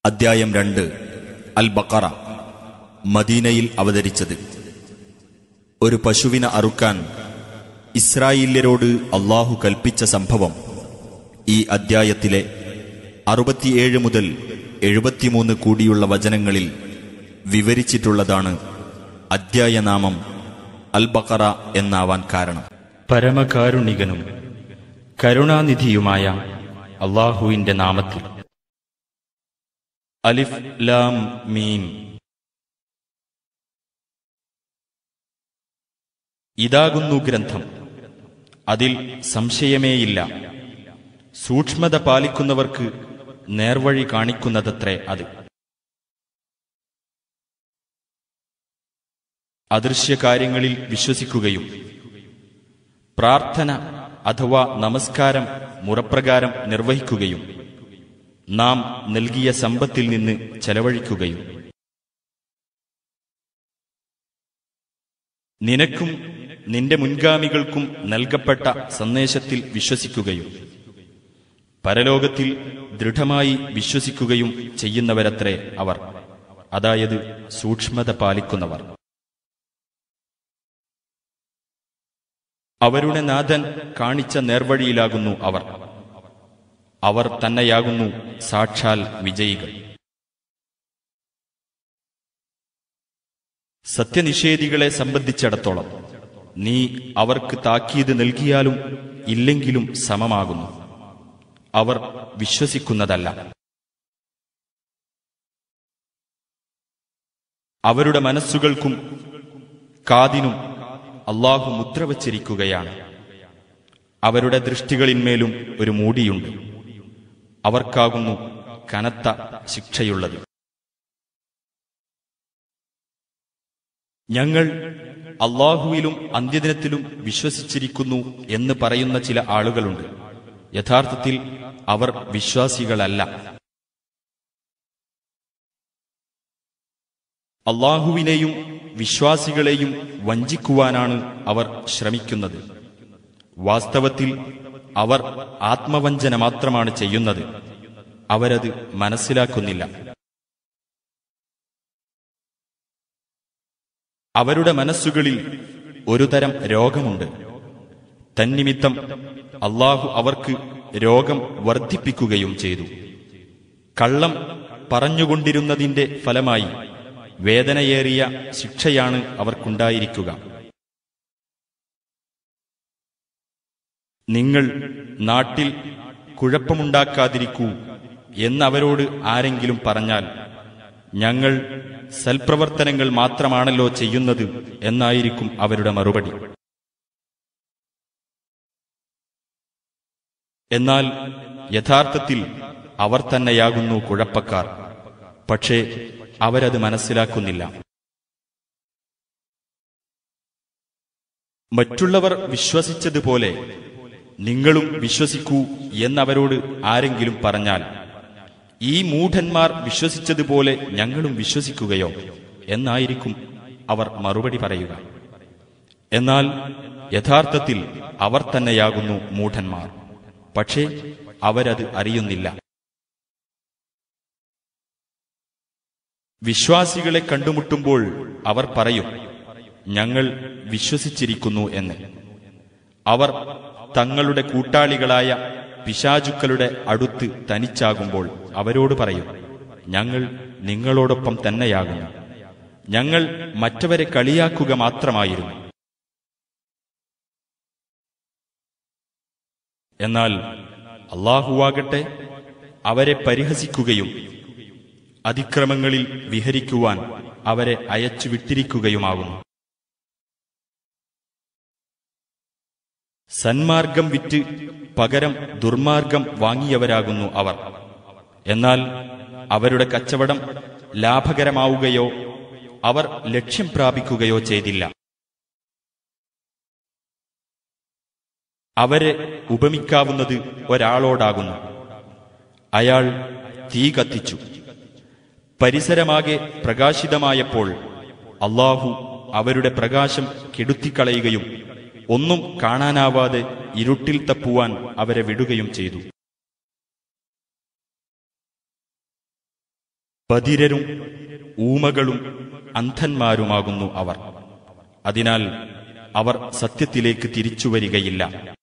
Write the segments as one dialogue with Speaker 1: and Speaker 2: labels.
Speaker 1: അദ്ധ്യായം രണ്ട് അൽ ബക്കറ മദീനയിൽ അവതരിച്ചത് ഒരു പശുവിനെ അറുക്കാൻ ഇസ്രായേല്യരോട് അള്ളാഹു കൽപ്പിച്ച സംഭവം ഈ അദ്ധ്യായത്തിലെ അറുപത്തിയേഴ് മുതൽ എഴുപത്തിമൂന്ന് കൂടിയുള്ള വചനങ്ങളിൽ വിവരിച്ചിട്ടുള്ളതാണ് അദ്ധ്യായനാമം അൽ ബക്കറ എന്നാവാൻ കാരണം
Speaker 2: പരമകാരുണികനും കരുണാനിധിയുമായ അള്ളാഹുവിന്റെ നാമത്തിൽ അലിഫ് ലാം മീം ഇതാകുന്നു ഗ്രന്ഥം അതിൽ സംശയമേയില്ല സൂക്ഷ്മത പാലിക്കുന്നവർക്ക് നേർവഴി കാണിക്കുന്നതത്രേ അത് അദൃശ്യകാര്യങ്ങളിൽ വിശ്വസിക്കുകയും പ്രാർത്ഥന അഥവാ നമസ്കാരം മുറപ്രകാരം നിർവഹിക്കുകയും നാം നൽകിയ സമ്പത്തിൽ നിന്ന് ചെലവഴിക്കുകയും നിനക്കും നിന്റെ മുൻഗാമികൾക്കും നൽകപ്പെട്ട സന്ദേശത്തിൽ വിശ്വസിക്കുകയും പരലോകത്തിൽ ദൃഢമായി വിശ്വസിക്കുകയും ചെയ്യുന്നവരത്രേ അവർ അതായത് സൂക്ഷ്മത പാലിക്കുന്നവർ അവരുടെ നാഥൻ കാണിച്ച നേർവഴിയിലാകുന്നു അവർ അവർ തന്നെയാകുന്നു സാക്ഷാൽ വിജയികൾ സത്യനിഷേധികളെ സംബന്ധിച്ചിടത്തോളം നീ അവർക്ക് താക്കീത് നൽകിയാലും ഇല്ലെങ്കിലും സമമാകുന്നു അവർ വിശ്വസിക്കുന്നതല്ല അവരുടെ മനസ്സുകൾക്കും കാതിനും അള്ളാഹു മുദ്ര വച്ചിരിക്കുകയാണ് അവരുടെ ദൃഷ്ടികളിന്മേലും ഒരു മൂടിയുണ്ട് അവർക്കാകുന്നു കനത്ത ശിക്ഷയുള്ളത് ഞങ്ങൾ അള്ളാഹുവിലും അന്ത്യദിനത്തിലും വിശ്വസിച്ചിരിക്കുന്നു എന്ന് പറയുന്ന ചില ആളുകളുണ്ട് യഥാർത്ഥത്തിൽ അവർ വിശ്വാസികളല്ല അള്ളാഹുവിനെയും വിശ്വാസികളെയും വഞ്ചിക്കുവാനാണ് അവർ ശ്രമിക്കുന്നത് വാസ്തവത്തിൽ അവർ ആത്മവഞ്ചന മാത്രമാണ് ചെയ്യുന്നത് അവരത് മനസ്സിലാക്കുന്നില്ല അവരുടെ മനസ്സുകളിൽ ഒരു തരം രോഗമുണ്ട് തന്നിമിത്തം അള്ളാഹു അവർക്ക് രോഗം വർദ്ധിപ്പിക്കുകയും ചെയ്തു കള്ളം പറഞ്ഞുകൊണ്ടിരുന്നതിന്റെ ഫലമായി വേദനയേറിയ ശിക്ഷയാണ് അവർക്കുണ്ടായിരിക്കുക നിങ്ങൾ നാട്ടിൽ കുഴപ്പമുണ്ടാക്കാതിരിക്കൂ എന്നവരോട് ആരെങ്കിലും പറഞ്ഞാൽ ഞങ്ങൾ സൽപ്രവർത്തനങ്ങൾ മാത്രമാണല്ലോ ചെയ്യുന്നത് എന്നായിരിക്കും അവരുടെ മറുപടി എന്നാൽ യഥാർത്ഥത്തിൽ അവർ തന്നെയാകുന്നു കുഴപ്പക്കാർ പക്ഷേ അവരത് മനസ്സിലാക്കുന്നില്ല മറ്റുള്ളവർ വിശ്വസിച്ചതുപോലെ നിങ്ങളും വിശ്വസിക്കൂ എന്നവരോട് ആരെങ്കിലും പറഞ്ഞാൽ ഈ മൂഢന്മാർ വിശ്വസിച്ചതുപോലെ ഞങ്ങളും വിശ്വസിക്കുകയോ എന്നായിരിക്കും അവർ മറുപടി പറയുക എന്നാൽ യഥാർത്ഥത്തിൽ അവർ തന്നെയാകുന്നു മൂഢന്മാർ പക്ഷേ അവരത് അറിയുന്നില്ല വിശ്വാസികളെ കണ്ടുമുട്ടുമ്പോൾ അവർ പറയും ഞങ്ങൾ വിശ്വസിച്ചിരിക്കുന്നു എന്ന് അവർ തങ്ങളുടെ കൂട്ടാളികളായ പിശാചുക്കളുടെ അടുത്ത് തനിച്ചാകുമ്പോൾ അവരോട് പറയും ഞങ്ങൾ നിങ്ങളോടൊപ്പം തന്നെയാകുന്നു ഞങ്ങൾ മറ്റവരെ കളിയാക്കുക മാത്രമായിരുന്നു എന്നാൽ അള്ളാഹുവാകട്ടെ അവരെ പരിഹസിക്കുകയും അതിക്രമങ്ങളിൽ വിഹരിക്കുവാൻ അവരെ അയച്ചു വിട്ടിരിക്കുകയുമാകുന്നു സന്മാർഗം വിറ്റ് പകരം ദുർമാർഗം വാങ്ങിയവരാകുന്നു അവർ എന്നാൽ അവരുടെ കച്ചവടം ലാഭകരമാവുകയോ അവർ ലക്ഷ്യം പ്രാപിക്കുകയോ ചെയ്തില്ല അവരെ ഉപമിക്കാവുന്നത് ഒരാളോടാകുന്നു അയാൾ തീ കത്തിച്ചു പരിസരമാകെ പ്രകാശിതമായപ്പോൾ അള്ളാഹു അവരുടെ പ്രകാശം കെടുത്തിക്കളയുകയും ഒന്നും കാണാനാവാതെ ഇരുട്ടിൽ തപ്പുവാൻ അവരെ വിടുകയും ചെയ്തു ബധിരരും ഊമകളും അന്ധന്മാരുമാകുന്നു അവർ അതിനാൽ അവർ സത്യത്തിലേക്ക് തിരിച്ചുവരികയില്ല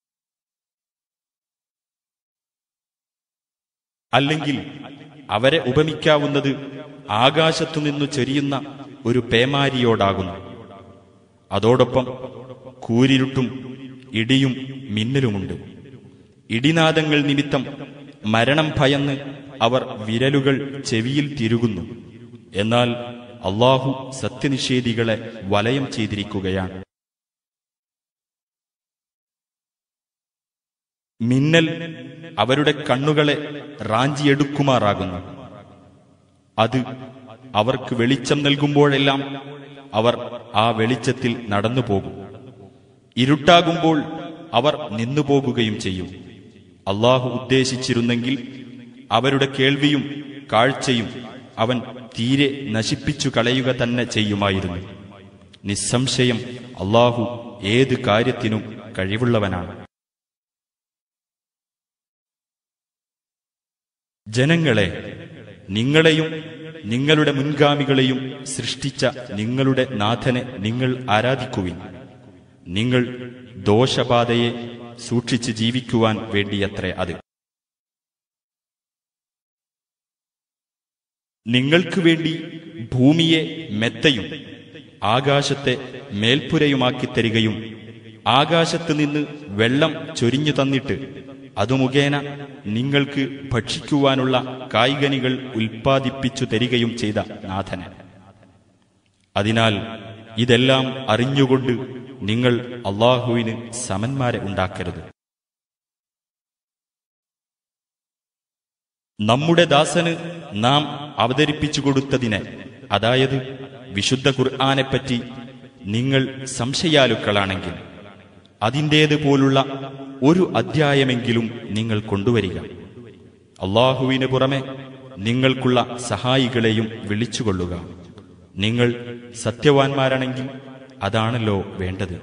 Speaker 2: അല്ലെങ്കിൽ അവരെ ഉപമിക്കാവുന്നത് ആകാശത്തുനിന്നു ചൊരിയുന്ന ഒരു പേമാരിയോടാകുന്നു അതോടൊപ്പം കൂരിരുട്ടും ഇടിയും മിന്നലുമുണ്ട് ഇടിനാദങ്ങൾ നിമിത്തം മരണം ഭയന്ന് അവർ വിരലുകൾ ചെവിയിൽ തിരുകുന്നു എന്നാൽ അള്ളാഹു സത്യനിഷേധികളെ വലയം ചെയ്തിരിക്കുകയാണ് മിന്നൽ അവരുടെ കണ്ണുകളെ റാഞ്ചിയെടുക്കുമാറാകുന്നു അത് അവർക്ക് വെളിച്ചം നൽകുമ്പോഴെല്ലാം അവർ ആ വെളിച്ചത്തിൽ നടന്നു പോകും ഇരുട്ടാകുമ്പോൾ അവർ നിന്നുപോകുകയും ചെയ്യും അള്ളാഹു ഉദ്ദേശിച്ചിരുന്നെങ്കിൽ അവരുടെ കേൾവിയും കാഴ്ചയും അവൻ തീരെ നശിപ്പിച്ചു കളയുക തന്നെ ചെയ്യുമായിരുന്നു നിസ്സംശയം അള്ളാഹു ഏത് കാര്യത്തിനും കഴിവുള്ളവനാണ് ജനങ്ങളെ നിങ്ങളെയും നിങ്ങളുടെ മുൻഗാമികളെയും സൃഷ്ടിച്ച നിങ്ങളുടെ നാഥനെ നിങ്ങൾ ആരാധിക്കുവിൻ നിങ്ങൾ ദോഷബാധയെ സൂക്ഷിച്ച് ജീവിക്കുവാൻ വേണ്ടിയത്രേ അത് നിങ്ങൾക്ക് വേണ്ടി ഭൂമിയെ മെത്തയും ആകാശത്തെ മേൽപ്പുരയുമാക്കി തരികയും ആകാശത്ത് നിന്ന് വെള്ളം ചൊരിഞ്ഞു തന്നിട്ട് അതു മുഖേന നിങ്ങൾക്ക് ഭക്ഷിക്കുവാനുള്ള കായികനികൾ ഉൽപ്പാദിപ്പിച്ചു തരികയും ചെയ്ത നാഥന് അതിനാൽ ഇതെല്ലാം അറിഞ്ഞുകൊണ്ട് നിങ്ങൾ അള്ളാഹുവിന് സമന്മാരെ ഉണ്ടാക്കരുത് നമ്മുടെ ദാസന് നാം അവതരിപ്പിച്ചു കൊടുത്തതിനെ അതായത് വിശുദ്ധ ഖുർആാനെപ്പറ്റി നിങ്ങൾ സംശയാലുക്കളാണെങ്കിൽ അതിൻ്റേതുപോലുള്ള ഒരു അധ്യായമെങ്കിലും നിങ്ങൾ കൊണ്ടുവരിക അള്ളാഹുവിന് പുറമെ നിങ്ങൾക്കുള്ള സഹായികളെയും വിളിച്ചുകൊള്ളുക നിങ്ങൾ സത്യവാൻമാരാണെങ്കിൽ അതാണല്ലോ വേണ്ടത്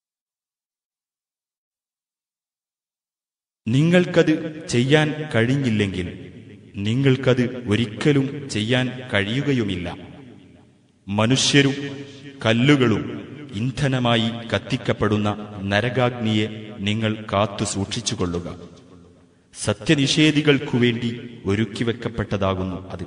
Speaker 2: നിങ്ങൾക്കത് ചെയ്യാൻ കഴിഞ്ഞില്ലെങ്കിൽ നിങ്ങൾക്കത് ഒരിക്കലും ചെയ്യാൻ കഴിയുകയുമില്ല മനുഷ്യരും കല്ലുകളും ഇന്ധനമായി കത്തിക്കപ്പെടുന്ന നരകാഗ്നിയെ നിങ്ങൾ കാത്തു സൂക്ഷിച്ചുകൊള്ളുക സത്യനിഷേധികൾക്കു വേണ്ടി ഒരുക്കിവെക്കപ്പെട്ടതാകുന്നു അത്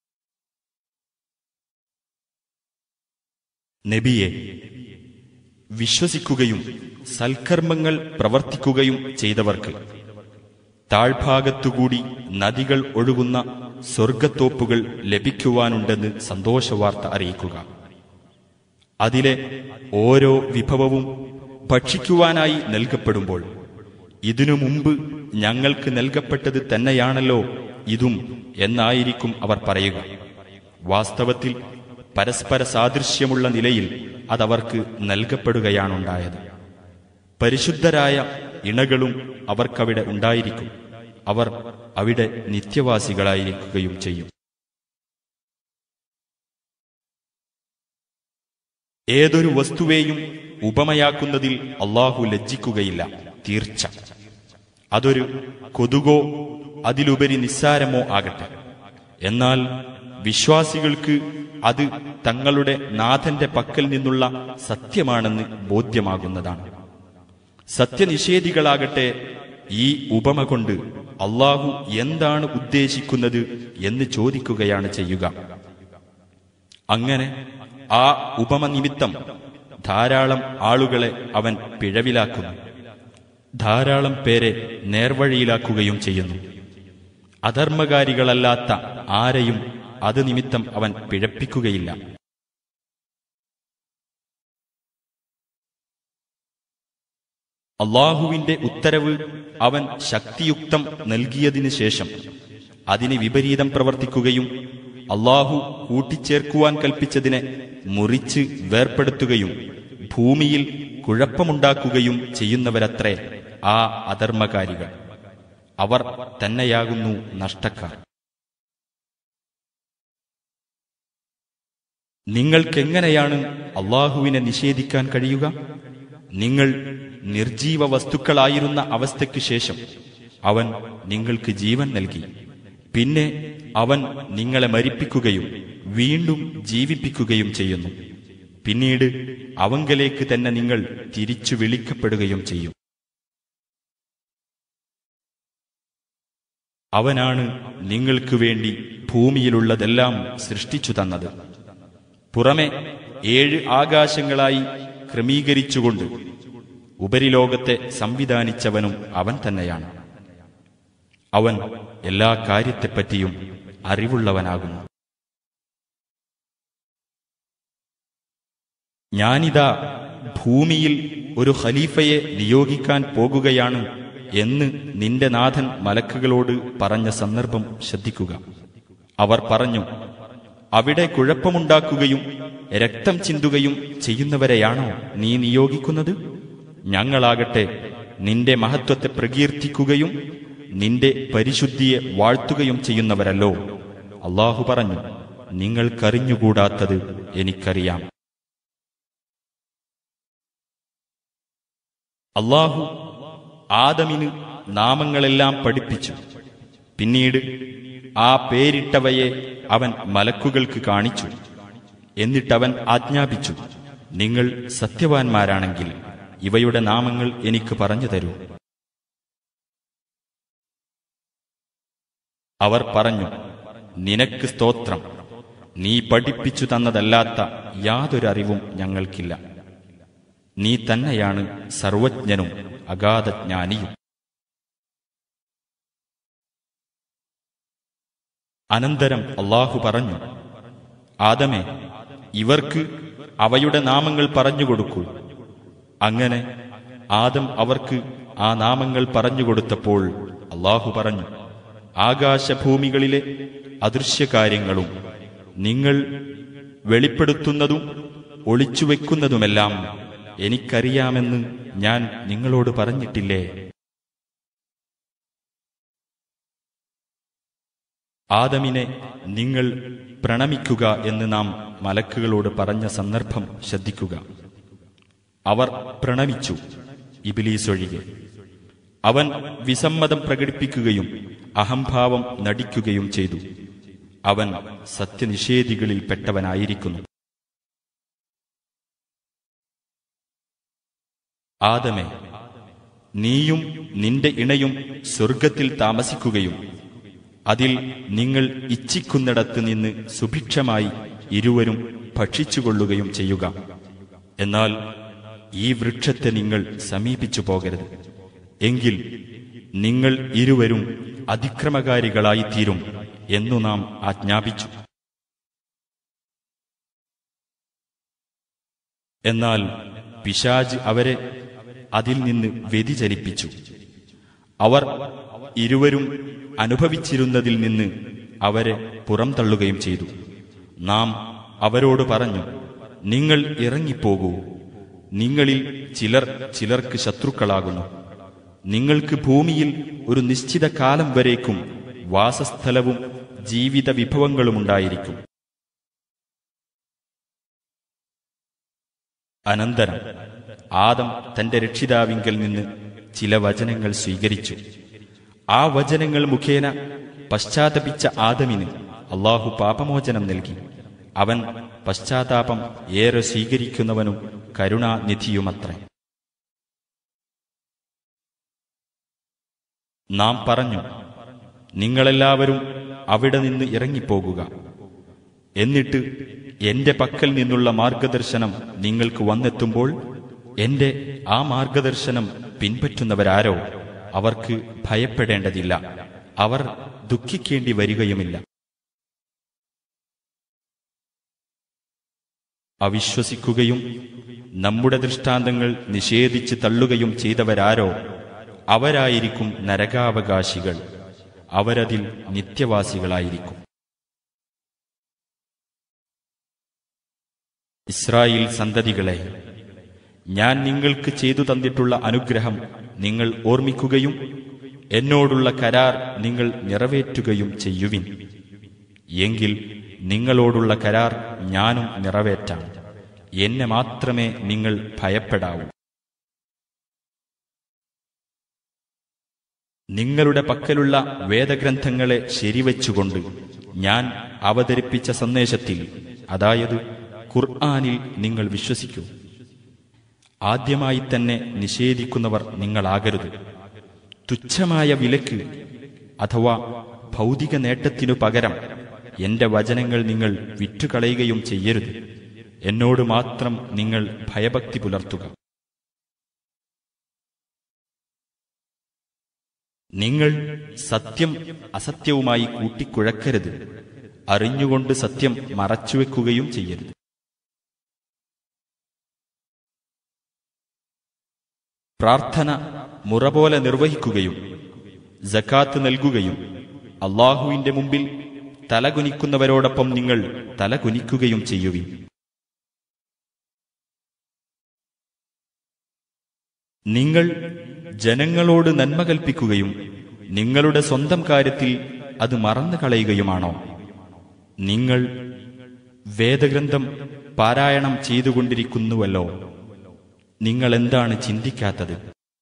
Speaker 2: നബിയെ വിശ്വസിക്കുകയും സൽക്കർമ്മങ്ങൾ പ്രവർത്തിക്കുകയും ചെയ്തവർക്ക് താഴ്ഭാഗത്തുകൂടി നദികൾ ഒഴുകുന്ന സ്വർഗത്തോപ്പുകൾ ലഭിക്കുവാനുണ്ടെന്ന് സന്തോഷവാർത്ത അറിയിക്കുക അതിലെ ഓരോ വിഭവവും ഭക്ഷിക്കുവാനായി നൽകപ്പെടുമ്പോൾ ഇതിനു മുമ്പ് ഞങ്ങൾക്ക് നൽകപ്പെട്ടത് തന്നെയാണല്ലോ ഇതും എന്നായിരിക്കും അവർ പറയുക വാസ്തവത്തിൽ പരസ്പര സാദൃശ്യമുള്ള നിലയിൽ അതവർക്ക് നൽകപ്പെടുകയാണുണ്ടായത് പരിശുദ്ധരായ ഇണകളും അവർക്കവിടെ ഉണ്ടായിരിക്കും അവർ അവിടെ നിത്യവാസികളായിരിക്കുകയും ചെയ്യും ഏതൊരു വസ്തുവേയും ഉപമയാക്കുന്നതിൽ അള്ളാഹു ലജ്ജിക്കുകയില്ല തീർച്ച അതൊരു കൊതുകോ അതിലുപരി നിസ്സാരമോ ആകട്ടെ എന്നാൽ വിശ്വാസികൾക്ക് അത് തങ്ങളുടെ നാഥന്റെ പക്കൽ നിന്നുള്ള സത്യമാണെന്ന് ബോധ്യമാകുന്നതാണ് സത്യനിഷേധികളാകട്ടെ ഈ ഉപമ കൊണ്ട് അള്ളാഹു എന്താണ് ഉദ്ദേശിക്കുന്നത് എന്ന് ചോദിക്കുകയാണ് ചെയ്യുക അങ്ങനെ ആ ഉപമ നിമിത്തം ധാരാളം ആളുകളെ അവൻ പിഴവിലാക്കുന്നു ധാരാളം പേരെ നേർവഴിയിലാക്കുകയും ചെയ്യുന്നു അധർമ്മകാരികളല്ലാത്ത ആരെയും അത് നിമിത്തം അവൻ പിഴപ്പിക്കുകയില്ല അള്ളാഹുവിന്റെ ഉത്തരവ് അവൻ ശക്തിയുക്തം നൽകിയതിനു ശേഷം അതിന് വിപരീതം പ്രവർത്തിക്കുകയും അള്ളാഹു കൂട്ടിച്ചേർക്കുവാൻ കൽപ്പിച്ചതിനെ മുറിച്ച് വേർപ്പെടുത്തുകയും ഭൂമിയിൽ കുഴപ്പമുണ്ടാക്കുകയും ചെയ്യുന്നവരത്രേ ആ അധർമ്മകാരികൾ അവർ തന്നെയാകുന്നു നഷ്ടക്കാർ നിങ്ങൾക്കെങ്ങനെയാണ് അള്ളാഹുവിനെ നിഷേധിക്കാൻ കഴിയുക നിങ്ങൾ നിർജീവ വസ്തുക്കളായിരുന്ന അവസ്ഥയ്ക്ക് ശേഷം അവൻ നിങ്ങൾക്ക് ജീവൻ നൽകി പിന്നെ അവൻ നിങ്ങളെ മരിപ്പിക്കുകയും വീണ്ടും ജീവിപ്പിക്കുകയും ചെയ്യുന്നു പിന്നീട് അവങ്കലേക്ക് തന്നെ നിങ്ങൾ തിരിച്ചു വിളിക്കപ്പെടുകയും ചെയ്യും അവനാണ് നിങ്ങൾക്ക് വേണ്ടി ഭൂമിയിലുള്ളതെല്ലാം സൃഷ്ടിച്ചു തന്നത് പുറമെ ഏഴ് ആകാശങ്ങളായി ക്രമീകരിച്ചുകൊണ്ട് ഉപരിലോകത്തെ സംവിധാനിച്ചവനും അവൻ തന്നെയാണ് അവൻ എല്ലാ കാര്യത്തെപ്പറ്റിയും അറിവുള്ളവനാകുന്നു ഞാനിതാ ഭൂമിയിൽ ഒരു ഖലീഫയെ നിയോഗിക്കാൻ പോകുകയാണ് എന്ന് നിന്റെ നാഥൻ മലക്കുകളോട് പറഞ്ഞ സന്ദർഭം ശ്രദ്ധിക്കുക അവർ പറഞ്ഞു അവിടെ കുഴപ്പമുണ്ടാക്കുകയും രക്തം ചിന്തുകയും ചെയ്യുന്നവരെയാണോ നീ നിയോഗിക്കുന്നത് ഞങ്ങളാകട്ടെ നിന്റെ മഹത്വത്തെ പ്രകീർത്തിക്കുകയും നിന്റെ പരിശുദ്ധിയെ വാഴ്ത്തുകയും ചെയ്യുന്നവരല്ലോ അള്ളാഹു പറഞ്ഞു നിങ്ങൾക്കറിഞ്ഞുകൂടാത്തത് എനിക്കറിയാം അള്ളാഹു ആദമിന് നാമങ്ങളെല്ലാം പഠിപ്പിച്ചു പിന്നീട് ആ പേരിട്ടവയെ അവൻ മലക്കുകൾക്ക് കാണിച്ചു എന്നിട്ടവൻ ആജ്ഞാപിച്ചു നിങ്ങൾ സത്യവാൻമാരാണെങ്കിൽ ഇവയുടെ നാമങ്ങൾ എനിക്ക് പറഞ്ഞു തരൂ അവർ പറഞ്ഞു നിനക്ക് സ്തോത്രം നീ പഠിപ്പിച്ചു തന്നതല്ലാത്ത യാതൊരറിവും ഞങ്ങൾക്കില്ല നീ തന്നെയാണ് സർവജ്ഞനും അഗാധജ്ഞാനിയും അനന്തരം അള്ളാഹു പറഞ്ഞു ആദമേ ഇവർക്ക് അവയുടെ നാമങ്ങൾ പറഞ്ഞുകൊടുക്കൂ അങ്ങനെ ആദം അവർക്ക് ആ നാമങ്ങൾ പറഞ്ഞുകൊടുത്തപ്പോൾ അള്ളാഹു പറഞ്ഞു ആകാശഭൂമികളിലെ അദൃശ്യകാര്യങ്ങളും നിങ്ങൾ വെളിപ്പെടുത്തുന്നതും ഒളിച്ചുവെക്കുന്നതുമെല്ലാം എനിക്കറിയാമെന്ന് ഞാൻ നിങ്ങളോട് പറഞ്ഞിട്ടില്ലേ ആദമിനെ നിങ്ങൾ പ്രണമിക്കുക എന്ന് നാം മലക്കുകളോട് പറഞ്ഞ സന്ദർഭം ശ്രദ്ധിക്കുക അവർ പ്രണമിച്ചു ഇബിലീസ് ഒഴികെ അവൻ വിസമ്മതം പ്രകടിപ്പിക്കുകയും അഹംഭാവം നടിക്കുകയും ചെയ്തു അവൻ സത്യനിഷേധികളിൽ പെട്ടവനായിരിക്കുന്നു ആദമേ നീയും നിന്റെ ഇണയും സ്വർഗത്തിൽ താമസിക്കുകയും അതിൽ നിങ്ങൾ ഇച്ഛിക്കുന്നിടത്ത് നിന്ന് സുഭിക്ഷമായി ഇരുവരും ഭക്ഷിച്ചുകൊള്ളുകയും ചെയ്യുക എന്നാൽ ഈ വൃക്ഷത്തെ നിങ്ങൾ സമീപിച്ചു പോകരുത് എങ്കിൽ നിങ്ങൾ ഇരുവരും അതിക്രമകാരികളായിത്തീരും എന്നു നാം ആജ്ഞാപിച്ചു എന്നാൽ പിശാജ് അവരെ അതിൽ നിന്ന് വ്യതിചലിപ്പിച്ചു അവർ ഇരുവരും അനുഭവിച്ചിരുന്നതിൽ നിന്ന് അവരെ പുറംതള്ളുകയും ചെയ്തു നാം അവരോട് പറഞ്ഞു നിങ്ങൾ ഇറങ്ങിപ്പോകൂ നിങ്ങളിൽ ചിലർ ചിലർക്ക് ശത്രുക്കളാകുന്നു നിങ്ങൾക്ക് ഭൂമിയിൽ ഒരു നിശ്ചിത കാലം വരേക്കും വാസസ്ഥലവും ജീവിത വിഭവങ്ങളുമുണ്ടായിരിക്കും അനന്തരം ആദം തന്റെ രക്ഷിതാവിങ്കൽ നിന്ന് ചില വചനങ്ങൾ സ്വീകരിച്ചു ആ വചനങ്ങൾ മുഖേന പശ്ചാത്തപിച്ച ആദമിന് അള്ളാഹു പാപമോചനം നൽകി അവൻ പശ്ചാത്താപം ഏറെ സ്വീകരിക്കുന്നവനും കരുണാനിധിയുമത്രേ നാം പറഞ്ഞു നിങ്ങളെല്ലാവരും അവിടെ നിന്ന് ഇറങ്ങിപ്പോകുക എന്നിട്ട് എന്റെ പക്കൽ നിന്നുള്ള മാർഗദർശനം നിങ്ങൾക്ക് വന്നെത്തുമ്പോൾ എന്റെ ആ മാർഗദർശനം പിൻപറ്റുന്നവരാരോ അവർക്ക് ഭയപ്പെടേണ്ടതില്ല അവർ ദുഃഖിക്കേണ്ടി വരികയുമില്ല അവിശ്വസിക്കുകയും നമ്മുടെ ദൃഷ്ടാന്തങ്ങൾ നിഷേധിച്ച് തള്ളുകയും ചെയ്തവരാരോ അവരായിരിക്കും നരകാവകാശികൾ അവരതിൽ നിത്യവാസികളായിരിക്കും ഇസ്രായേൽ സന്തതികളെ ഞാൻ നിങ്ങൾക്ക് ചെയ്തു തന്നിട്ടുള്ള അനുഗ്രഹം നിങ്ങൾ ഓർമ്മിക്കുകയും എന്നോടുള്ള കരാർ നിങ്ങൾ നിറവേറ്റുകയും ചെയ്യുവിൻ എങ്കിൽ നിങ്ങളോടുള്ള കരാർ ഞാനും നിറവേറ്റാം എന്നെ മാത്രമേ നിങ്ങൾ ഭയപ്പെടാവൂ നിങ്ങളുടെ പക്കലുള്ള വേദഗ്രന്ഥങ്ങളെ ശരിവച്ചുകൊണ്ട് ഞാൻ അവതരിപ്പിച്ച സന്ദേശത്തിൽ അതായത് ഖുർആനിൽ നിങ്ങൾ വിശ്വസിക്കൂ ആദ്യമായി തന്നെ നിഷേധിക്കുന്നവർ നിങ്ങളാകരുത് തുച്ഛമായ വിലക്ക് അഥവാ ഭൗതിക നേട്ടത്തിനു പകരം എന്റെ വചനങ്ങൾ നിങ്ങൾ വിറ്റുകളയുകയും ചെയ്യരുത് എന്നോട് മാത്രം നിങ്ങൾ ഭയഭക്തി പുലർത്തുക നിങ്ങൾ സത്യം അസത്യവുമായി കൂട്ടിക്കുഴക്കരുത് അറിഞ്ഞുകൊണ്ട് സത്യം മറച്ചുവെക്കുകയും ചെയ്യരുത് പ്രാർത്ഥന മുറ പോലെ നിർവഹിക്കുകയും ജക്കാത്ത് നൽകുകയും അള്ളാഹുവിന്റെ മുമ്പിൽ തലകുനിക്കുന്നവരോടൊപ്പം നിങ്ങൾ തലകുനിക്കുകയും ചെയ്യുവിൻ നിങ്ങൾ ജനങ്ങളോട് നന്മ കൽപ്പിക്കുകയും നിങ്ങളുടെ സ്വന്തം കാര്യത്തിൽ അത് മറന്നു കളയുകയുമാണോ നിങ്ങൾ വേദഗ്രന്ഥം പാരായണം ചെയ്തുകൊണ്ടിരിക്കുന്നുവല്ലോ നിങ്ങൾ എന്താണ് ചിന്തിക്കാത്തത്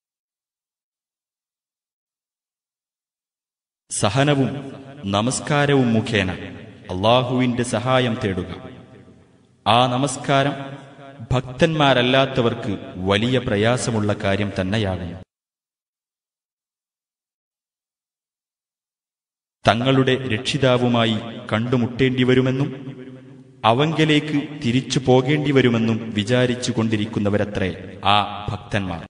Speaker 2: സഹനവും നമസ്കാരവും മുഖേന അള്ളാഹുവിന്റെ സഹായം തേടുക ആ നമസ്കാരം ഭക്തന്മാരല്ലാത്തവർക്ക് വലിയ പ്രയാസമുള്ള കാര്യം തന്നെയാകുന്നു തങ്ങളുടെ രക്ഷിതാവുമായി കണ്ടുമുട്ടേണ്ടി വരുമെന്നും അവങ്കലേക്ക് തിരിച്ചു പോകേണ്ടി വരുമെന്നും വിചാരിച്ചു കൊണ്ടിരിക്കുന്നവരത്രേ ആ ഭക്തന്മാർ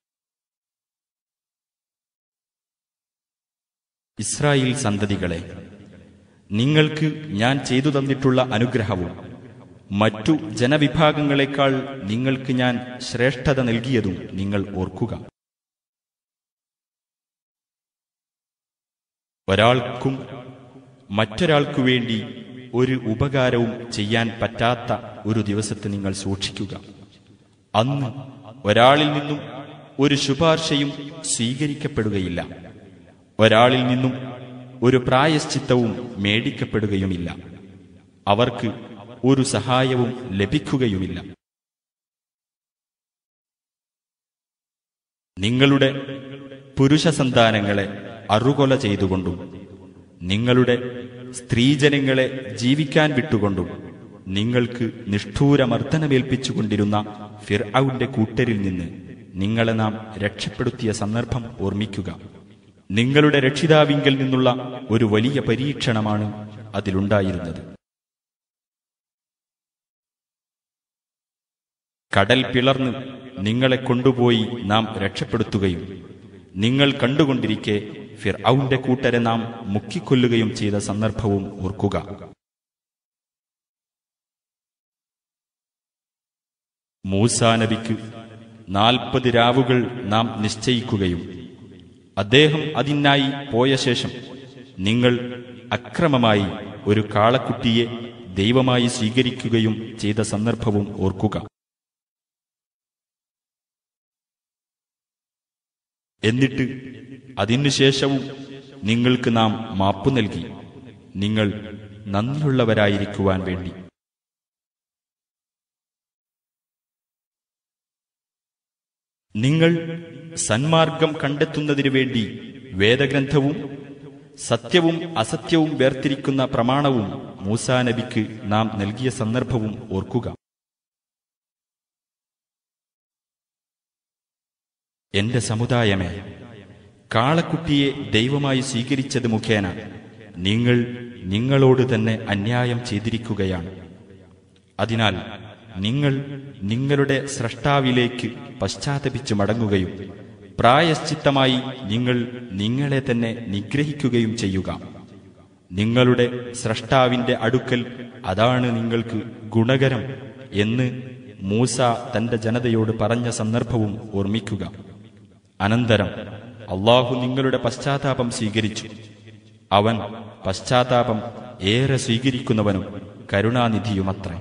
Speaker 2: ഇസ്രായേൽ സന്തതികളെ നിങ്ങൾക്ക് ഞാൻ ചെയ്തു തന്നിട്ടുള്ള അനുഗ്രഹവും മറ്റു ജനവിഭാഗങ്ങളെക്കാൾ നിങ്ങൾക്ക് ഞാൻ ശ്രേഷ്ഠത നൽകിയതും നിങ്ങൾ ഓർക്കുക ഒരാൾക്കും മറ്റൊരാൾക്കു വേണ്ടി ഒരു ഉപകാരവും ചെയ്യാൻ പറ്റാത്ത ഒരു ദിവസത്തെ നിങ്ങൾ സൂക്ഷിക്കുക അന്ന് ഒരാളിൽ നിന്നും ഒരു ശുപാർശയും സ്വീകരിക്കപ്പെടുകയില്ല ഒരാളിൽ നിന്നും ഒരു പ്രായശ്ചിത്തവും മേടിക്കപ്പെടുകയുമില്ല അവർക്ക് ഒരു സഹായവും ലഭിക്കുകയുമില്ല നിങ്ങളുടെ പുരുഷ സന്താനങ്ങളെ അറുകൊല ചെയ്തുകൊണ്ടും നിങ്ങളുടെ സ്ത്രീജനങ്ങളെ ജീവിക്കാൻ വിട്ടുകൊണ്ടും നിങ്ങൾക്ക് നിഷ്ഠൂരമർദ്ദനമേൽപ്പിച്ചുകൊണ്ടിരുന്ന ഫിർഔന്റെ കൂട്ടരിൽ നിന്ന് നിങ്ങളെ നാം രക്ഷപ്പെടുത്തിയ സന്ദർഭം ഓർമ്മിക്കുക നിങ്ങളുടെ രക്ഷിതാവിങ്കൽ നിന്നുള്ള ഒരു വലിയ പരീക്ഷണമാണ് അതിലുണ്ടായിരുന്നത് കടൽ പിളർന്ന് നിങ്ങളെ കൊണ്ടുപോയി നാം രക്ഷപ്പെടുത്തുകയും നിങ്ങൾ കണ്ടുകൊണ്ടിരിക്കെ ഫിർഔന്റെ കൂട്ടരെ നാം മുക്കിക്കൊല്ലുകയും ചെയ്ത സന്ദർഭവും ഓർക്കുക മൂസാ നബിക്ക് നാൽപ്പത് രാവുകൾ നാം നിശ്ചയിക്കുകയും അദ്ദേഹം അതിനായി പോയ ശേഷം നിങ്ങൾ അക്രമമായി ഒരു കാളക്കുട്ടിയെ ദൈവമായി സ്വീകരിക്കുകയും ചെയ്ത സന്ദർഭവും ഓർക്കുക എന്നിട്ട് അതിനുശേഷവും നിങ്ങൾക്ക് നാം മാപ്പു നൽകി നിങ്ങൾ നന്ദിയുള്ളവരായിരിക്കുവാൻ വേണ്ടി നിങ്ങൾ സന്മാർഗം കണ്ടെത്തുന്നതിനു വേണ്ടി വേദഗ്രന്ഥവും സത്യവും അസത്യവും വേർതിരിക്കുന്ന പ്രമാണവും മൂസാ നബിക്ക് നാം നൽകിയ സന്ദർഭവും ഓർക്കുക എന്റെ സമുദായമേ കാളക്കുട്ടിയെ ദൈവമായി സ്വീകരിച്ചത് മുഖേന നിങ്ങൾ നിങ്ങളോട് തന്നെ അന്യായം ചെയ്തിരിക്കുകയാണ് അതിനാൽ നിങ്ങൾ നിങ്ങളുടെ സ്രഷ്ടാവിലേക്ക് പശ്ചാത്തപിച്ചു മടങ്ങുകയും പ്രായശ്ചിത്തമായി നിങ്ങൾ നിങ്ങളെ തന്നെ നിഗ്രഹിക്കുകയും ചെയ്യുക നിങ്ങളുടെ സ്രഷ്ടാവിന്റെ അടുക്കൽ അതാണ് നിങ്ങൾക്ക് ഗുണകരം എന്ന് മൂസ തന്റെ ജനതയോട് പറഞ്ഞ സന്ദർഭവും ഓർമ്മിക്കുക അനന്തരം അള്ളാഹു നിങ്ങളുടെ പശ്ചാത്താപം സ്വീകരിച്ചു അവൻ പശ്ചാത്താപം ഏറെ സ്വീകരിക്കുന്നവനും കരുണാനിധിയുമത്രേ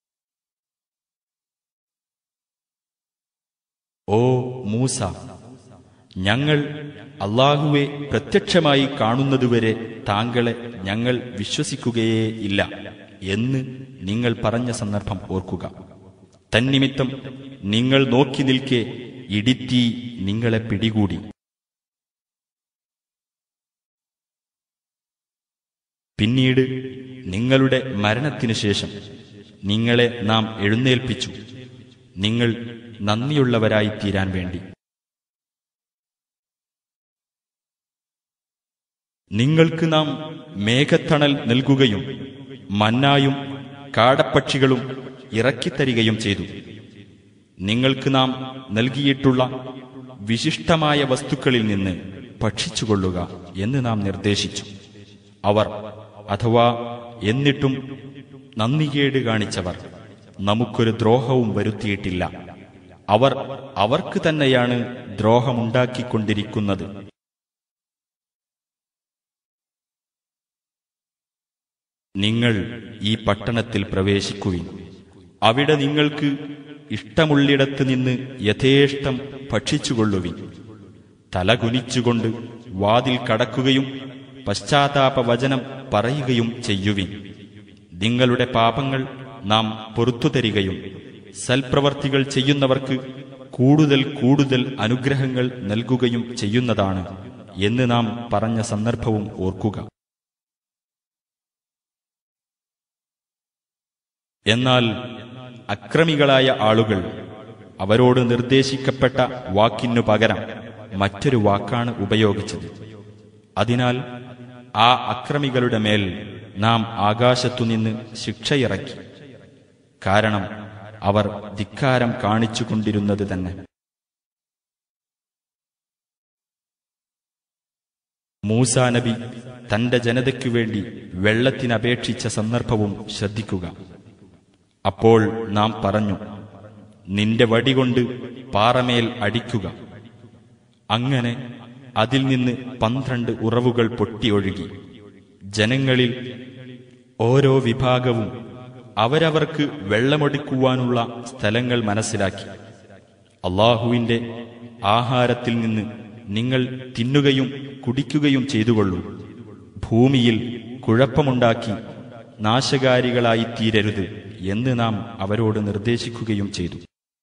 Speaker 2: ഓ മൂസ ഞങ്ങൾ അള്ളാഹുവെ പ്രത്യക്ഷമായി കാണുന്നതുവരെ താങ്കളെ ഞങ്ങൾ വിശ്വസിക്കുകയേ ഇല്ല എന്ന് നിങ്ങൾ പറഞ്ഞ സന്ദർഭം ഓർക്കുക തന്നിമിത്തം നിങ്ങൾ നോക്കി നിൽക്കെ ഇടിത്തീ നിങ്ങളെ പിടികൂടി പിന്നീട് നിങ്ങളുടെ മരണത്തിനു ശേഷം നിങ്ങളെ നാം എഴുന്നേൽപ്പിച്ചു നിങ്ങൾ നന്ദിയുള്ളവരായി തീരാൻ വേണ്ടി നിങ്ങൾക്ക് നാം മേഘത്തണൽ നൽകുകയും മന്നായും കാടപ്പക്ഷികളും ഇറക്കിത്തരികയും ചെയ്തു നിങ്ങൾക്ക് നാം നൽകിയിട്ടുള്ള വിശിഷ്ടമായ വസ്തുക്കളിൽ നിന്ന് ഭക്ഷിച്ചുകൊള്ളുക എന്ന് നാം നിർദ്ദേശിച്ചു അവർ അഥവാ എന്നിട്ടും നന്ദികേട് കാണിച്ചവർ നമുക്കൊരു ദ്രോഹവും വരുത്തിയിട്ടില്ല അവർ അവർക്ക് തന്നെയാണ് ദ്രോഹമുണ്ടാക്കിക്കൊണ്ടിരിക്കുന്നത് നിങ്ങൾ ഈ പട്ടണത്തിൽ പ്രവേശിക്കുവിൻ അവിടെ നിങ്ങൾക്ക് ഇഷ്ടമുള്ളിടത്ത് നിന്ന് യഥേഷ്ടം ഭക്ഷിച്ചുകൊള്ളുവിൻ തലകുനിച്ചുകൊണ്ട് വാതിൽ കടക്കുകയും പശ്ചാത്താപ വചനം പറയുകയും ചെയ്യുവിൻ നിങ്ങളുടെ പാപങ്ങൾ നാം പൊറത്തു തരികയും സൽപ്രവർത്തികൾ ചെയ്യുന്നവർക്ക് കൂടുതൽ കൂടുതൽ അനുഗ്രഹങ്ങൾ നൽകുകയും ചെയ്യുന്നതാണ് എന്ന് നാം പറഞ്ഞ സന്ദർഭവും ഓർക്കുക എന്നാൽ അക്രമികളായ ആളുകൾ അവരോട് നിർദ്ദേശിക്കപ്പെട്ട വാക്കിനു പകരം മറ്റൊരു വാക്കാണ് ഉപയോഗിച്ചത് അതിനാൽ ആ അക്രമികളുടെ മേൽ നാം ആകാശത്തുനിന്ന് ശിക്ഷയിറക്കി കാരണം അവർ ധിക്കാരം കാണിച്ചുകൊണ്ടിരുന്നത് തന്നെ മൂസാ നബി തന്റെ ജനതയ്ക്കു വേണ്ടി വെള്ളത്തിനപേക്ഷിച്ച സന്ദർഭവും ശ്രദ്ധിക്കുക അപ്പോൾ നാം പറഞ്ഞു നിന്റെ വടികൊണ്ട് പാറമേൽ അടിക്കുക അങ്ങനെ അതിൽ നിന്ന് പന്ത്രണ്ട് ഉറവുകൾ പൊട്ടിയൊഴുകി ജനങ്ങളിൽ ഓരോ വിഭാഗവും അവരവർക്ക് വെള്ളമൊടുക്കുവാനുള്ള സ്ഥലങ്ങൾ മനസ്സിലാക്കി അള്ളാഹുവിന്റെ ആഹാരത്തിൽ നിന്ന് നിങ്ങൾ തിന്നുകയും കുടിക്കുകയും ചെയ്തുകൊള്ളൂ ഭൂമിയിൽ കുഴപ്പമുണ്ടാക്കി നാശകാരികളായി തീരരുത് എന്ന് നാം അവരോട് നിർദ്ദേശിക്കുകയും ചെയ്തു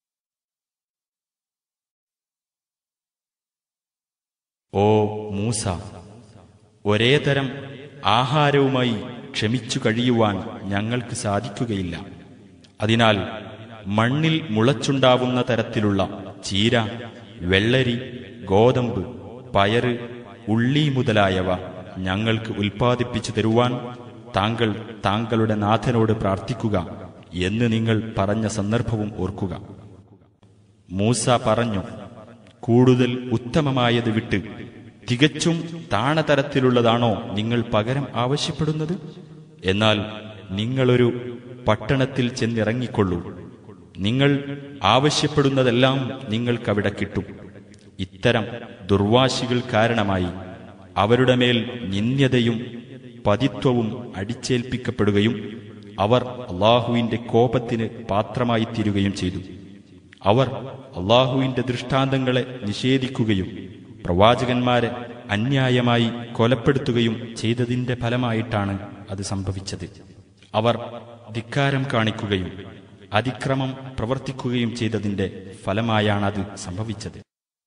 Speaker 2: ഓ മൂസ ഒരേ തരം ആഹാരവുമായി ക്ഷമിച്ചു കഴിയുവാൻ ഞങ്ങൾക്ക് സാധിക്കുകയില്ല അതിനാൽ മണ്ണിൽ മുളച്ചുണ്ടാവുന്ന തരത്തിലുള്ള ചീര വെള്ളരി ഗോതമ്പ് പയറ് ഉള്ളി മുതലായവ ഞങ്ങൾക്ക് ഉൽപ്പാദിപ്പിച്ചു തരുവാൻ താങ്കൾ താങ്കളുടെ നാഥനോട് പ്രാർത്ഥിക്കുക എന്ന് നിങ്ങൾ പറഞ്ഞ സന്ദർഭവും ഓർക്കുക മൂസ പറഞ്ഞു കൂടുതൽ ഉത്തമമായത് വിട്ട് തികച്ചും താണതരത്തിലുള്ളതാണോ നിങ്ങൾ പകരം ആവശ്യപ്പെടുന്നത് എന്നാൽ നിങ്ങളൊരു പട്ടണത്തിൽ ചെന്നിറങ്ങിക്കൊള്ളൂ നിങ്ങൾ ആവശ്യപ്പെടുന്നതെല്ലാം നിങ്ങൾക്കവിടെ കിട്ടും ഇത്തരം ദുർവാശികൾ കാരണമായി അവരുടെ മേൽ നിന്ദ്യതയും പതിത്വവും അടിച്ചേൽപ്പിക്കപ്പെടുകയും അവർ അള്ളാഹുവിന്റെ കോപത്തിന് പാത്രമായി തീരുകയും ചെയ്തു അവർ അള്ളാഹുവിന്റെ ദൃഷ്ടാന്തങ്ങളെ നിഷേധിക്കുകയും പ്രവാചകന്മാരെ അന്യായമായി കൊലപ്പെടുത്തുകയും ചെയ്തതിന്റെ ഫലമായിട്ടാണ് അത് സംഭവിച്ചത് അവർ ധിക്കാരം കാണിക്കുകയും അതിക്രമം പ്രവർത്തിക്കുകയും ചെയ്തതിന്റെ ഫലമായാണത് സംഭവിച്ചത്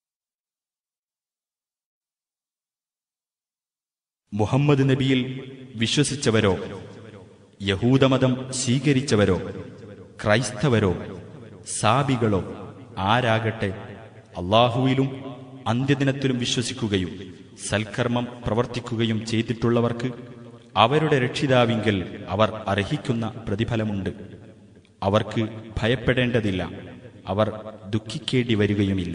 Speaker 2: മുഹമ്മദ് നബിയിൽ വിശ്വസിച്ചവരോ യഹൂദമതം സ്വീകരിച്ചവരോ ക്രൈസ്തവരോ സാബികളോ ആരാകട്ടെ അള്ളാഹുവിലും അന്ത്യദിനത്തിലും വിശ്വസിക്കുകയും സൽക്കർമ്മം പ്രവർത്തിക്കുകയും ചെയ്തിട്ടുള്ളവർക്ക് അവരുടെ രക്ഷിതാവിങ്കൽ അവർ അർഹിക്കുന്ന പ്രതിഫലമുണ്ട് അവർക്ക് ഭയപ്പെടേണ്ടതില്ല അവർ ദുഃഖിക്കേണ്ടി വരികയുമില്ല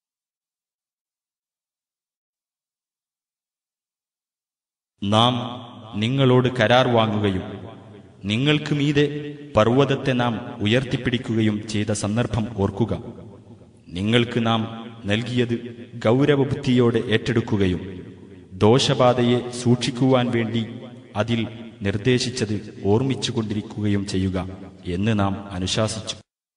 Speaker 2: നാം നിങ്ങളോട് കരാർ വാങ്ങുകയും നിങ്ങൾക്ക് മീതെ പർവ്വതത്തെ നാം ഉയർത്തിപ്പിടിക്കുകയും ചെയ്ത സന്ദർഭം ഓർക്കുക നിങ്ങൾക്ക് നാം നൽകിയത് ഗൗരവബുദ്ധിയോടെ ഏറ്റെടുക്കുകയും ദോഷബാധയെ സൂക്ഷിക്കുവാൻ വേണ്ടി അതിൽ നിർദ്ദേശിച്ചത് ഓർമ്മിച്ചുകൊണ്ടിരിക്കുകയും ചെയ്യുക എന്ന് നാം അനുശാസിച്ചു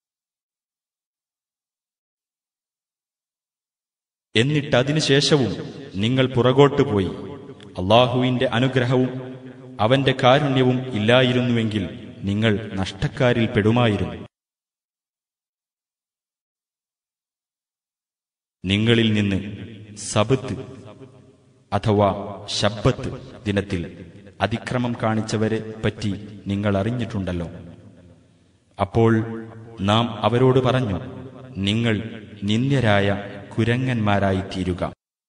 Speaker 2: എന്നിട്ടതിനുശേഷവും നിങ്ങൾ പുറകോട്ട് പോയി അള്ളാഹുവിന്റെ അനുഗ്രഹവും അവന്റെ കാരുണ്യവും ഇല്ലായിരുന്നുവെങ്കിൽ നിങ്ങൾ നഷ്ടക്കാരിൽ പെടുമായിരുന്നു നിങ്ങളിൽ നിന്ന് സബത്ത് അഥവാ ശബ്ബത്ത് ദിനത്തിൽ അതിക്രമം കാണിച്ചവരെ പറ്റി നിങ്ങൾ അറിഞ്ഞിട്ടുണ്ടല്ലോ അപ്പോൾ നാം അവരോട് പറഞ്ഞു നിങ്ങൾ നിന്ദ്യരായ കുരങ്ങന്മാരായി തീരുക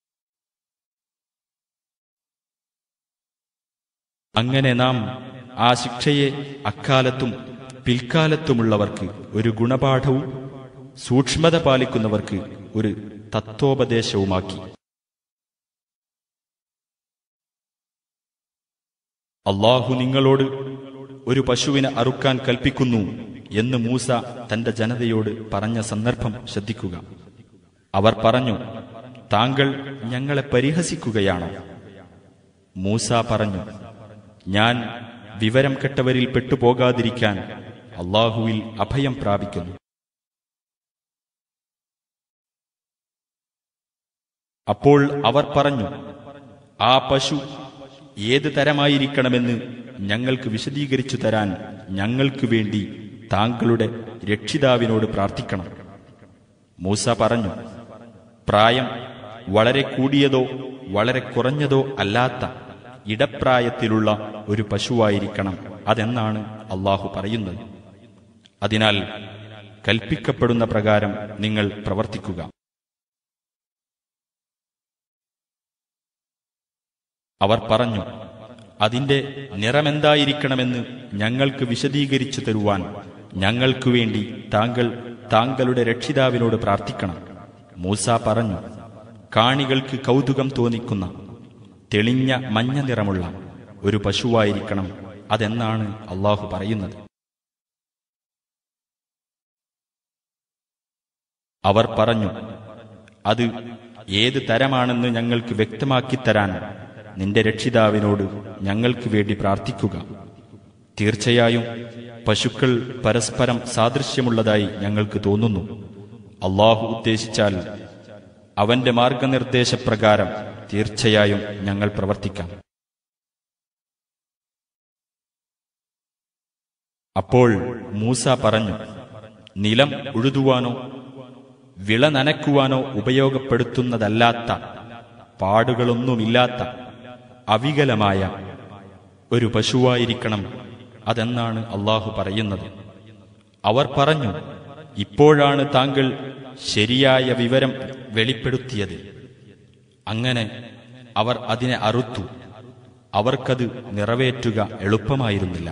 Speaker 2: അങ്ങനെ നാം ആ ശിക്ഷയെ അക്കാലത്തും പിൽക്കാലത്തുമുള്ളവർക്ക് ഒരു ഗുണപാഠവും സൂക്ഷ്മത പാലിക്കുന്നവർക്ക് ഒരു തത്വോപദേശവുമാക്കി അള്ളാഹു നിങ്ങളോട് ഒരു പശുവിനെ അറുക്കാൻ കൽപ്പിക്കുന്നു എന്ന് മൂസ തന്റെ ജനതയോട് പറഞ്ഞ സന്ദർഭം ശ്രദ്ധിക്കുക അവർ പറഞ്ഞു താങ്കൾ ഞങ്ങളെ പരിഹസിക്കുകയാണോ മൂസ പറഞ്ഞു ഞാൻ വിവരം കെട്ടവരിൽ പെട്ടുപോകാതിരിക്കാൻ അള്ളാഹുവിൽ അഭയം പ്രാപിക്കുന്നു അപ്പോൾ അവർ പറഞ്ഞു ആ പശു ഏത് തരമായിരിക്കണമെന്ന് ഞങ്ങൾക്ക് വിശദീകരിച്ചു തരാൻ ഞങ്ങൾക്ക് വേണ്ടി താങ്കളുടെ രക്ഷിതാവിനോട് പ്രാർത്ഥിക്കണം മൂസ പറഞ്ഞു പ്രായം വളരെ കൂടിയതോ വളരെ കുറഞ്ഞതോ അല്ലാത്ത ഇടപ്രായത്തിലുള്ള ഒരു പശുവായിരിക്കണം അതെന്നാണ് അള്ളാഹു പറയുന്നത് അതിനാൽ കൽപ്പിക്കപ്പെടുന്ന പ്രകാരം നിങ്ങൾ പ്രവർത്തിക്കുക അവർ പറഞ്ഞു അതിന്റെ നിറമെന്തായിരിക്കണമെന്ന് ഞങ്ങൾക്ക് വിശദീകരിച്ചു തരുവാൻ ഞങ്ങൾക്കു വേണ്ടി താങ്കൾ താങ്കളുടെ രക്ഷിതാവിനോട് പ്രാർത്ഥിക്കണം മൂസ പറഞ്ഞു കാണികൾക്ക് കൗതുകം തോന്നിക്കുന്ന തെളിഞ്ഞ മഞ്ഞ നിറമുള്ള ഒരു പശുവായിരിക്കണം അതെന്നാണ് അള്ളാഹു പറയുന്നത് അവർ പറഞ്ഞു അത് ഏത് തരമാണെന്ന് ഞങ്ങൾക്ക് വ്യക്തമാക്കി തരാൻ നിന്റെ രക്ഷിതാവിനോട് ഞങ്ങൾക്ക് വേണ്ടി പ്രാർത്ഥിക്കുക തീർച്ചയായും പശുക്കൾ പരസ്പരം സാദൃശ്യമുള്ളതായി ഞങ്ങൾക്ക് തോന്നുന്നു അള്ളാഹു ഉദ്ദേശിച്ചാൽ അവന്റെ മാർഗനിർദ്ദേശപ്രകാരം തീർച്ചയായും ഞങ്ങൾ പ്രവർത്തിക്കാം അപ്പോൾ മൂസ പറഞ്ഞു നിലം ഉഴുതുവാനോ വിള നനയ്ക്കുവാനോ ഉപയോഗപ്പെടുത്തുന്നതല്ലാത്ത പാടുകളൊന്നുമില്ലാത്ത അവികലമായ ഒരു പശുവായിരിക്കണം അതെന്നാണ് അള്ളാഹു പറയുന്നത് അവർ പറഞ്ഞു ഇപ്പോഴാണ് താങ്കൾ ശരിയായ വിവരം വെളിപ്പെടുത്തിയത് അങ്ങനെ അവർ അതിനെ അറുത്തു അവർക്കത് നിറവേറ്റുക എളുപ്പമായിരുന്നില്ല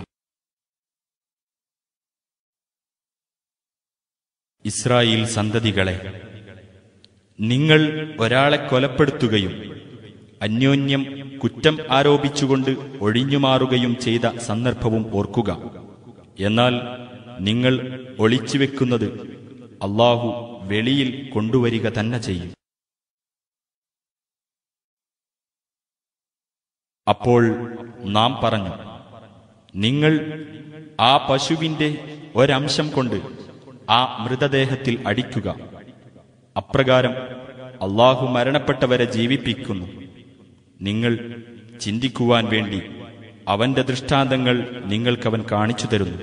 Speaker 2: ഇസ്രായേൽ സന്തതികളെ നിങ്ങൾ ഒരാളെ കൊലപ്പെടുത്തുകയും അന്യോന്യം കുറ്റം ആരോപിച്ചുകൊണ്ട് ഒഴിഞ്ഞുമാറുകയും ചെയ്ത സന്ദർഭവും ഓർക്കുക എന്നാൽ നിങ്ങൾ ഒളിച്ചുവെക്കുന്നത് അള്ളാഹു വെളിയിൽ കൊണ്ടുവരിക തന്നെ ചെയ്യും അപ്പോൾ നാം പറഞ്ഞു നിങ്ങൾ ആ പശുവിന്റെ ഒരംശം കൊണ്ട് ആ മൃതദേഹത്തിൽ അടിക്കുക അപ്രകാരം അള്ളാഹു മരണപ്പെട്ടവരെ ജീവിപ്പിക്കുന്നു നിങ്ങൾ ചിന്തിക്കുവാൻ വേണ്ടി അവന്റെ ദൃഷ്ടാന്തങ്ങൾ നിങ്ങൾക്കവൻ കാണിച്ചു തരുന്നു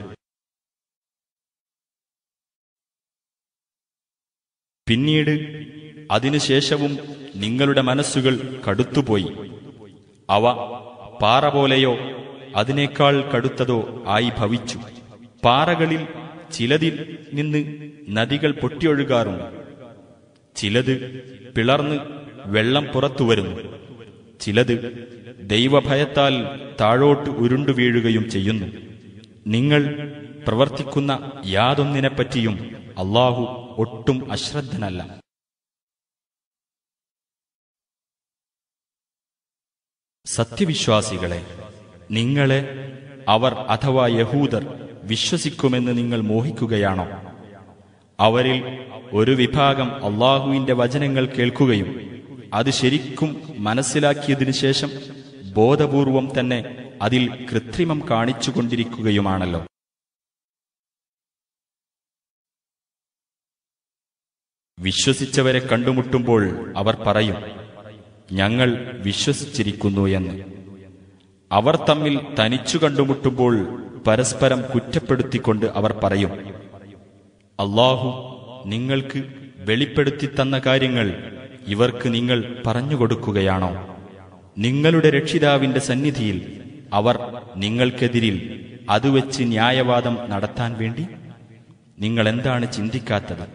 Speaker 2: പിന്നീട് അതിനുശേഷവും നിങ്ങളുടെ മനസ്സുകൾ കടുത്തുപോയി അവ പാറ പോലെയോ അതിനേക്കാൾ കടുത്തതോ ആയി ഭവിച്ചു പാറകളിൽ ചിലതിൽ നിന്ന് നദികൾ പൊട്ടിയൊഴുകാറുണ്ട് ചിലത് പിളർന്ന് വെള്ളം പുറത്തു വരുന്നു ചിലത് ദൈവഭയത്താൽ താഴോട്ട് ഉരുണ്ടു വീഴുകയും ചെയ്യുന്നു നിങ്ങൾ പ്രവർത്തിക്കുന്ന യാതൊന്നിനെപ്പറ്റിയും അള്ളാഹു ഒട്ടും അശ്രദ്ധനല്ല സത്യവിശ്വാസികളെ നിങ്ങളെ അവർ അഥവാ യഹൂദർ വിശ്വസിക്കുമെന്ന് നിങ്ങൾ മോഹിക്കുകയാണോ അവരിൽ ഒരു വിഭാഗം അള്ളാഹുവിന്റെ വചനങ്ങൾ കേൾക്കുകയും അത് ശരിക്കും മനസ്സിലാക്കിയതിനു ശേഷം ബോധപൂർവം തന്നെ അതിൽ കൃത്രിമം കാണിച്ചുകൊണ്ടിരിക്കുകയുമാണല്ലോ വിശ്വസിച്ചവരെ കണ്ടുമുട്ടുമ്പോൾ അവർ പറയും ഞങ്ങൾ വിശ്വസിച്ചിരിക്കുന്നു എന്ന് അവർ തമ്മിൽ തനിച്ചു കണ്ടുമുട്ടുമ്പോൾ പരസ്പരം കുറ്റപ്പെടുത്തിക്കൊണ്ട് അവർ പറയും അള്ളാഹു നിങ്ങൾക്ക് വെളിപ്പെടുത്തി തന്ന കാര്യങ്ങൾ ഇവർക്ക് നിങ്ങൾ പറഞ്ഞുകൊടുക്കുകയാണോ നിങ്ങളുടെ രക്ഷിതാവിന്റെ സന്നിധിയിൽ അവർ നിങ്ങൾക്കെതിരിൽ അത് വെച്ച് ന്യായവാദം നടത്താൻ വേണ്ടി നിങ്ങൾ എന്താണ് ചിന്തിക്കാത്തത്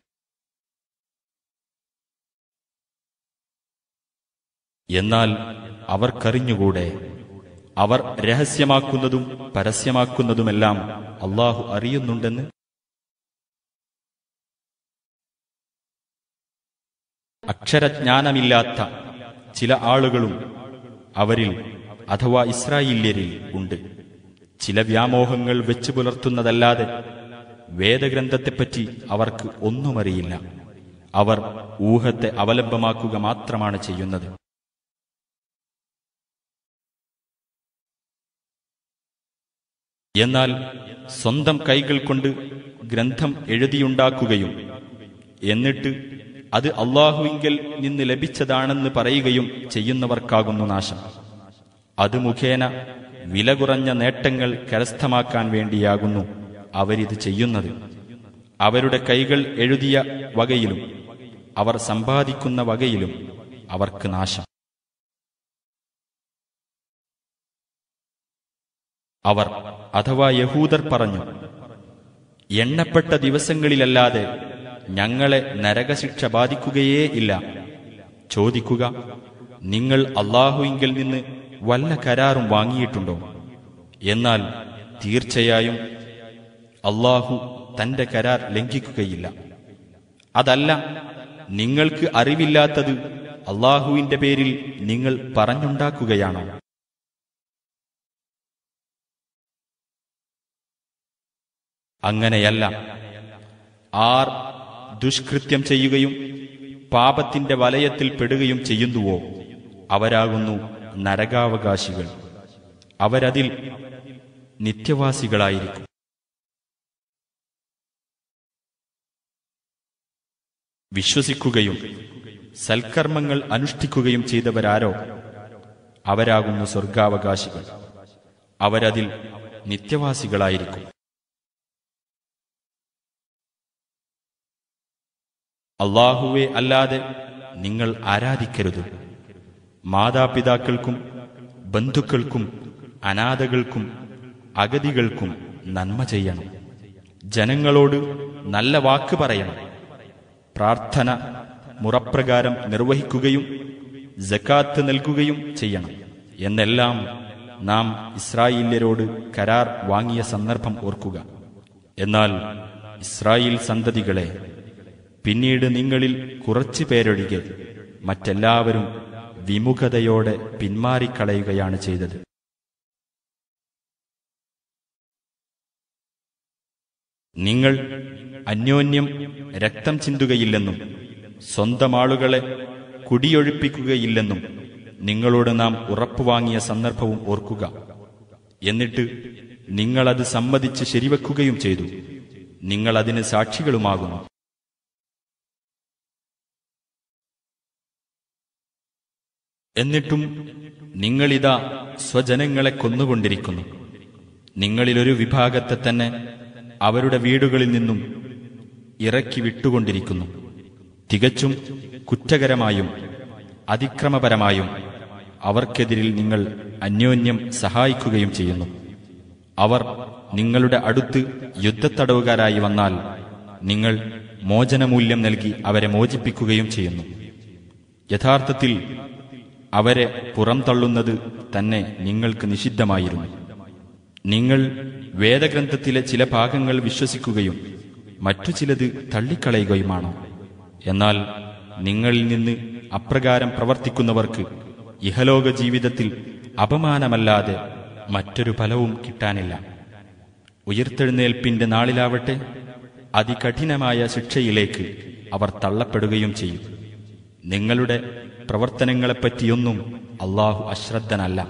Speaker 2: എന്നാൽ അവർക്കറിഞ്ഞുകൂടെ അവർ രഹസ്യമാക്കുന്നതും പരസ്യമാക്കുന്നതുമെല്ലാം അള്ളാഹു അറിയുന്നുണ്ടെന്ന് അക്ഷരജ്ഞാനമില്ലാത്ത ചില ആളുകളും അവരിൽ അഥവാ ഇസ്രായേല്യരിൽ ഉണ്ട് ചില വ്യാമോഹങ്ങൾ വെച്ചു പുലർത്തുന്നതല്ലാതെ വേദഗ്രന്ഥത്തെപ്പറ്റി അവർക്ക് ഒന്നുമറിയില്ല അവർ ഊഹത്തെ അവലംബമാക്കുക മാത്രമാണ് ചെയ്യുന്നത് എന്നാൽ സ്വന്തം കൈകൾ കൊണ്ട് ഗ്രന്ഥം എഴുതിയുണ്ടാക്കുകയും എന്നിട്ട് അത് അള്ളാഹുവിങ്കൽ നിന്ന് ലഭിച്ചതാണെന്ന് പറയുകയും ചെയ്യുന്നവർക്കാകുന്നു നാശം അത് മുഖേന വില കുറഞ്ഞ നേട്ടങ്ങൾ കരസ്ഥമാക്കാൻ വേണ്ടിയാകുന്നു അവരിത് ചെയ്യുന്നത് അവരുടെ കൈകൾ എഴുതിയ വകയിലും അവർ സമ്പാദിക്കുന്ന വകയിലും അവർക്ക് നാശം അവർ അഥവാ യഹൂദർ പറഞ്ഞു എണ്ണപ്പെട്ട ദിവസങ്ങളിലല്ലാതെ ഞങ്ങളെ നരകശിക്ഷ ബാധിക്കുകയേ ഇല്ല ചോദിക്കുക നിങ്ങൾ അള്ളാഹുവിങ്കിൽ നിന്ന് വല്ല കരാറും വാങ്ങിയിട്ടുണ്ടോ എന്നാൽ തീർച്ചയായും അള്ളാഹു തന്റെ കരാർ ലംഘിക്കുകയില്ല അതല്ല നിങ്ങൾക്ക് അറിവില്ലാത്തത് അള്ളാഹുവിന്റെ പേരിൽ നിങ്ങൾ പറഞ്ഞുണ്ടാക്കുകയാണോ അങ്ങനെയല്ല ആർ ദുഷ്കൃത്യം ചെയ്യുകയും പാപത്തിന്റെ വലയത്തിൽ പെടുകയും ചെയ്യുന്നുവോ അവരാകുന്നു നരകാവകാശികൾ അവരതിൽ നിത്യവാസികളായിരിക്കും വിശ്വസിക്കുകയും സൽക്കർമ്മങ്ങൾ അനുഷ്ഠിക്കുകയും ചെയ്തവരാരോ അവരാകുന്നു സ്വർഗാവകാശികൾ അവരതിൽ നിത്യവാസികളായിരിക്കും അള്ളാഹുവെ അല്ലാതെ നിങ്ങൾ ആരാധിക്കരുത് മാതാപിതാക്കൾക്കും ബന്ധുക്കൾക്കും അനാഥകൾക്കും അഗതികൾക്കും നന്മ ചെയ്യണം ജനങ്ങളോട് നല്ല വാക്ക് പറയണം പ്രാർത്ഥന മുറപ്രകാരം നിർവഹിക്കുകയും ജക്കാത്ത് നൽകുകയും ചെയ്യണം എന്നെല്ലാം നാം ഇസ്രായേല്യരോട് കരാർ വാങ്ങിയ സന്ദർഭം ഓർക്കുക എന്നാൽ ഇസ്രായേൽ സന്തതികളെ പിന്നീട് നിങ്ങളിൽ കുറച്ചു പേരൊഴികെ മറ്റെല്ലാവരും വിമുഖതയോടെ പിന്മാറിക്കളയുകയാണ് ചെയ്തത് നിങ്ങൾ അന്യോന്യം രക്തം ചിന്തുകയില്ലെന്നും സ്വന്തം ആളുകളെ കുടിയൊഴിപ്പിക്കുകയില്ലെന്നും നിങ്ങളോട് നാം ഉറപ്പുവാങ്ങിയ സന്ദർഭവും ഓർക്കുക എന്നിട്ട് നിങ്ങളത് സമ്മതിച്ച് ശരിവെക്കുകയും ചെയ്തു നിങ്ങളതിന് സാക്ഷികളുമാകുന്നു എന്നിട്ടും നിങ്ങളിതാ സ്വജനങ്ങളെ കൊന്നുകൊണ്ടിരിക്കുന്നു നിങ്ങളിലൊരു വിഭാഗത്തെ തന്നെ അവരുടെ വീടുകളിൽ നിന്നും ഇറക്കി വിട്ടുകൊണ്ടിരിക്കുന്നു തികച്ചും കുറ്റകരമായും അതിക്രമപരമായും അവർക്കെതിരിൽ നിങ്ങൾ അന്യോന്യം സഹായിക്കുകയും ചെയ്യുന്നു അവർ നിങ്ങളുടെ അടുത്ത് യുദ്ധത്തടവുകാരായി വന്നാൽ നിങ്ങൾ മോചനമൂല്യം നൽകി അവരെ മോചിപ്പിക്കുകയും ചെയ്യുന്നു യഥാർത്ഥത്തിൽ അവരെ പുറംതള്ളുന്നത് തന്നെ നിങ്ങൾക്ക് നിഷിദ്ധമായിരുന്നു നിങ്ങൾ വേദഗ്രന്ഥത്തിലെ ചില ഭാഗങ്ങൾ വിശ്വസിക്കുകയും മറ്റു ചിലത് തള്ളിക്കളയുകയുമാണോ എന്നാൽ നിങ്ങളിൽ നിന്ന് അപ്രകാരം പ്രവർത്തിക്കുന്നവർക്ക് ഇഹലോക ജീവിതത്തിൽ അപമാനമല്ലാതെ മറ്റൊരു ഫലവും കിട്ടാനില്ല ഉയർത്തെഴുന്നേൽപ്പിന്റെ നാളിലാവട്ടെ അതികഠിനമായ ശിക്ഷയിലേക്ക് അവർ തള്ളപ്പെടുകയും ചെയ്യും നിങ്ങളുടെ പ്രവർത്തനങ്ങളെപ്പറ്റിയൊന്നും അള്ളാഹു അശ്രദ്ധനല്ല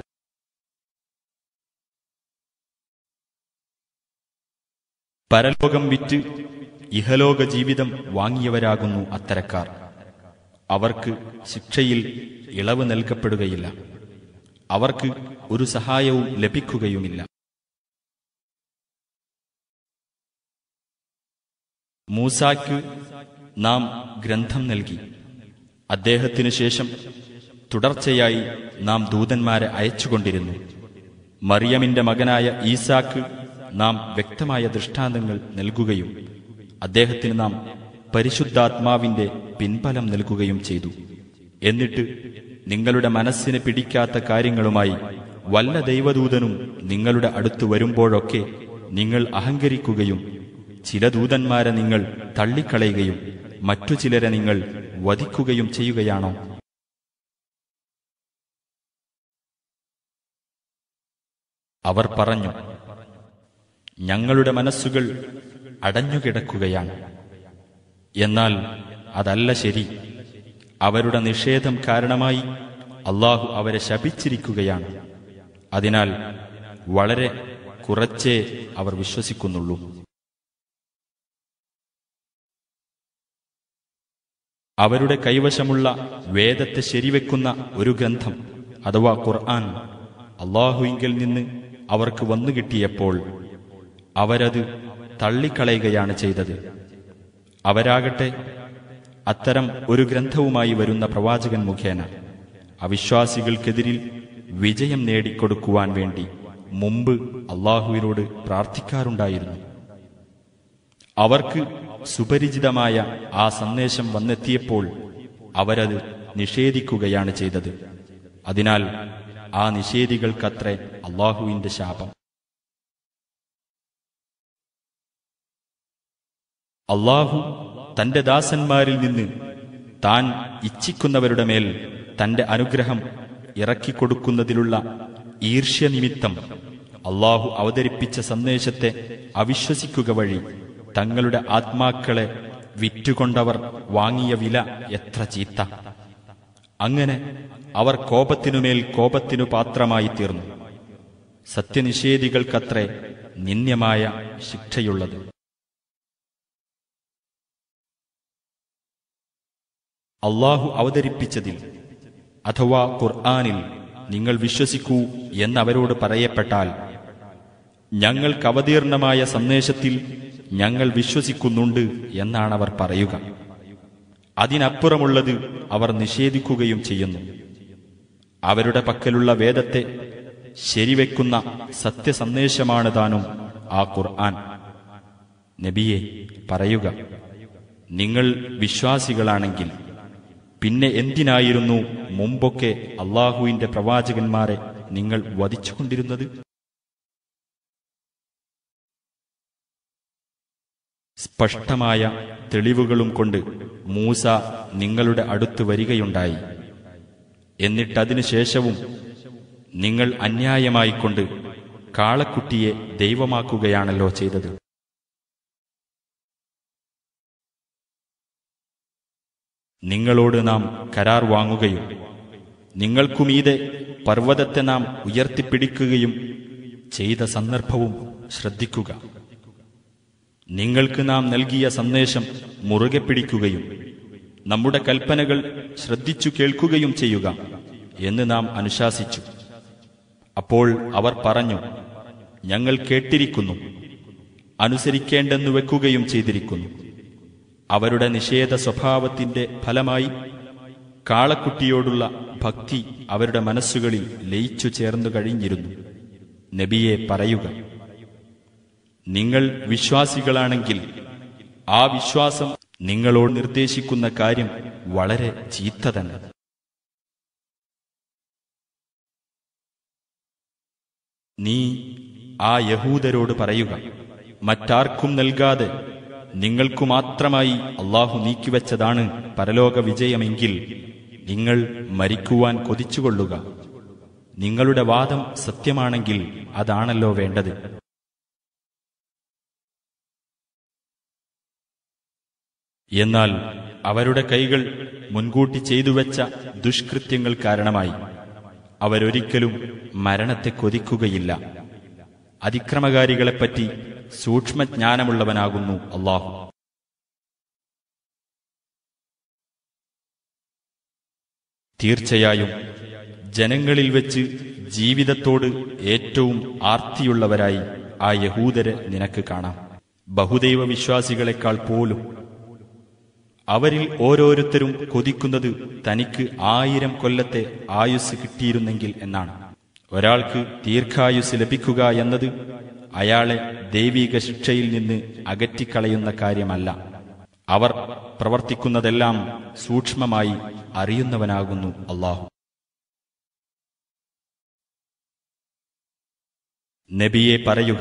Speaker 2: പരലോകം വിറ്റ് ഇഹലോക ജീവിതം വാങ്ങിയവരാകുന്നു അത്തരക്കാർ അവർക്ക് ശിക്ഷയിൽ ഇളവ് നൽകപ്പെടുകയില്ല അവർക്ക് ഒരു സഹായവും ലഭിക്കുകയുമില്ല മൂസാക്ക് നാം ഗ്രന്ഥം നൽകി അദ്ദേഹത്തിനു ശേഷം തുടർച്ചയായി നാം ദൂതന്മാരെ അയച്ചുകൊണ്ടിരുന്നു മറിയമിന്റെ മകനായ ഈസാക്ക് നാം വ്യക്തമായ ദൃഷ്ടാന്തങ്ങൾ നൽകുകയും അദ്ദേഹത്തിന് നാം പരിശുദ്ധാത്മാവിന്റെ പിൻബലം നൽകുകയും ചെയ്തു എന്നിട്ട് നിങ്ങളുടെ മനസ്സിന് പിടിക്കാത്ത കാര്യങ്ങളുമായി വല്ല ദൈവദൂതനും നിങ്ങളുടെ അടുത്ത് വരുമ്പോഴൊക്കെ നിങ്ങൾ അഹങ്കരിക്കുകയും ചില ദൂതന്മാരെ നിങ്ങൾ തള്ളിക്കളയുകയും മറ്റു ചിലരെ നിങ്ങൾ വധിക്കുകയും ചെയ്യുകയാണോ അവർ പറഞ്ഞു ഞങ്ങളുടെ മനസ്സുകൾ അടഞ്ഞുകിടക്കുകയാണ് എന്നാൽ അതല്ല ശരി അവരുടെ നിഷേധം കാരണമായി അള്ളാഹു അവരെ ശപിച്ചിരിക്കുകയാണ് അതിനാൽ വളരെ കുറച്ചേ അവർ വിശ്വസിക്കുന്നുള്ളൂ അവരുടെ കൈവശമുള്ള വേദത്തെ ശരിവെക്കുന്ന ഒരു ഗ്രന്ഥം അഥവാ ഖുർആൻ അള്ളാഹുവിങ്കിൽ നിന്ന് അവർക്ക് വന്നു കിട്ടിയപ്പോൾ അവരത് തള്ളിക്കളയുകയാണ് ചെയ്തത് അവരാകട്ടെ അത്തരം ഒരു ഗ്രന്ഥവുമായി വരുന്ന പ്രവാചകൻ മുഖേന അവിശ്വാസികൾക്കെതിരിൽ വിജയം നേടിക്കൊടുക്കുവാൻ വേണ്ടി മുമ്പ് അള്ളാഹുവിനോട് പ്രാർത്ഥിക്കാറുണ്ടായിരുന്നു അവർക്ക് സുപരിചിതമായ ആ സന്ദേശം വന്നെത്തിയപ്പോൾ അവരത് നിഷേധിക്കുകയാണ് ചെയ്തത് അതിനാൽ ആ നിഷേധികൾക്കത്രേ അള്ളാഹുവിന്റെ ശാപം അള്ളാഹു തന്റെ ദാസന്മാരിൽ നിന്ന് താൻ ഇച്ഛിക്കുന്നവരുടെ മേൽ തന്റെ അനുഗ്രഹം ഇറക്കിക്കൊടുക്കുന്നതിലുള്ള ഈർഷ്യനിമിത്തം അള്ളാഹു അവതരിപ്പിച്ച സന്ദേശത്തെ അവിശ്വസിക്കുക വഴി തങ്ങളുടെ ആത്മാക്കളെ വിറ്റുകൊണ്ടവർ വാങ്ങിയ വില എത്ര ചീത്ത അങ്ങനെ അവർ കോപത്തിനുമേൽ കോപത്തിനു പാത്രമായി തീർന്നു സത്യനിഷേധികൾക്കത്രേ നിന്ദ്യമായ ശിക്ഷയുള്ളത് അള്ളാഹു അവതരിപ്പിച്ചതിൽ അഥവാ ഖുർആാനിൽ നിങ്ങൾ വിശ്വസിക്കൂ എന്നവരോട് പറയപ്പെട്ടാൽ ഞങ്ങൾക്ക് അവതീർണമായ സന്ദേശത്തിൽ ഞങ്ങൾ വിശ്വസിക്കുന്നുണ്ട് എന്നാണ് അവർ പറയുക അതിനപ്പുറമുള്ളത് അവർ നിഷേധിക്കുകയും ചെയ്യുന്നു അവരുടെ പക്കലുള്ള വേദത്തെ ശരിവെക്കുന്ന സത്യസന്ദേശമാണ് താനും ആ ഖുർആൻ നബിയെ പറയുക നിങ്ങൾ വിശ്വാസികളാണെങ്കിൽ പിന്നെ എന്തിനായിരുന്നു മുമ്പൊക്കെ അള്ളാഹുവിന്റെ പ്രവാചകന്മാരെ നിങ്ങൾ വധിച്ചുകൊണ്ടിരുന്നത് സ്പഷ്ടമായ തെളിവുകളും കൊണ്ട് മൂസ നിങ്ങളുടെ അടുത്ത് വരികയുണ്ടായി എന്നിട്ടതിനു ശേഷവും നിങ്ങൾ അന്യായമായിക്കൊണ്ട് കാളക്കുട്ടിയെ ദൈവമാക്കുകയാണല്ലോ ചെയ്തത് നിങ്ങളോട് നാം കരാർ വാങ്ങുകയും നിങ്ങൾക്കുമീതെ പർവ്വതത്തെ നാം ഉയർത്തിപ്പിടിക്കുകയും ചെയ്ത സന്ദർഭവും ശ്രദ്ധിക്കുക നിങ്ങൾക്ക് നാം നൽകിയ സന്ദേശം മുറുകെ പിടിക്കുകയും നമ്മുടെ കൽപ്പനകൾ ശ്രദ്ധിച്ചു കേൾക്കുകയും ചെയ്യുക എന്ന് നാം അനുശാസിച്ചു അപ്പോൾ അവർ പറഞ്ഞു ഞങ്ങൾ കേട്ടിരിക്കുന്നു അനുസരിക്കേണ്ടെന്നു വെക്കുകയും ചെയ്തിരിക്കുന്നു അവരുടെ നിഷേധ സ്വഭാവത്തിന്റെ ഫലമായി കാളക്കുട്ടിയോടുള്ള ഭക്തി അവരുടെ മനസ്സുകളിൽ ലയിച്ചു ചേർന്നു കഴിഞ്ഞിരുന്നു നബിയെ പറയുക നിങ്ങൾ വിശ്വാസികളാണെങ്കിൽ ആ വിശ്വാസം നിങ്ങളോട് നിർദ്ദേശിക്കുന്ന കാര്യം വളരെ ചീത്ത തന്നെ നീ ആ യഹൂദരോട് പറയുക മറ്റാർക്കും നൽകാതെ നിങ്ങൾക്കു മാത്രമായി അള്ളാഹു നീക്കിവെച്ചതാണ് പരലോക വിജയമെങ്കിൽ നിങ്ങൾ മരിക്കുവാൻ കൊതിച്ചുകൊള്ളുക നിങ്ങളുടെ വാദം സത്യമാണെങ്കിൽ അതാണല്ലോ വേണ്ടത് എന്നാൽ അവരുടെ കൈകൾ മുൻകൂട്ടി ചെയ്തുവെച്ച ദുഷ്കൃത്യങ്ങൾ കാരണമായി അവരൊരിക്കലും മരണത്തെ കൊതിക്കുകയില്ല അതിക്രമകാരികളെപ്പറ്റി സൂക്ഷ്മജ്ഞാനമുള്ളവനാകുന്നു അള്ളാഹു തീർച്ചയായും ജനങ്ങളിൽ വെച്ച് ജീവിതത്തോട് ഏറ്റവും ആർത്തിയുള്ളവരായി ആ യഹൂദരെ നിനക്ക് കാണാം ബഹുദൈവ വിശ്വാസികളെക്കാൾ പോലും അവരിൽ ഓരോരുത്തരും കൊതിക്കുന്നത് തനിക്ക് ആയിരം കൊല്ലത്തെ ആയുസ് കിട്ടിയിരുന്നെങ്കിൽ എന്നാണ് ഒരാൾക്ക് ദീർഘായുസ് ലഭിക്കുക എന്നത് അയാളെ ദൈവിക ശിക്ഷയിൽ നിന്ന് അകറ്റിക്കളയുന്ന കാര്യമല്ല അവർ പ്രവർത്തിക്കുന്നതെല്ലാം സൂക്ഷ്മമായി അറിയുന്നവനാകുന്നു അള്ളാഹു നബിയെ പറയുക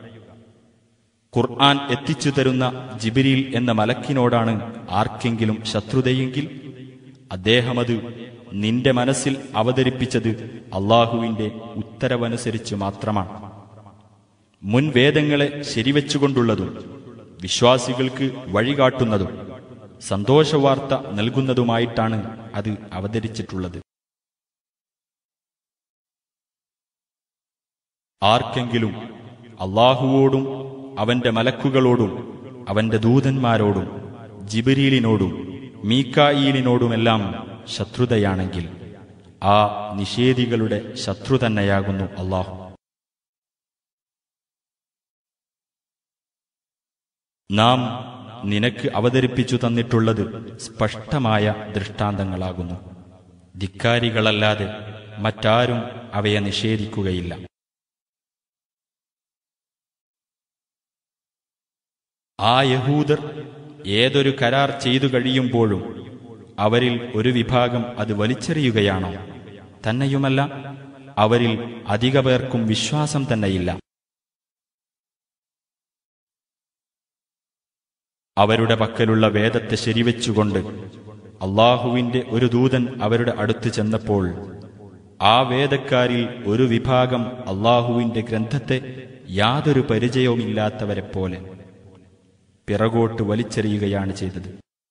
Speaker 2: ഖുർആൻ എത്തിച്ചു തരുന്ന ജിബിരിൽ എന്ന മലക്കിനോടാണ് ആർക്കെങ്കിലും ശത്രുതയെങ്കിൽ അദ്ദേഹമത് നിന്റെ മനസ്സിൽ അവതരിപ്പിച്ചത് അള്ളാഹുവിന്റെ ഉത്തരവനുസരിച്ച് മാത്രമാണ് മുൻ വേദങ്ങളെ ശരിവെച്ചുകൊണ്ടുള്ളതും വിശ്വാസികൾക്ക് വഴികാട്ടുന്നതും സന്തോഷവാർത്ത നൽകുന്നതുമായിട്ടാണ് അത് അവതരിച്ചിട്ടുള്ളത് ആർക്കെങ്കിലും അള്ളാഹുവോടും അവന്റെ മലക്കുകളോടും അവന്റെ ദൂതന്മാരോടും ജിബരീലിനോടും മീക്കായീലിനോടുമെല്ലാം ശത്രുതയാണെങ്കിൽ ആ നിഷേധികളുടെ ശത്രു തന്നെയാകുന്നു അള്ളാഹു നാം നിനക്ക് അവതരിപ്പിച്ചു തന്നിട്ടുള്ളത് സ്പഷ്ടമായ ദൃഷ്ടാന്തങ്ങളാകുന്നു ധിക്കാരികളല്ലാതെ മറ്റാരും അവയെ നിഷേധിക്കുകയില്ല ആ യഹൂദർ ഏതൊരു കരാർ ചെയ്തു കഴിയുമ്പോഴും അവരിൽ ഒരു വിഭാഗം അത് വലിച്ചെറിയുകയാണോ തന്നെയുമല്ല അവരിൽ അധിക പേർക്കും വിശ്വാസം തന്നെയില്ല അവരുടെ പക്കലുള്ള വേദത്തെ ശരിവെച്ചുകൊണ്ട് അള്ളാഹുവിന്റെ ഒരു ദൂതൻ അവരുടെ അടുത്ത് ചെന്നപ്പോൾ ആ വേദക്കാരിൽ ഒരു വിഭാഗം അള്ളാഹുവിന്റെ ഗ്രന്ഥത്തെ യാതൊരു പരിചയവുമില്ലാത്തവരെപ്പോലെ പിറകോട്ട് വലിച്ചെറിയുകയാണ് ചെയ്തത്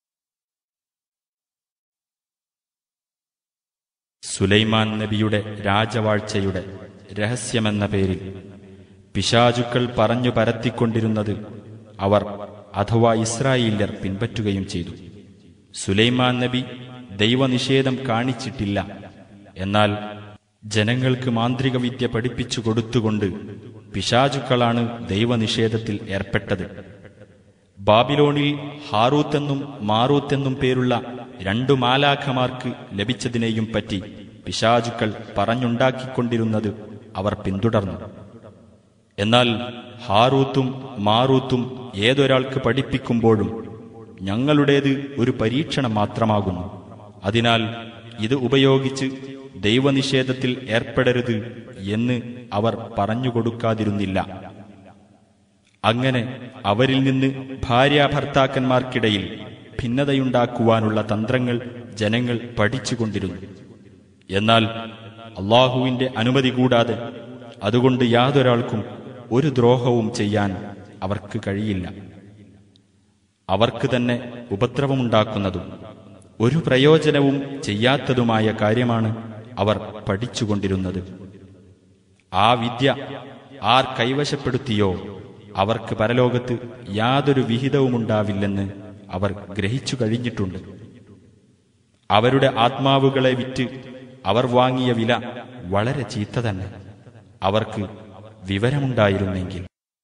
Speaker 2: സുലൈമാൻ നബിയുടെ രാജവാഴ്ചയുടെ രഹസ്യമെന്ന പേരിൽ പിശാചുക്കൾ പറഞ്ഞു പരത്തിക്കൊണ്ടിരുന്നത് അവർ അഥവാ ഇസ്രായേല്യർ പിൻപറ്റുകയും ചെയ്തു സുലൈമാൻ നബി ദൈവനിഷേധം കാണിച്ചിട്ടില്ല എന്നാൽ ജനങ്ങൾക്ക് മാന്ത്രിക വിദ്യ പഠിപ്പിച്ചു കൊടുത്തുകൊണ്ട് പിശാചുക്കളാണ് ദൈവനിഷേധത്തിൽ ഏർപ്പെട്ടത് ബാബിലോണിൽ ഹാറൂത്തെന്നും മാറൂത്തെന്നും പേരുള്ള രണ്ടു മാലാഖമാർക്ക് ലഭിച്ചതിനെയും പറ്റി പിശാചുക്കൾ പറഞ്ഞുണ്ടാക്കിക്കൊണ്ടിരുന്നത് അവർ പിന്തുടർന്നു എന്നാൽ ഹാറൂത്തും മാറൂത്തും ഏതൊരാൾക്ക് പഠിപ്പിക്കുമ്പോഴും ഞങ്ങളുടേത് ഒരു പരീക്ഷണം മാത്രമാകുന്നു അതിനാൽ ഇത് ഉപയോഗിച്ച് ദൈവനിഷേധത്തിൽ ഏർപ്പെടരുത് എന്ന് അവർ പറഞ്ഞുകൊടുക്കാതിരുന്നില്ല അങ്ങനെ അവരിൽ നിന്ന് ഭാര്യാഭർത്താക്കന്മാർക്കിടയിൽ ഭിന്നതയുണ്ടാക്കുവാനുള്ള തന്ത്രങ്ങൾ ജനങ്ങൾ പഠിച്ചുകൊണ്ടിരുന്നു എന്നാൽ അള്ളാഹുവിന്റെ അനുമതി കൂടാതെ അതുകൊണ്ട് യാതൊരാൾക്കും ഒരു ദ്രോഹവും ചെയ്യാൻ അവർക്ക് കഴിയില്ല അവർക്ക് തന്നെ ഉപദ്രവമുണ്ടാക്കുന്നതും ഒരു പ്രയോജനവും ചെയ്യാത്തതുമായ കാര്യമാണ് അവർ പഠിച്ചുകൊണ്ടിരുന്നത് ആ വിദ്യ ആർ കൈവശപ്പെടുത്തിയോ അവർക്ക് പരലോകത്ത് യാതൊരു വിഹിതവുമുണ്ടാവില്ലെന്ന് അവർ ഗ്രഹിച്ചു കഴിഞ്ഞിട്ടുണ്ട് അവരുടെ ആത്മാവുകളെ വിറ്റ് അവർ വാങ്ങിയ വില വളരെ ചീത്ത തന്നെ അവർക്ക് വിവരമുണ്ടായിരുന്നെങ്കിൽ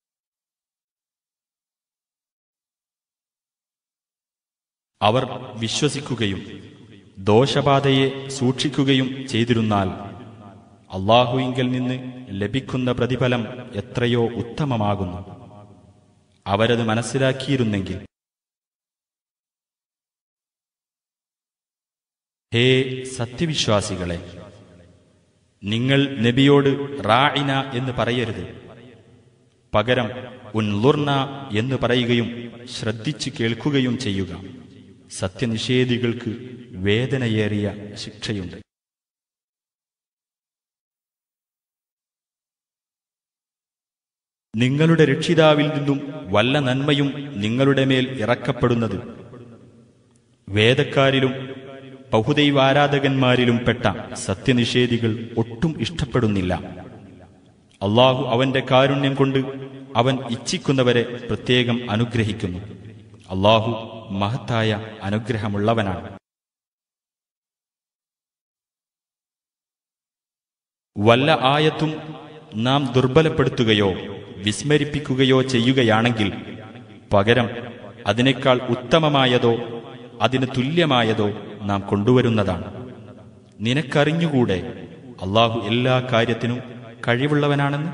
Speaker 2: അവർ വിശ്വസിക്കുകയും ദോഷബാധയെ സൂക്ഷിക്കുകയും ചെയ്തിരുന്നാൽ അള്ളാഹുവിങ്കൽ നിന്ന് ലഭിക്കുന്ന പ്രതിഫലം എത്രയോ ഉത്തമമാകുന്നു അവരത് മനസ്സിലാക്കിയിരുന്നെങ്കിൽ ഹേ സത്യവിശ്വാസികളെ നിങ്ങൾ നബിയോട് റായിന എന്ന് പറയരുത് പകരം ഉൻലുർന എന്ന് പറയുകയും ശ്രദ്ധിച്ചു കേൾക്കുകയും ചെയ്യുക സത്യനിഷേധികൾക്ക് വേദനയേറിയ ശിക്ഷയുണ്ട് നിങ്ങളുടെ രക്ഷിതാവിൽ നിന്നും വല്ല നന്മയും നിങ്ങളുടെ മേൽ ഇറക്കപ്പെടുന്നത് വേദക്കാരിലും ബഹുദൈവാരാധകന്മാരിലും പെട്ട സത്യനിഷേധികൾ ഒട്ടും ഇഷ്ടപ്പെടുന്നില്ല അള്ളാഹു അവന്റെ കാരുണ്യം കൊണ്ട് അവൻ ഇച്ഛിക്കുന്നവരെ പ്രത്യേകം അനുഗ്രഹിക്കുന്നു അള്ളാഹു മഹത്തായ അനുഗ്രഹമുള്ളവനാണ് വല്ല ആയത്തും നാം ദുർബലപ്പെടുത്തുകയോ വിസ്മരിപ്പിക്കുകയോ ചെയ്യുകയാണെങ്കിൽ പകരം അതിനേക്കാൾ ഉത്തമമായതോ അതിന് തുല്യമായതോ നാം കൊണ്ടുവരുന്നതാണ് നിനക്കറിഞ്ഞുകൂടെ അള്ളാഹു എല്ലാ കാര്യത്തിനും കഴിവുള്ളവനാണെന്ന്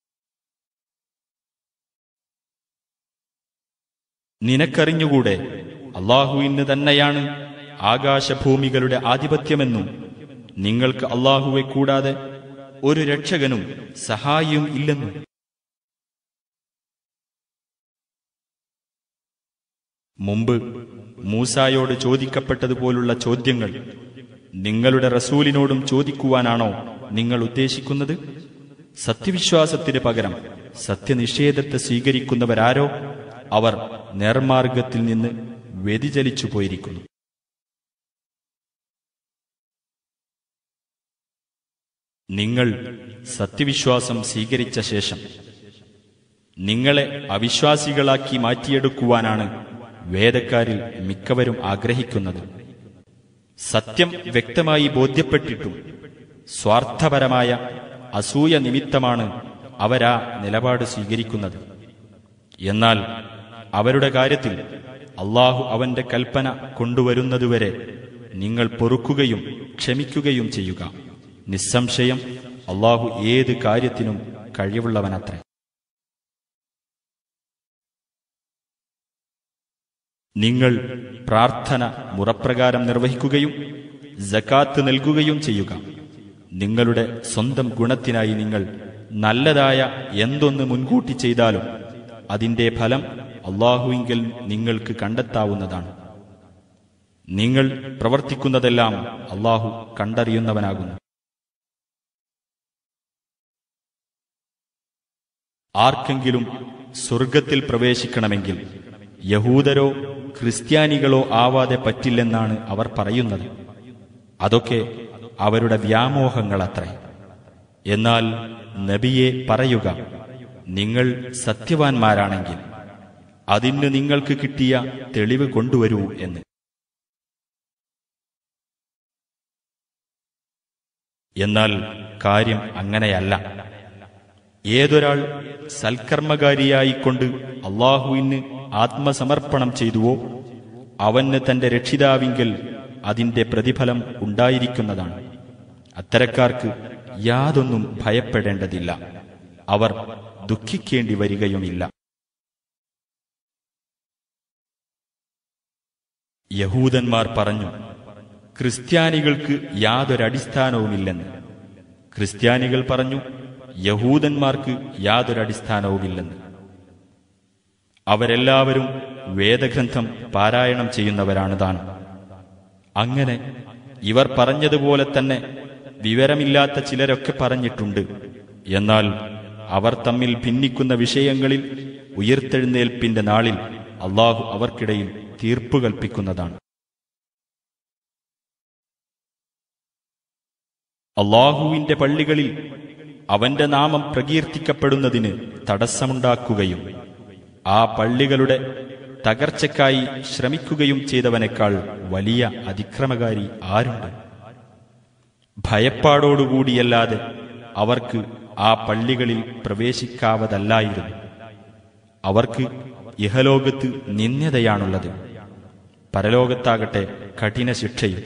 Speaker 2: നിനക്കറിഞ്ഞുകൂടെ അള്ളാഹുവിന് തന്നെയാണ് ആകാശഭൂമികളുടെ ആധിപത്യമെന്നും നിങ്ങൾക്ക് അള്ളാഹുവെ കൂടാതെ ഒരു രക്ഷകനും സഹായിയും ഇല്ലെന്നും മുമ്പ് മൂസായോട് ചോദിക്കപ്പെട്ടതുപോലുള്ള ചോദ്യങ്ങൾ നിങ്ങളുടെ റസൂലിനോടും ചോദിക്കുവാനാണോ നിങ്ങൾ ഉദ്ദേശിക്കുന്നത് സത്യവിശ്വാസത്തിന് പകരം സത്യനിഷേധത്തെ സ്വീകരിക്കുന്നവരാരോ അവർ നേർമാർഗത്തിൽ നിന്ന് വ്യതിചലിച്ചു പോയിരിക്കുന്നു നിങ്ങൾ സത്യവിശ്വാസം സ്വീകരിച്ച ശേഷം നിങ്ങളെ അവിശ്വാസികളാക്കി മാറ്റിയെടുക്കുവാനാണ് വേദക്കാരിൽ മിക്കവരും ആഗ്രഹിക്കുന്നത് സത്യം വ്യക്തമായി ബോധ്യപ്പെട്ടിട്ടും സ്വാർത്ഥപരമായ അസൂയ നിമിത്തമാണ് അവരാ നിലപാട് സ്വീകരിക്കുന്നത് എന്നാൽ അവരുടെ കാര്യത്തിൽ അള്ളാഹു അവന്റെ കൽപ്പന കൊണ്ടുവരുന്നതുവരെ നിങ്ങൾ പൊറുക്കുകയും ക്ഷമിക്കുകയും ചെയ്യുക നിസ്സംശയം അള്ളാഹു ഏത് കാര്യത്തിനും കഴിവുള്ളവനത്രേ നിങ്ങൾ പ്രാർത്ഥന മുറപ്രകാരം നിർവഹിക്കുകയും ജക്കാത്ത് നൽകുകയും ചെയ്യുക നിങ്ങളുടെ സ്വന്തം ഗുണത്തിനായി നിങ്ങൾ നല്ലതായ എന്തൊന്ന് മുൻകൂട്ടി ചെയ്താലും അതിന്റെ ഫലം അള്ളാഹുവിങ്കിൽ നിങ്ങൾക്ക് കണ്ടെത്താവുന്നതാണ് നിങ്ങൾ പ്രവർത്തിക്കുന്നതെല്ലാം അള്ളാഹു കണ്ടറിയുന്നവനാകുന്നു ആർക്കെങ്കിലും സ്വർഗത്തിൽ പ്രവേശിക്കണമെങ്കിൽ യഹൂദരോ ക്രിസ്ത്യാനികളോ ആവാതെ പറ്റില്ലെന്നാണ് അവർ പറയുന്നത് അതൊക്കെ അവരുടെ വ്യാമോഹങ്ങളത്രേ എന്നാൽ നബിയെ പറയുക നിങ്ങൾ സത്യവാൻമാരാണെങ്കിൽ അതിന് നിങ്ങൾക്ക് കിട്ടിയ തെളിവ് കൊണ്ടുവരൂ എന്ന് എന്നാൽ കാര്യം അങ്ങനെയല്ല ഏതൊരാൾ സൽക്കർമ്മകാരിയായിക്കൊണ്ട് അള്ളാഹുവിന് ആത്മസമർപ്പണം ചെയ്തുവോ അവന് തന്റെ രക്ഷിതാവിങ്കൽ അതിന്റെ പ്രതിഫലം ഉണ്ടായിരിക്കുന്നതാണ് അത്തരക്കാർക്ക് യാതൊന്നും ഭയപ്പെടേണ്ടതില്ല അവർ ദുഃഖിക്കേണ്ടി വരികയുമില്ല യഹൂദന്മാർ പറഞ്ഞു ക്രിസ്ത്യാനികൾക്ക് യാതൊരടിസ്ഥാനവുമില്ലെന്ന് ക്രിസ്ത്യാനികൾ പറഞ്ഞു യഹൂദന്മാർക്ക് യാതൊരടിസ്ഥാനവുമില്ലെന്ന് അവരെല്ലാവരും വേദഗ്രന്ഥം പാരായണം ചെയ്യുന്നവരാണ് താൻ അങ്ങനെ ഇവർ പറഞ്ഞതുപോലെ തന്നെ വിവരമില്ലാത്ത ചിലരൊക്കെ പറഞ്ഞിട്ടുണ്ട് എന്നാൽ അവർ തമ്മിൽ ഭിന്നിക്കുന്ന വിഷയങ്ങളിൽ ഉയർത്തെഴുന്നേൽപ്പിന്റെ നാളിൽ അള്ളാഹു അവർക്കിടയിൽ തീർപ്പ് കൽപ്പിക്കുന്നതാണ് അള്ളാഹുവിന്റെ പള്ളികളിൽ അവന്റെ നാമം പ്രകീർത്തിക്കപ്പെടുന്നതിന് തടസ്സമുണ്ടാക്കുകയും ആ പള്ളികളുടെ തകർച്ചയ്ക്കായി ശ്രമിക്കുകയും ചെയ്തവനേക്കാൾ വലിയ അതിക്രമകാരി ആരുണ്ട് ഭയപ്പാടോടുകൂടിയല്ലാതെ അവർക്ക് ആ പള്ളികളിൽ പ്രവേശിക്കാവതല്ലായിരുന്നു അവർക്ക് ഇഹലോകത്ത് നിന്ദ്യതയാണുള്ളത് പരലോകത്താകട്ടെ കഠിന ശിക്ഷയും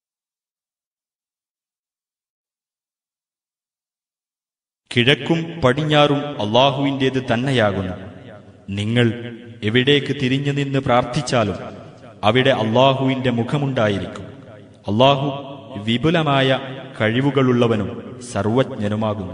Speaker 2: കിഴക്കും പടിഞ്ഞാറും അള്ളാഹുവിൻ്റേത് തന്നെയാകുന്നു നിങ്ങൾ എവിടേക്ക് തിരിഞ്ഞു നിന്ന് പ്രാർത്ഥിച്ചാലും അവിടെ അള്ളാഹുവിന്റെ മുഖമുണ്ടായിരിക്കും അള്ളാഹു വിപുലമായ കഴിവുകളുള്ളവനും സർവജ്ഞനുമാകുന്നു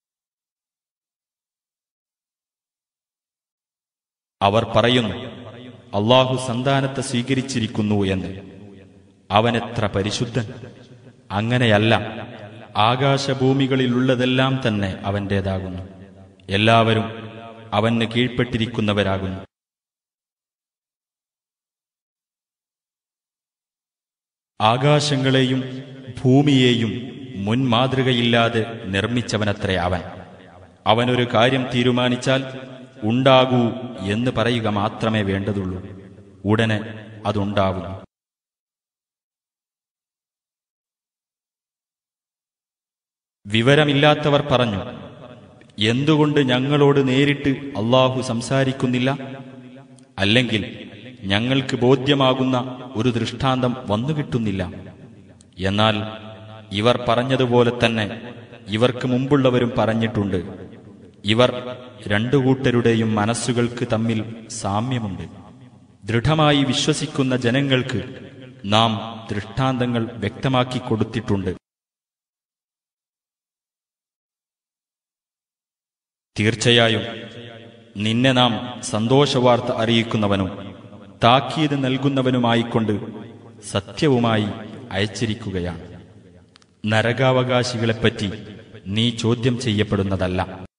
Speaker 2: അവർ പറയുന്നു അള്ളാഹു സന്താനത്തെ സ്വീകരിച്ചിരിക്കുന്നു എന്ന് അവനെത്ര പരിശുദ്ധൻ അങ്ങനെയല്ല ആകാശഭൂമികളിലുള്ളതെല്ലാം തന്നെ അവന്റേതാകുന്നു എല്ലാവരും അവന് കീഴ്പ്പെട്ടിരിക്കുന്നവരാകുന്നു ആകാശങ്ങളെയും ഭൂമിയെയും മുൻമാതൃകയില്ലാതെ നിർമ്മിച്ചവനത്രേ അവൻ അവനൊരു കാര്യം തീരുമാനിച്ചാൽ ഉണ്ടാകൂ എന്ന് പറയുക മാത്രമേ വേണ്ടതുള്ളൂ ഉടനെ അതുണ്ടാവുന്നു വിവരമില്ലാത്തവർ പറഞ്ഞു എന്തുകൊണ്ട് ഞങ്ങളോട് നേരിട്ട് അള്ളാഹു സംസാരിക്കുന്നില്ല അല്ലെങ്കിൽ ഞങ്ങൾക്ക് ബോധ്യമാകുന്ന ഒരു ദൃഷ്ടാന്തം വന്നുകിട്ടുന്നില്ല എന്നാൽ ഇവർ പറഞ്ഞതുപോലെ തന്നെ ഇവർക്ക് മുമ്പുള്ളവരും പറഞ്ഞിട്ടുണ്ട് ഇവർ രണ്ടു കൂട്ടരുടെയും മനസ്സുകൾക്ക് തമ്മിൽ സാമ്യമുണ്ട് ദൃഢമായി വിശ്വസിക്കുന്ന ജനങ്ങൾക്ക് നാം ദൃഷ്ടാന്തങ്ങൾ വ്യക്തമാക്കി കൊടുത്തിട്ടുണ്ട് തീർച്ചയായും നിന്നെ നാം സന്തോഷവാർത്ത അറിയിക്കുന്നവനും താക്കീത് നൽകുന്നവനുമായിക്കൊണ്ട് സത്യവുമായി അയച്ചിരിക്കുകയാണ് നരകാവകാശികളെപ്പറ്റി നീ ചോദ്യം ചെയ്യപ്പെടുന്നതല്ല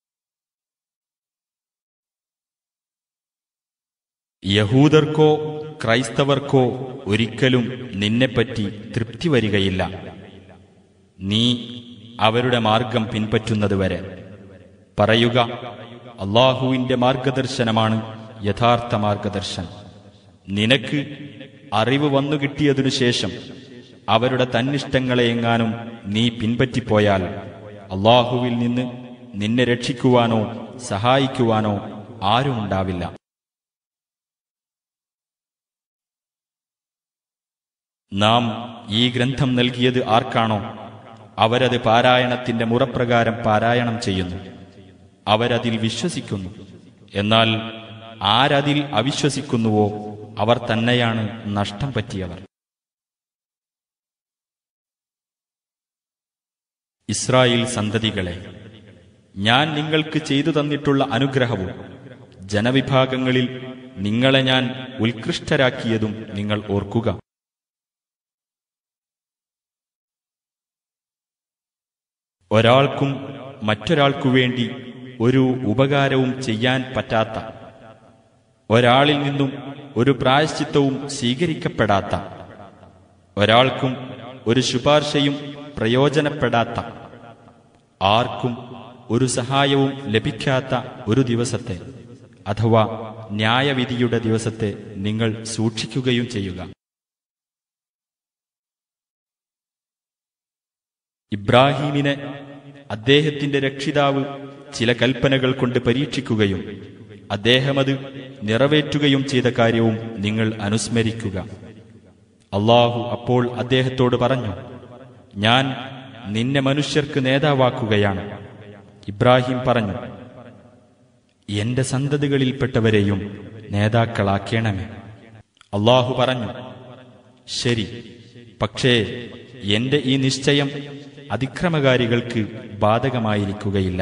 Speaker 2: യഹൂദർക്കോ ക്രൈസ്തവർക്കോ ഒരിക്കലും നിന്നെപ്പറ്റി തൃപ്തി വരികയില്ല നീ അവരുടെ മാർഗം പിൻപറ്റുന്നതുവരെ പറയുക അള്ളാഹുവിന്റെ മാർഗദർശനമാണ് യഥാർത്ഥ മാർഗദർശനം നിനക്ക് അറിവ് വന്നു കിട്ടിയതിനു ശേഷം അവരുടെ തന്നിഷ്ടങ്ങളെയെങ്ങാനും നീ പിൻപറ്റിപ്പോയാൽ അള്ളാഹുവിൽ നിന്ന് നിന്നെ രക്ഷിക്കുവാനോ സഹായിക്കുവാനോ ആരുമുണ്ടാവില്ല നാം ഈ ഗ്രന്ഥം നൽകിയത് ആർക്കാണോ അവരത് പാരായണത്തിന്റെ മുറപ്രകാരം പാരായണം ചെയ്യുന്നു അവരതിൽ വിശ്വസിക്കുന്നു എന്നാൽ ആരതിൽ അവിശ്വസിക്കുന്നുവോ അവർ തന്നെയാണ് നഷ്ടം പറ്റിയവർ ഇസ്രായേൽ സന്തതികളെ ഞാൻ നിങ്ങൾക്ക് ചെയ്തു തന്നിട്ടുള്ള അനുഗ്രഹവും ജനവിഭാഗങ്ങളിൽ നിങ്ങളെ ഞാൻ ഉത്കൃഷ്ടരാക്കിയതും നിങ്ങൾ ഓർക്കുക ഒരാൾക്കും മറ്റൊരാൾക്കു വേണ്ടി ഒരു ഉപകാരവും ചെയ്യാൻ പറ്റാത്ത ഒരാളിൽ നിന്നും ഒരു പ്രായശ്ചിത്തവും സ്വീകരിക്കപ്പെടാത്ത ഒരാൾക്കും ഒരു ശുപാർശയും പ്രയോജനപ്പെടാത്ത ആർക്കും ഒരു സഹായവും ലഭിക്കാത്ത ഒരു ദിവസത്തെ അഥവാ ന്യായവിധിയുടെ ദിവസത്തെ നിങ്ങൾ സൂക്ഷിക്കുകയും ചെയ്യുക ഇബ്രാഹീമിനെ അദ്ദേഹത്തിന്റെ രക്ഷിതാവ് ചില കൽപ്പനകൾ കൊണ്ട് പരീക്ഷിക്കുകയും അദ്ദേഹമത് നിറവേറ്റുകയും ചെയ്ത കാര്യവും നിങ്ങൾ അനുസ്മരിക്കുക അള്ളാഹു അപ്പോൾ അദ്ദേഹത്തോട് പറഞ്ഞു ഞാൻ നിന്നെ മനുഷ്യർക്ക് നേതാവാക്കുകയാണ് ഇബ്രാഹിം പറഞ്ഞു എന്റെ സന്തതികളിൽപ്പെട്ടവരെയും നേതാക്കളാക്കേണമേ അള്ളാഹു പറഞ്ഞു ശരി പക്ഷേ എന്റെ ഈ നിശ്ചയം അതിക്രമകാരികൾക്ക് ബാധകമായിരിക്കുകയില്ല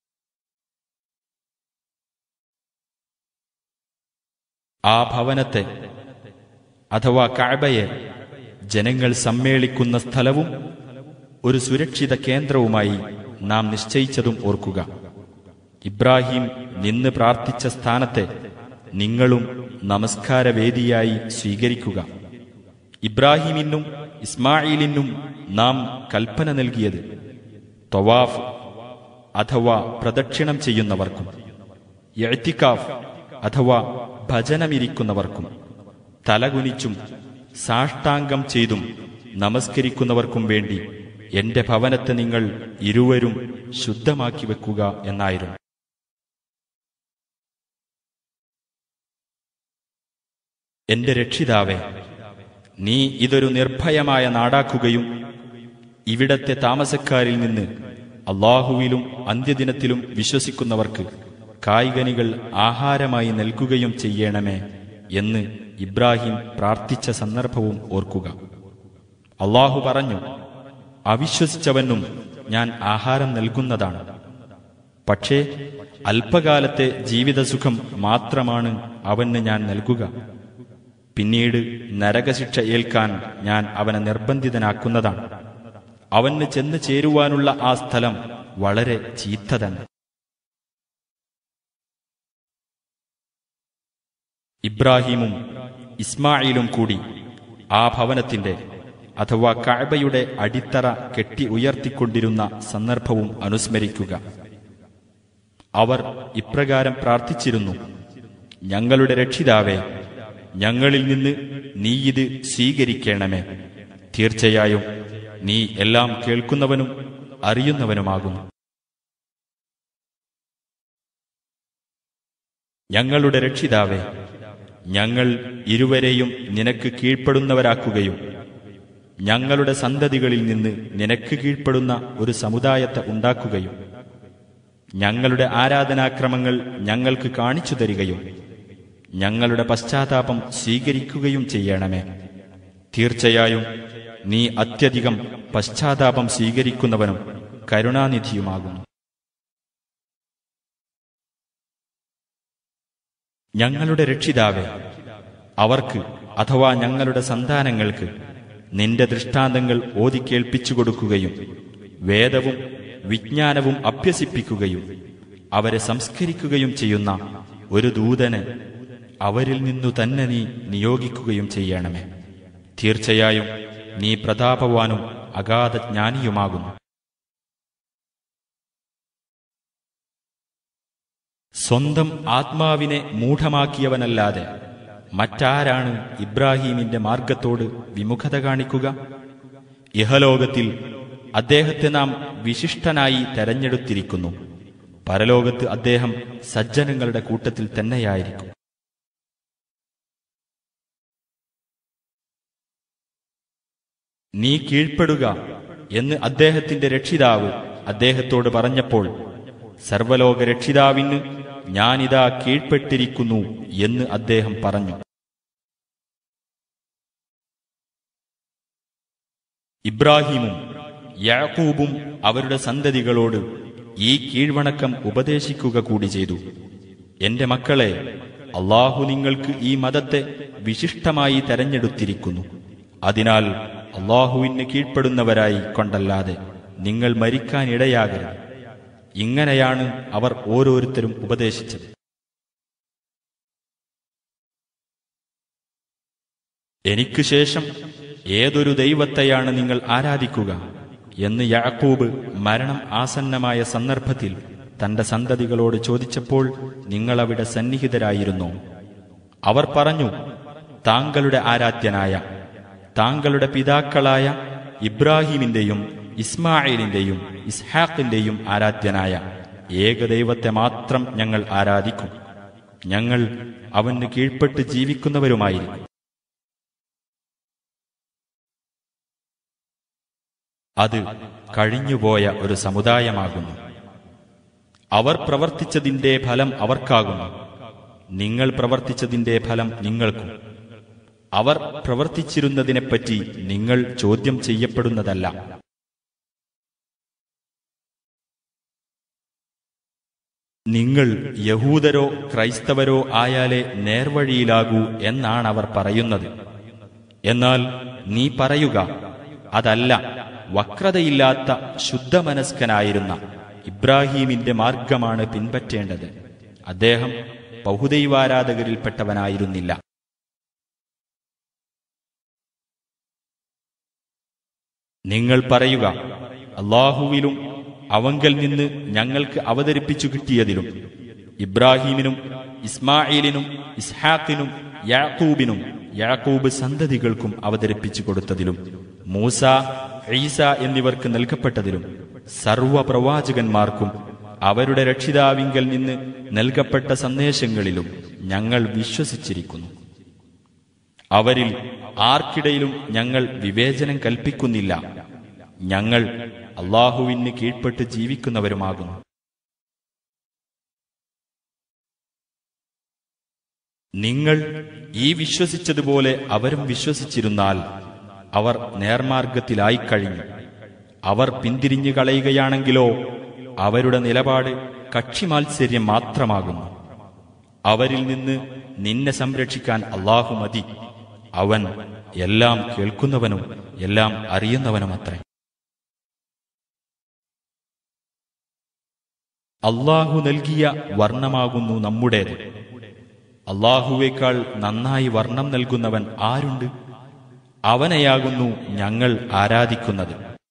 Speaker 2: ആ ഭവനത്തെ അഥവാ കഅബയെ ജനങ്ങൾ സമ്മേളിക്കുന്ന സ്ഥലവും ഒരു സുരക്ഷിത കേന്ദ്രവുമായി നാം നിശ്ചയിച്ചതും ഓർക്കുക ഇബ്രാഹിം നിന്ന് പ്രാർത്ഥിച്ച സ്ഥാനത്തെ നിങ്ങളും നമസ്കാരവേദിയായി സ്വീകരിക്കുക ഇബ്രാഹിമിനും ഇസ്മായിലിനും നാം കൽപ്പന നൽകിയത് തൊവാഫ് അഥവാ പ്രദക്ഷിണം ചെയ്യുന്നവർക്കും എഴുത്തിക്കാഫ് അഥവാ ഭജനമിരിക്കുന്നവർക്കും തലകുനിച്ചും സാഷ്ടാംഗം ചെയ്തും നമസ്കരിക്കുന്നവർക്കും വേണ്ടി എന്റെ ഭവനത്തെ നിങ്ങൾ ഇരുവരും ശുദ്ധമാക്കി വെക്കുക എന്നായിരുന്നു എന്റെ രക്ഷിതാവേ നീ ഇതൊരു നിർഭയമായ നാടാക്കുകയും ഇവിടത്തെ താമസക്കാരിൽ നിന്ന് അള്ളാഹുവിലും അന്ത്യദിനത്തിലും വിശ്വസിക്കുന്നവർക്ക് കായികനികൾ ആഹാരമായി നൽകുകയും ചെയ്യണമേ എന്ന് ഇബ്രാഹിം പ്രാർത്ഥിച്ച സന്ദർഭവും ഓർക്കുക അള്ളാഹു പറഞ്ഞു അവിശ്വസിച്ചവനും ഞാൻ ആഹാരം നൽകുന്നതാണ് പക്ഷേ അല്പകാലത്തെ ജീവിതസുഖം മാത്രമാണ് അവന് ഞാൻ നൽകുക പിന്നീട് നരകശിക്ഷ ഏൽക്കാൻ ഞാൻ അവനെ നിർബന്ധിതനാക്കുന്നതാണ് അവന് ചെന്ന് ചേരുവാനുള്ള ആ സ്ഥലം വളരെ ചീത്ത തന്നെ ഇബ്രാഹീമും ഇസ്മായിലും കൂടി ആ ഭവനത്തിന്റെ അഥവാ കഅബയുടെ അടിത്തറ കെട്ടി ഉയർത്തിക്കൊണ്ടിരുന്ന സന്ദർഭവും അനുസ്മരിക്കുക അവർ ഇപ്രകാരം പ്രാർത്ഥിച്ചിരുന്നു ഞങ്ങളുടെ രക്ഷിതാവേ ഞങ്ങളിൽ നിന്ന് നീ ഇത് സ്വീകരിക്കണമേ തീർച്ചയായും നീ എല്ലാം കേൾക്കുന്നവനും അറിയുന്നവനുമാകുന്നു ഞങ്ങളുടെ രക്ഷിതാവേ ഞങ്ങൾ ഇരുവരെയും നിനക്ക് കീഴ്പ്പെടുന്നവരാക്കുകയും ഞങ്ങളുടെ സന്തതികളിൽ നിന്ന് നിനക്ക് കീഴ്പ്പെടുന്ന ഒരു സമുദായത്തെ ഉണ്ടാക്കുകയും ഞങ്ങളുടെ ആരാധനാക്രമങ്ങൾ ഞങ്ങൾക്ക് കാണിച്ചു തരികയും ഞങ്ങളുടെ പശ്ചാത്താപം സ്വീകരിക്കുകയും ചെയ്യണമേ തീർച്ചയായും നീ അത്യധികം പശ്ചാത്താപം സ്വീകരിക്കുന്നവനും കരുണാനിധിയുമാകുന്നു ഞങ്ങളുടെ രക്ഷിതാവെ അവർക്ക് അഥവാ ഞങ്ങളുടെ സന്താനങ്ങൾക്ക് നിന്റെ ദൃഷ്ടാന്തങ്ങൾ ഓതിക്കേൾപ്പിച്ചു കൊടുക്കുകയും വേദവും വിജ്ഞാനവും അഭ്യസിപ്പിക്കുകയും അവരെ സംസ്കരിക്കുകയും ചെയ്യുന്ന ഒരു ദൂതന് അവരിൽ നിന്നു തന്നെ നീ നിയോഗിക്കുകയും ചെയ്യണമേ തീർച്ചയായും നീ പ്രതാപവാനും അഗാധ ജ്ഞാനിയുമാകുന്നു സ്വന്തം ആത്മാവിനെ മൂഢമാക്കിയവനല്ലാതെ മറ്റാരാണ് ഇബ്രാഹീമിന്റെ മാർഗത്തോട് വിമുഖത കാണിക്കുക ഇഹലോകത്തിൽ അദ്ദേഹത്തെ നാം വിശിഷ്ടനായി തെരഞ്ഞെടുത്തിരിക്കുന്നു പരലോകത്ത് അദ്ദേഹം സജ്ജനങ്ങളുടെ കൂട്ടത്തിൽ തന്നെയായിരിക്കും നീ കീഴ്പ്പെടുക എന്ന് അദ്ദേഹത്തിന്റെ രക്ഷിതാവ് അദ്ദേഹത്തോട് പറഞ്ഞപ്പോൾ സർവലോക രക്ഷിതാവിന് ഞാനിതാ കീഴ്പ്പെട്ടിരിക്കുന്നു എന്ന് അദ്ദേഹം പറഞ്ഞു ഇബ്രാഹിമും യാക്കൂബും അവരുടെ സന്തതികളോട് ഈ കീഴ്വണക്കം ഉപദേശിക്കുക കൂടി ചെയ്തു എന്റെ മക്കളെ അള്ളാഹു നിങ്ങൾക്ക് ഈ മതത്തെ വിശിഷ്ടമായി തെരഞ്ഞെടുത്തിരിക്കുന്നു അതിനാൽ അള്ളാഹുവിന് കീഴ്പ്പെടുന്നവരായി കൊണ്ടല്ലാതെ നിങ്ങൾ മരിക്കാനിടയാകരുത് ഇങ്ങനെയാണ് അവർ ഓരോരുത്തരും ഉപദേശിച്ചത് എനിക്ക് ശേഷം ഏതൊരു ദൈവത്തെയാണ് നിങ്ങൾ ആരാധിക്കുക എന്ന് യാക്കൂബ് മരണം ആസന്നമായ സന്ദർഭത്തിൽ തന്റെ സന്തതികളോട് ചോദിച്ചപ്പോൾ നിങ്ങളവിടെ സന്നിഹിതരായിരുന്നു അവർ പറഞ്ഞു താങ്കളുടെ ആരാധ്യനായ താങ്കളുടെ പിതാക്കളായ ഇബ്രാഹിമിന്റെയും ഇസ്മായിലിന്റെയും ഇസ്ഹാഖിന്റെയും ആരാധ്യനായ ഏകദൈവത്തെ മാത്രം ഞങ്ങൾ ആരാധിക്കും ഞങ്ങൾ അവന് കീഴ്പ്പെട്ട് ജീവിക്കുന്നവരുമായിരിക്കും അത് കഴിഞ്ഞുപോയ ഒരു സമുദായമാകുന്നു അവർ പ്രവർത്തിച്ചതിന്റെ ഫലം അവർക്കാകുന്നു നിങ്ങൾ പ്രവർത്തിച്ചതിന്റെ ഫലം നിങ്ങൾക്കും അവർ പ്രവർത്തിച്ചിരുന്നതിനെപ്പറ്റി നിങ്ങൾ ചോദ്യം ചെയ്യപ്പെടുന്നതല്ല നിങ്ങൾ യഹൂദരോ ക്രൈസ്തവരോ ആയാലേ നേർവഴിയിലാകൂ എന്നാണ് അവർ പറയുന്നത് എന്നാൽ നീ പറയുക അതല്ല വക്രതയില്ലാത്ത ശുദ്ധമനസ്കനായിരുന്ന ഇബ്രാഹീമിന്റെ മാർഗമാണ് പിൻപറ്റേണ്ടത് അദ്ദേഹം ബഹുദൈവാരാധകരിൽപ്പെട്ടവനായിരുന്നില്ല നിങ്ങൾ പറയുക അള്ളാഹുവിലും അവങ്കൽ നിന്ന് ഞങ്ങൾക്ക് അവതരിപ്പിച്ചു കിട്ടിയതിലും ഇബ്രാഹീമിനും ഇസ്മായിലിനും ഇസ്ഹാഖിനും യാക്കൂബിനും യാക്കൂബ് സന്തതികൾക്കും അവതരിപ്പിച്ചു കൊടുത്തതിലും മൂസ ഈസ എന്നിവർക്ക് നൽകപ്പെട്ടതിലും സർവ പ്രവാചകന്മാർക്കും അവരുടെ രക്ഷിതാവിങ്കൽ നിന്ന് നൽകപ്പെട്ട സന്ദേശങ്ങളിലും ഞങ്ങൾ വിശ്വസിച്ചിരിക്കുന്നു അവരിൽ ആർക്കിടയിലും ഞങ്ങൾ വിവേചനം കൽപ്പിക്കുന്നില്ല ഞങ്ങൾ അള്ളാഹുവിന് കീഴ്പ്പെട്ട് ജീവിക്കുന്നവരുമാകുന്നു നിങ്ങൾ ഈ വിശ്വസിച്ചതുപോലെ അവരും വിശ്വസിച്ചിരുന്നാൽ അവർ നേർമാർഗത്തിലായിക്കഴിഞ്ഞു അവർ പിന്തിരിഞ്ഞു കളയുകയാണെങ്കിലോ അവരുടെ നിലപാട് കക്ഷിമാത്സര്യം മാത്രമാകുന്നു അവരിൽ നിന്ന് നിന്നെ സംരക്ഷിക്കാൻ അള്ളാഹു മതി അവൻ എല്ലാം കേൾക്കുന്നവനും എല്ലാം അറിയുന്നവനുമത്രേ അള്ളാഹു നൽകിയ വർണ്ണമാകുന്നു നമ്മുടേത് അള്ളാഹുവേക്കാൾ നന്നായി വർണ്ണം നൽകുന്നവൻ ആരുണ്ട് അവനെയാകുന്നു ഞങ്ങൾ ആരാധിക്കുന്നത്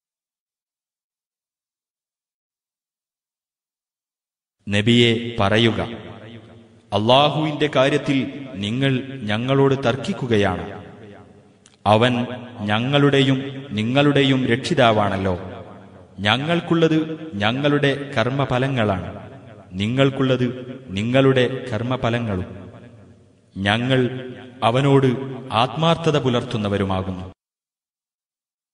Speaker 2: നബിയെ പറയുക അള്ളാഹുവിന്റെ കാര്യത്തിൽ നിങ്ങൾ ഞങ്ങളോട് തർക്കിക്കുകയാണ് അവൻ ഞങ്ങളുടെയും നിങ്ങളുടെയും രക്ഷിതാവാണല്ലോ ഞങ്ങൾക്കുള്ളത് ഞങ്ങളുടെ കർമ്മഫലങ്ങളാണ് നിങ്ങൾക്കുള്ളത് നിങ്ങളുടെ കർമ്മഫലങ്ങളും ഞങ്ങൾ അവനോട് ആത്മാർത്ഥത പുലർത്തുന്നവരുമാകുന്നു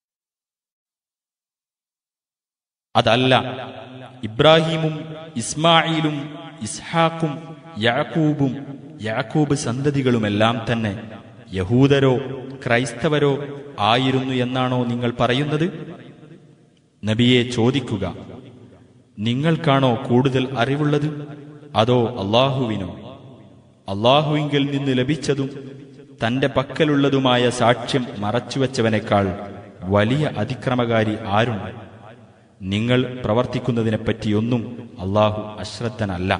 Speaker 2: അതല്ല ഇബ്രാഹീമും ഇസ്മായിലും ഇസ്ഹാക്കും യാക്കൂബും യാക്കൂബ് സന്തതികളുമെല്ലാം തന്നെ യഹൂദരോ ക്രൈസ്തവരോ ആയിരുന്നു എന്നാണോ നിങ്ങൾ പറയുന്നത് നബിയെ ചോദിക്കുക നിങ്ങൾക്കാണോ കൂടുതൽ അറിവുള്ളത് അതോ അള്ളാഹുവിനോ അള്ളാഹുവിങ്കിൽ നിന്ന് ലഭിച്ചതും തന്റെ പക്കലുള്ളതുമായ സാക്ഷ്യം മറച്ചുവെച്ചവനേക്കാൾ വലിയ അതിക്രമകാരി ആരുണ്ട് നിങ്ങൾ പ്രവർത്തിക്കുന്നതിനെപ്പറ്റിയൊന്നും അള്ളാഹു അശ്രദ്ധനല്ല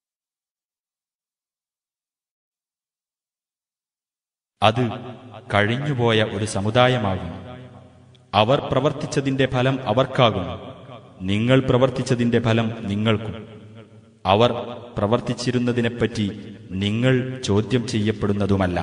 Speaker 2: അത് കഴിഞ്ഞുപോയ ഒരു സമുദായമാകുന്നു അവർ പ്രവർത്തിച്ചതിന്റെ ഫലം അവർക്കാകുന്നു നിങ്ങൾ പ്രവർത്തിച്ചതിന്റെ ഫലം നിങ്ങൾക്കും അവർ പ്രവർത്തിച്ചിരുന്നതിനെപ്പറ്റി നിങ്ങൾ ചോദ്യം ചെയ്യപ്പെടുന്നതുമല്ല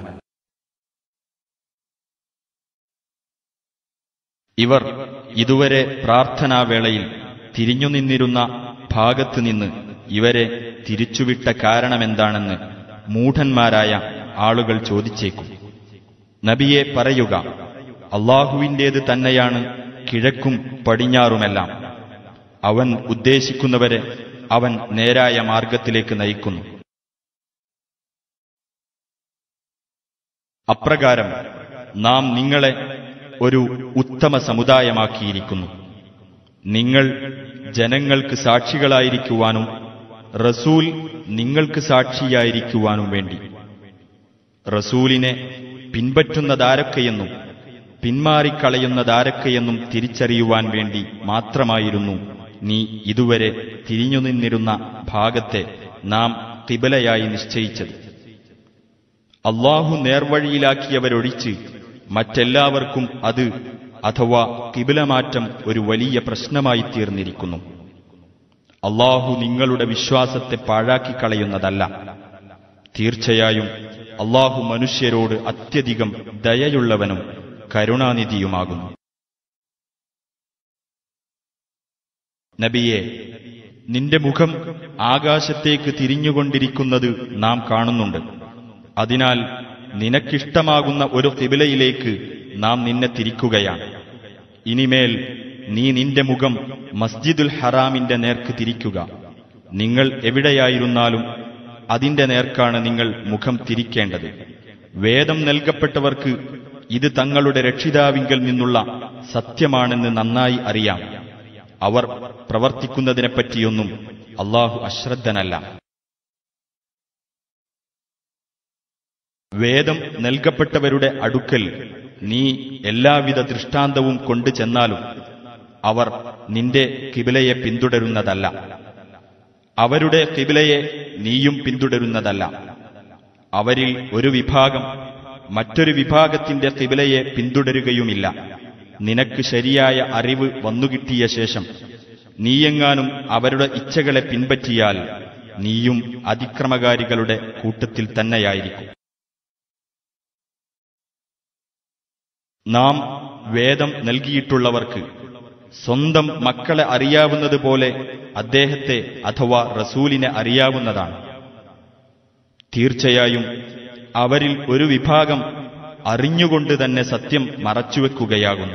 Speaker 2: ഇവർ ഇതുവരെ പ്രാർത്ഥനാവേളയിൽ തിരിഞ്ഞുനിന്നിരുന്ന ഭാഗത്തുനിന്ന് ഇവരെ തിരിച്ചുവിട്ട കാരണമെന്താണെന്ന് മൂഢന്മാരായ ആളുകൾ ചോദിച്ചേക്കും നബിയെ പറയുക അള്ളാഹുവിൻ്റേത് തന്നെയാണ് കിഴക്കും പടിഞ്ഞാറുമെല്ലാം അവൻ ഉദ്ദേശിക്കുന്നവരെ അവൻ നേരായ മാർഗത്തിലേക്ക് നയിക്കുന്നു അപ്രകാരം നാം നിങ്ങളെ ഒരു ഉത്തമ സമുദായമാക്കിയിരിക്കുന്നു നിങ്ങൾ ജനങ്ങൾക്ക് സാക്ഷികളായിരിക്കുവാനും റസൂൽ നിങ്ങൾക്ക് സാക്ഷിയായിരിക്കുവാനും വേണ്ടി റസൂലിനെ പിൻപറ്റുന്നതാരൊക്കെയെന്നും പിന്മാറിക്കളയുന്നതാരൊക്കെയെന്നും തിരിച്ചറിയുവാൻ വേണ്ടി മാത്രമായിരുന്നു നീ ഇതുവരെ തിരിഞ്ഞുനിന്നിരുന്ന ഭാഗത്തെ നാം കിബലയായി നിശ്ചയിച്ചത് അള്ളാഹു നേർവഴിയിലാക്കിയവരൊഴിച്ച് മറ്റെല്ലാവർക്കും അത് അഥവാ കിബിലമാറ്റം ഒരു വലിയ പ്രശ്നമായി തീർന്നിരിക്കുന്നു അള്ളാഹു നിങ്ങളുടെ വിശ്വാസത്തെ പാഴാക്കിക്കളയുന്നതല്ല തീർച്ചയായും അള്ളാഹു മനുഷ്യരോട് അത്യധികം ദയയുള്ളവനും കരുണാനിധിയുമാകുന്നു നബിയെ നിന്റെ മുഖം ആകാശത്തേക്ക് തിരിഞ്ഞുകൊണ്ടിരിക്കുന്നത് നാം കാണുന്നുണ്ട് അതിനാൽ നിനക്കിഷ്ടമാകുന്ന ഒരു കിബിലയിലേക്ക് നാം നിന്നെ തിരിക്കുകയാണ് ഇനിമേൽ നീ നിന്റെ മുഖം മസ്ജിദുൽ ഹറാമിന്റെ നേർക്ക് തിരിക്കുക നിങ്ങൾ എവിടെയായിരുന്നാലും അതിന്റെ നേർക്കാണ് നിങ്ങൾ മുഖം തിരിക്കേണ്ടത് വേദം നൽകപ്പെട്ടവർക്ക് ഇത് തങ്ങളുടെ രക്ഷിതാവിങ്കൽ നിന്നുള്ള സത്യമാണെന്ന് നന്നായി അറിയാം അവർ പ്രവർത്തിക്കുന്നതിനെപ്പറ്റിയൊന്നും അള്ളാഹു അശ്രദ്ധനല്ല വേദം നൽകപ്പെട്ടവരുടെ അടുക്കൽ നീ എല്ലാവിധ ദൃഷ്ടാന്തവും കൊണ്ടു ചെന്നാലും അവർ നിന്റെ കിബിലയെ പിന്തുടരുന്നതല്ല അവരുടെ കിബിലയെ നീയും പിന്തുടരുന്നതല്ല അവരിൽ ഒരു വിഭാഗം മറ്റൊരു വിഭാഗത്തിന്റെ കിബിലയെ പിന്തുടരുകയുമില്ല നിനക്ക് ശരിയായ അറിവ് വന്നുകിട്ടിയ ശേഷം നീയെങ്ങാനും അവരുടെ ഇച്ഛകളെ പിൻപറ്റിയാൽ നീയും അതിക്രമകാരികളുടെ കൂട്ടത്തിൽ തന്നെയായിരിക്കും നാം വേദം നൽകിയിട്ടുള്ളവർക്ക് സ്വന്തം മക്കളെ അറിയാവുന്നതുപോലെ അദ്ദേഹത്തെ അഥവാ റസൂലിനെ അറിയാവുന്നതാണ് തീർച്ചയായും അവരിൽ ഒരു വിഭാഗം അറിഞ്ഞുകൊണ്ട് തന്നെ സത്യം മറച്ചുവെക്കുകയാകുന്നു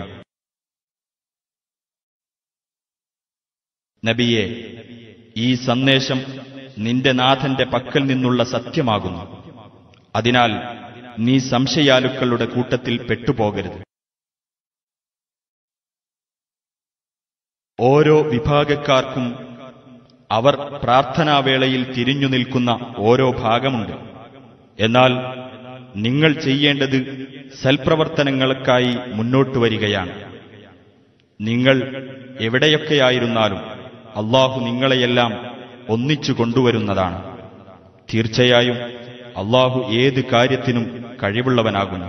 Speaker 2: നബിയെ ഈ സന്ദേശം നിന്റെ നാഥന്റെ പക്കൽ നിന്നുള്ള സത്യമാകുന്നു അതിനാൽ നീ സംശയാലുക്കളുടെ കൂട്ടത്തിൽ പെട്ടുപോകരുത് ഓരോ വിഭാഗക്കാർക്കും അവർ പ്രാർത്ഥനാവേളയിൽ തിരിഞ്ഞു നിൽക്കുന്ന ഓരോ ഭാഗമുണ്ട് എന്നാൽ നിങ്ങൾ ചെയ്യേണ്ടത് സൽപ്രവർത്തനങ്ങൾക്കായി മുന്നോട്ടു വരികയാണ് നിങ്ങൾ എവിടെയൊക്കെയായിരുന്നാലും അള്ളാഹു നിങ്ങളെയെല്ലാം ഒന്നിച്ചു കൊണ്ടുവരുന്നതാണ് തീർച്ചയായും അള്ളാഹു ഏത് കാര്യത്തിനും കഴിവുള്ളവനാകുന്നു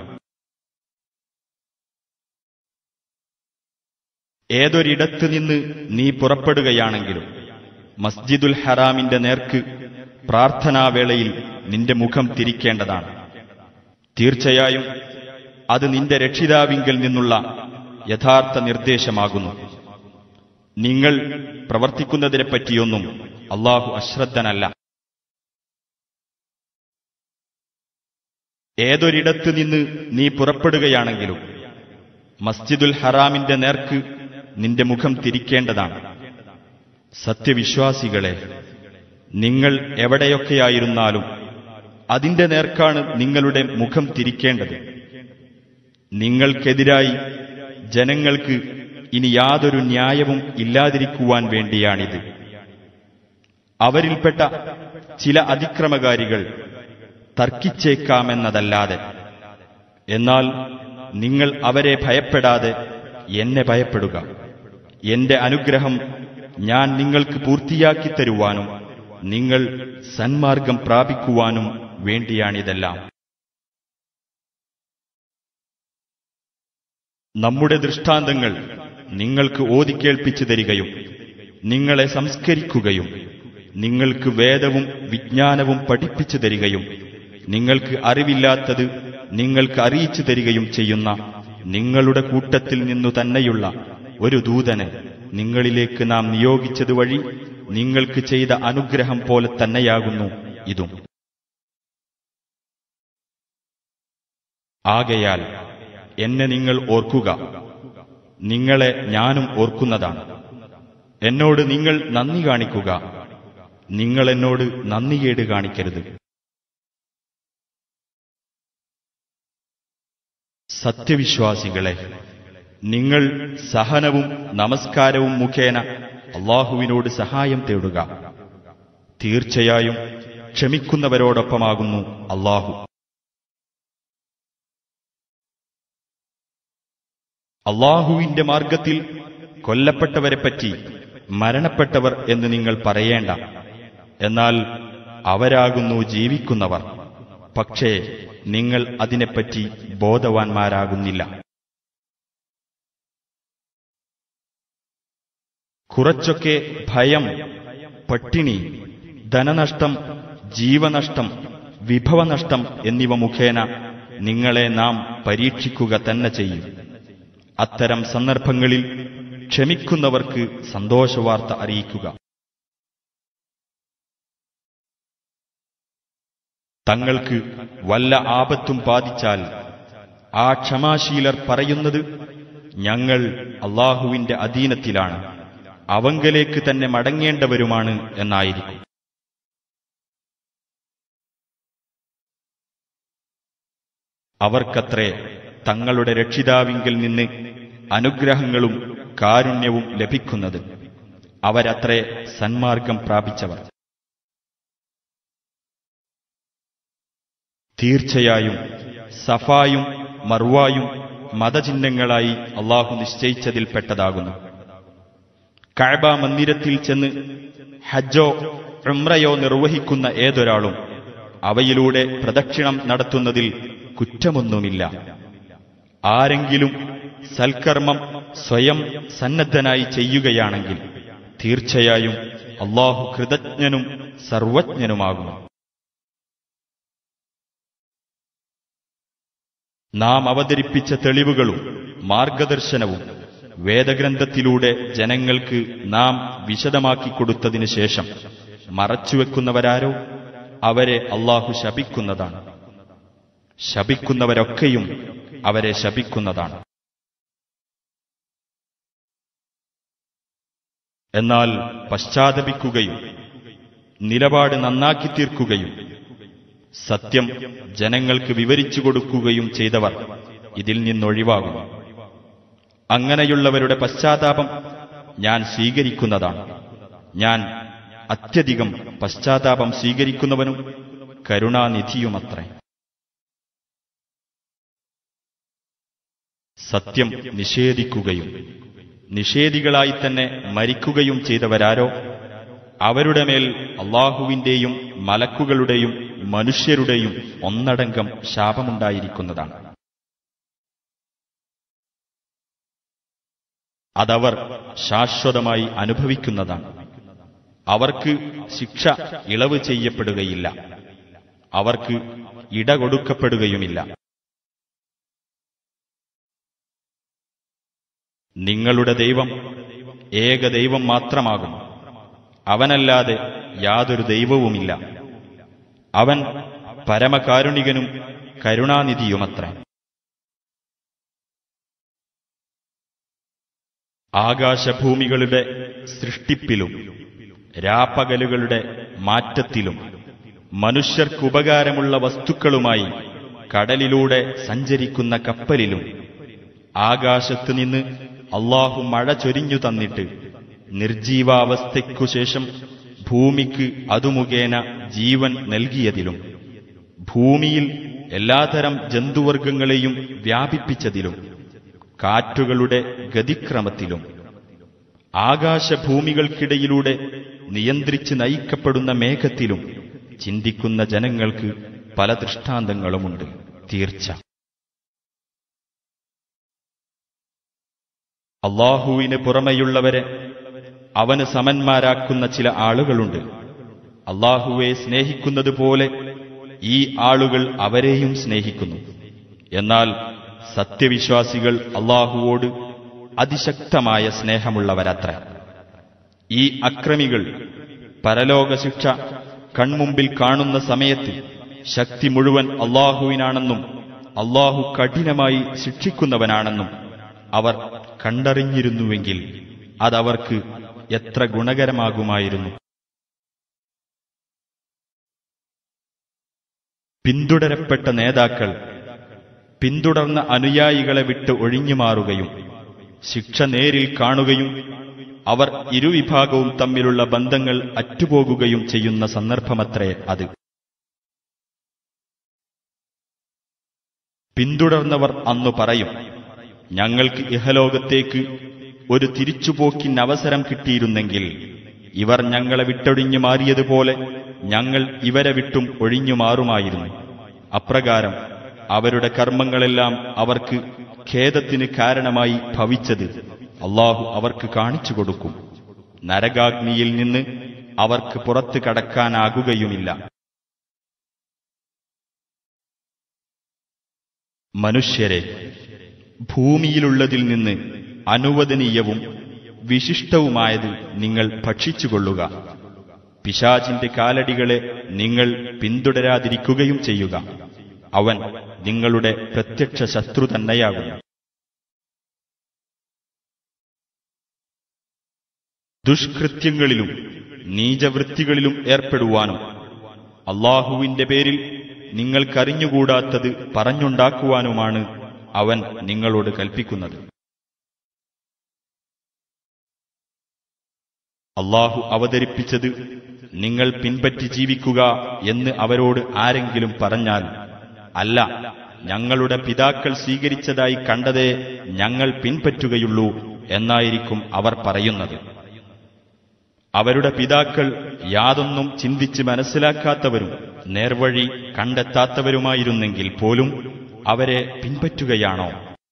Speaker 2: ഏതൊരിടത്ത് നിന്ന് നീ പുറപ്പെടുകയാണെങ്കിലും മസ്ജിദുൽ ഹറാമിന്റെ നേർക്ക് പ്രാർത്ഥനാവേളയിൽ നിന്റെ മുഖം തിരിക്കേണ്ടതാണ് തീർച്ചയായും അത് നിന്റെ രക്ഷിതാവിങ്കിൽ നിന്നുള്ള യഥാർത്ഥ നിർദ്ദേശമാകുന്നു നിങ്ങൾ പ്രവർത്തിക്കുന്നതിനെപ്പറ്റിയൊന്നും അള്ളാഹു അശ്രദ്ധനല്ല ഏതൊരിടത്ത് നിന്ന് നീ പുറപ്പെടുകയാണെങ്കിലും മസ്ജിദുൽ ഹറാമിന്റെ നേർക്ക് നിന്റെ മുഖം തിരിക്കേണ്ടതാണ് സത്യവിശ്വാസികളെ നിങ്ങൾ എവിടെയൊക്കെയായിരുന്നാലും അതിന്റെ നേർക്കാണ് നിങ്ങളുടെ മുഖം തിരിക്കേണ്ടത് നിങ്ങൾക്കെതിരായി ജനങ്ങൾക്ക് ഇനി യാതൊരു ന്യായവും ഇല്ലാതിരിക്കുവാൻ വേണ്ടിയാണിത് അവരിൽപ്പെട്ട ചില അതിക്രമകാരികൾ തർക്കിച്ചേക്കാമെന്നതല്ലാതെ എന്നാൽ നിങ്ങൾ അവരെ ഭയപ്പെടാതെ എന്നെ ഭയപ്പെടുക എന്റെ അനുഗ്രഹം ഞാൻ നിങ്ങൾക്ക് പൂർത്തിയാക്കി തരുവാനും നിങ്ങൾ സന്മാർഗം പ്രാപിക്കുവാനും വേണ്ടിയാണിതെല്ലാം നമ്മുടെ ദൃഷ്ടാന്തങ്ങൾ നിങ്ങൾക്ക് ഓതിക്കേൾപ്പിച്ചു തരികയും നിങ്ങളെ സംസ്കരിക്കുകയും നിങ്ങൾക്ക് വേദവും വിജ്ഞാനവും പഠിപ്പിച്ചു തരികയും നിങ്ങൾക്ക് അറിവില്ലാത്തത് നിങ്ങൾക്ക് അറിയിച്ചു തരികയും ചെയ്യുന്ന നിങ്ങളുടെ കൂട്ടത്തിൽ നിന്നു തന്നെയുള്ള ഒരു ദൂതനെ നിങ്ങളിലേക്ക് നാം നിയോഗിച്ചത് വഴി നിങ്ങൾക്ക് ചെയ്ത അനുഗ്രഹം പോലെ തന്നെയാകുന്നു ഇതും ആകയാൽ എന്നെ നിങ്ങൾ ഓർക്കുക നിങ്ങളെ ഞാനും ഓർക്കുന്നതാണ് എന്നോട് നിങ്ങൾ നന്ദി കാണിക്കുക നിങ്ങൾ എന്നോട് നന്ദികേട് കാണിക്കരുത് സത്യവിശ്വാസികളെ നിങ്ങൾ സഹനവും നമസ്കാരവും മുഖേന അള്ളാഹുവിനോട് സഹായം തേടുക തീർച്ചയായും ക്ഷമിക്കുന്നവരോടൊപ്പമാകുന്നു അള്ളാഹു അള്ളാഹുവിന്റെ മാർഗത്തിൽ കൊല്ലപ്പെട്ടവരെപ്പറ്റി മരണപ്പെട്ടവർ എന്ന് നിങ്ങൾ പറയേണ്ട എന്നാൽ അവരാകുന്നു ജീവിക്കുന്നവർ പക്ഷേ നിങ്ങൾ അതിനെപ്പറ്റി ബോധവാന്മാരാകുന്നില്ല കുറച്ചൊക്കെ ഭയം പട്ടിണി ധനനഷ്ടം ജീവനഷ്ടം വിഭവനഷ്ടം എന്നിവ മുഖേന നിങ്ങളെ നാം പരീക്ഷിക്കുക തന്നെ ചെയ്യും അത്തരം സന്ദർഭങ്ങളിൽ ക്ഷമിക്കുന്നവർക്ക് സന്തോഷവാർത്ത അറിയിക്കുക തങ്ങൾക്ക് വല്ല ആപത്തും ബാധിച്ചാൽ ആ ക്ഷമാശീലർ പറയുന്നത് ഞങ്ങൾ അള്ളാഹുവിന്റെ അധീനത്തിലാണ് അവങ്കലേക്ക് തന്നെ മടങ്ങേണ്ടവരുമാണ് എന്നായിരിക്കും അവർക്കത്രേ തങ്ങളുടെ രക്ഷിതാവിങ്കിൽ നിന്ന് അനുഗ്രഹങ്ങളും കാരുണ്യവും ലഭിക്കുന്നത് അവരത്രേ സന്മാർഗം പ്രാപിച്ചവർ തീർച്ചയായും സഫായും മർവായും മതചിഹ്നങ്ങളായി അള്ളാഹു നിശ്ചയിച്ചതിൽപ്പെട്ടതാകുന്നു കഅബ മന്ദിരത്തിൽ ചെന്ന് ഹജ്ജോ ഉംറയോ നിർവഹിക്കുന്ന ഏതൊരാളും അവയിലൂടെ പ്രദക്ഷിണം നടത്തുന്നതിൽ കുറ്റമൊന്നുമില്ല ആരെങ്കിലും സൽക്കർമ്മം സ്വയം സന്നദ്ധനായി ചെയ്യുകയാണെങ്കിൽ തീർച്ചയായും അള്ളാഹു കൃതജ്ഞനും സർവജ്ഞനുമാകുന്നു നാം അവതരിപ്പിച്ച തെളിവുകളും മാർഗദർശനവും വേദഗ്രന്ഥത്തിലൂടെ ജനങ്ങൾക്ക് നാം വിശദമാക്കി കൊടുത്തതിനു ശേഷം മറച്ചുവെക്കുന്നവരാരോ അവരെ അള്ളാഹു ശപിക്കുന്നതാണ് ശപിക്കുന്നവരൊക്കെയും അവരെ ശപിക്കുന്നതാണ് എന്നാൽ പശ്ചാത്തപിക്കുകയും നിലപാട് നന്നാക്കി തീർക്കുകയും സത്യം ജനങ്ങൾക്ക് വിവരിച്ചു കൊടുക്കുകയും ചെയ്തവർ ഇതിൽ നിന്നൊഴിവാകും അങ്ങനെയുള്ളവരുടെ പശ്ചാത്താപം ഞാൻ സ്വീകരിക്കുന്നതാണ് ഞാൻ അത്യധികം പശ്ചാത്താപം സ്വീകരിക്കുന്നവനും കരുണാനിധിയുമത്രേ സത്യം നിഷേധിക്കുകയും നിഷേധികളായി തന്നെ മരിക്കുകയും ചെയ്തവരാരോ അവരുടെ മേൽ അള്ളാഹുവിന്റെയും മലക്കുകളുടെയും മനുഷ്യരുടെയും ഒന്നടങ്കം ശാപമുണ്ടായിരിക്കുന്നതാണ് അതവർ ശാശ്വതമായി അനുഭവിക്കുന്നതാണ് അവർക്ക് ശിക്ഷ ഇളവ് ചെയ്യപ്പെടുകയില്ല അവർക്ക് ഇട കൊടുക്കപ്പെടുകയുമില്ല നിങ്ങളുടെ ദൈവം ഏക ദൈവം മാത്രമാകുന്നു അവനല്ലാതെ യാതൊരു ദൈവവുമില്ല അവൻ പരമകാരുണികനും കരുണാനിധിയുമത്രേ ആകാശഭൂമികളുടെ സൃഷ്ടിപ്പിലും രാപ്പകലുകളുടെ മാറ്റത്തിലും മനുഷ്യർക്കുപകാരമുള്ള വസ്തുക്കളുമായി കടലിലൂടെ സഞ്ചരിക്കുന്ന കപ്പലിലും ആകാശത്തു നിന്ന് അള്ളാഹു മഴ ചൊരിഞ്ഞു തന്നിട്ട് നിർജീവാവസ്ഥയ്ക്കു ശേഷം ഭൂമിക്ക് അതു മുഖേന ജീവൻ നൽകിയതിലും ഭൂമിയിൽ എല്ലാതരം ജന്തുവർഗങ്ങളെയും വ്യാപിപ്പിച്ചതിലും കാറ്റുകളുടെ ഗതിക്രമത്തിലും ആകാശഭൂമികൾക്കിടയിലൂടെ നിയന്ത്രിച്ച് നയിക്കപ്പെടുന്ന മേഘത്തിലും ചിന്തിക്കുന്ന ജനങ്ങൾക്ക് പല ദൃഷ്ടാന്തങ്ങളുമുണ്ട് തീർച്ച അള്ളാഹുവിന് പുറമെയുള്ളവരെ അവന് സമന്മാരാക്കുന്ന ചില ആളുകളുണ്ട് അള്ളാഹുവെ സ്നേഹിക്കുന്നത് പോലെ ഈ ആളുകൾ അവരെയും സ്നേഹിക്കുന്നു എന്നാൽ സത്യവിശ്വാസികൾ അള്ളാഹുവോട് അതിശക്തമായ സ്നേഹമുള്ളവരത്ര ഈ അക്രമികൾ പരലോകശിക്ഷ കൺമുമ്പിൽ കാണുന്ന സമയത്ത് ശക്തി മുഴുവൻ അള്ളാഹുവിനാണെന്നും അള്ളാഹു കഠിനമായി ശിക്ഷിക്കുന്നവനാണെന്നും അവർ കണ്ടറിഞ്ഞിരുന്നുവെങ്കിൽ അതവർക്ക് എത്ര ഗുണകരമാകുമായിരുന്നു പിന്തുടരപ്പെട്ട നേതാക്കൾ പിന്തുടർന്ന അനുയായികളെ വിട്ട് ഒഴിഞ്ഞുമാറുകയും ശിക്ഷ നേരിൽ കാണുകയും അവർ ഇരുവിഭാഗവും തമ്മിലുള്ള ബന്ധങ്ങൾ അറ്റുപോകുകയും ചെയ്യുന്ന സന്ദർഭമത്രേ അത് പിന്തുടർന്നവർ അന്നു പറയും ഞങ്ങൾക്ക് ഇഹലോകത്തേക്ക് ഒരു തിരിച്ചുപോക്കിന് അവസരം കിട്ടിയിരുന്നെങ്കിൽ ഇവർ ഞങ്ങളെ വിട്ടൊഴിഞ്ഞു മാറിയതുപോലെ ഞങ്ങൾ ഇവരെ വിട്ടും ഒഴിഞ്ഞു മാറുമായിരുന്നു അപ്രകാരം അവരുടെ കർമ്മങ്ങളെല്ലാം അവർക്ക് ഖേദത്തിന് കാരണമായി ഭവിച്ചത് അള്ളാഹു അവർക്ക് കാണിച്ചു കൊടുക്കും നരകാഗ്നിയിൽ നിന്ന് അവർക്ക് പുറത്തു കടക്കാനാകുകയുമില്ല മനുഷ്യരെ ഭൂമിയിലുള്ളതിൽ നിന്ന് അനുവദനീയവും വിശിഷ്ടവുമായത് നിങ്ങൾ ഭക്ഷിച്ചുകൊള്ളുക പിശാചിന്റെ കാലടികളെ നിങ്ങൾ പിന്തുടരാതിരിക്കുകയും ചെയ്യുക അവൻ നിങ്ങളുടെ പ്രത്യക്ഷ ശത്രു തന്നെയാകുന്നു ദുഷ്കൃത്യങ്ങളിലും നീചവൃത്തികളിലും ഏർപ്പെടുവാനും അള്ളാഹുവിന്റെ പേരിൽ നിങ്ങൾക്കറിഞ്ഞുകൂടാത്തത് പറഞ്ഞുണ്ടാക്കുവാനുമാണ് അവൻ നിങ്ങളോട് കൽപ്പിക്കുന്നത് അള്ളാഹു അവതരിപ്പിച്ചത് നിങ്ങൾ പിൻപറ്റി ജീവിക്കുക എന്ന് അവരോട് ആരെങ്കിലും പറഞ്ഞാൽ അല്ല ഞങ്ങളുടെ പിതാക്കൾ സ്വീകരിച്ചതായി കണ്ടതേ ഞങ്ങൾ പിൻപറ്റുകയുള്ളൂ എന്നായിരിക്കും അവർ പറയുന്നത് അവരുടെ പിതാക്കൾ യാതൊന്നും ചിന്തിച്ച് മനസ്സിലാക്കാത്തവരും നേർവഴി കണ്ടെത്താത്തവരുമായിരുന്നെങ്കിൽ പോലും അവരെ പിൻപറ്റുകയാണോ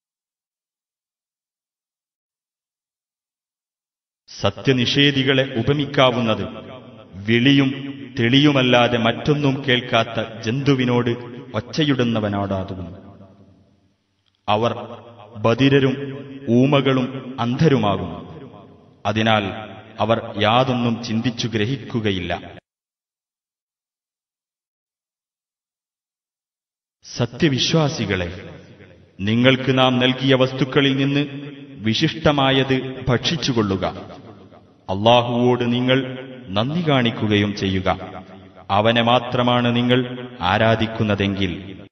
Speaker 2: സത്യനിഷേധികളെ ഉപമിക്കാവുന്നത് വിളിയും തെളിയുമല്ലാതെ മറ്റൊന്നും കേൾക്കാത്ത ജന്തുവിനോട് ഒച്ചയിടുന്നവനോടാകുന്നു അവർ ബധിരരും ഊമകളും അന്ധരുമാകുന്നു അതിനാൽ അവർ യാതൊന്നും ചിന്തിച്ചു ഗ്രഹിക്കുകയില്ല സത്യവിശ്വാസികളെ നിങ്ങൾക്ക് നാം നൽകിയ വസ്തുക്കളിൽ നിന്ന് വിശിഷ്ടമായത് ഭക്ഷിച്ചുകൊള്ളുക അള്ളാഹുവോട് നിങ്ങൾ നന്ദി കാണിക്കുകയും ചെയ്യുക അവനെ മാത്രമാണ് നിങ്ങൾ ആരാധിക്കുന്നതെങ്കിൽ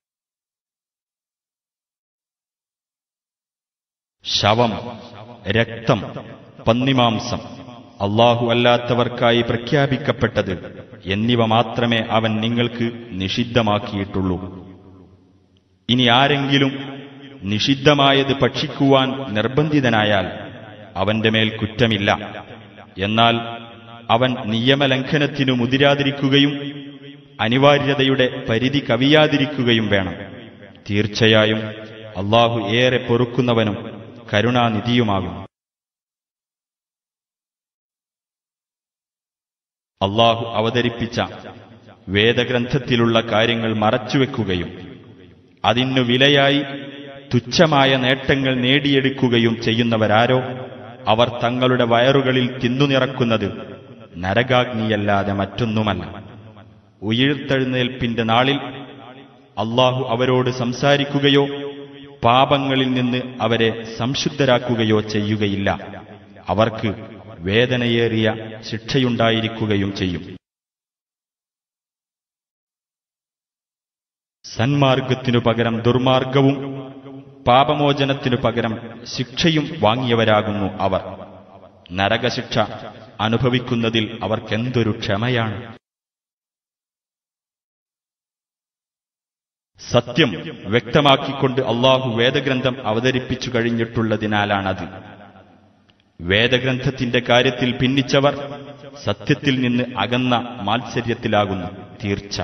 Speaker 2: ശവം രക്തം പന്നിമാംസം അള്ളാഹു അല്ലാത്തവർക്കായി പ്രഖ്യാപിക്കപ്പെട്ടത് എന്നിവ മാത്രമേ അവൻ നിങ്ങൾക്ക് നിഷിദ്ധമാക്കിയിട്ടുള്ളൂ ഇനി ആരെങ്കിലും നിഷിദ്ധമായത് ഭക്ഷിക്കുവാൻ നിർബന്ധിതനായാൽ അവന്റെ മേൽ കുറ്റമില്ല എന്നാൽ അവൻ നിയമലംഘനത്തിനു മുതിരാതിരിക്കുകയും അനിവാര്യതയുടെ പരിധി കവിയാതിരിക്കുകയും വേണം തീർച്ചയായും അള്ളാഹു ഏറെ പൊറുക്കുന്നവനും കരുണാനിധിയുമാകും അള്ളാഹു അവതരിപ്പിച്ച വേദഗ്രന്ഥത്തിലുള്ള കാര്യങ്ങൾ മറച്ചുവെക്കുകയും അതിനു വിലയായി തുച്ഛമായ നേട്ടങ്ങൾ നേടിയെടുക്കുകയും ചെയ്യുന്നവരാരോ അവർ തങ്ങളുടെ വയറുകളിൽ തിന്നുനിറക്കുന്നത് നരകാഗ്നിയല്ലാതെ മറ്റൊന്നുമല്ല ഉയിർത്തെഴുന്നേൽപ്പിന്റെ നാളിൽ അള്ളാഹു അവരോട് സംസാരിക്കുകയോ പാപങ്ങളിൽ നിന്ന് അവരെ സംശുദ്ധരാക്കുകയോ ചെയ്യുകയില്ല അവർക്ക് വേദനയേറിയ ശിക്ഷയുണ്ടായിരിക്കുകയും ചെയ്യും സന്മാർഗത്തിനു പകരം ദുർമാർഗവും പാപമോചനത്തിനു പകരം ശിക്ഷയും വാങ്ങിയവരാകുന്നു അവർ നരകശിക്ഷ അനുഭവിക്കുന്നതിൽ അവർക്കെന്തൊരു ക്ഷമയാണ് സത്യം വ്യക്തമാക്കിക്കൊണ്ട് അള്ളാഹു വേദഗ്രന്ഥം അവതരിപ്പിച്ചു കഴിഞ്ഞിട്ടുള്ളതിനാലാണത് വേദഗ്രന്ഥത്തിന്റെ കാര്യത്തിൽ ഭിന്നിച്ചവർ സത്യത്തിൽ നിന്ന് അകന്ന മാത്സര്യത്തിലാകുന്നു തീർച്ച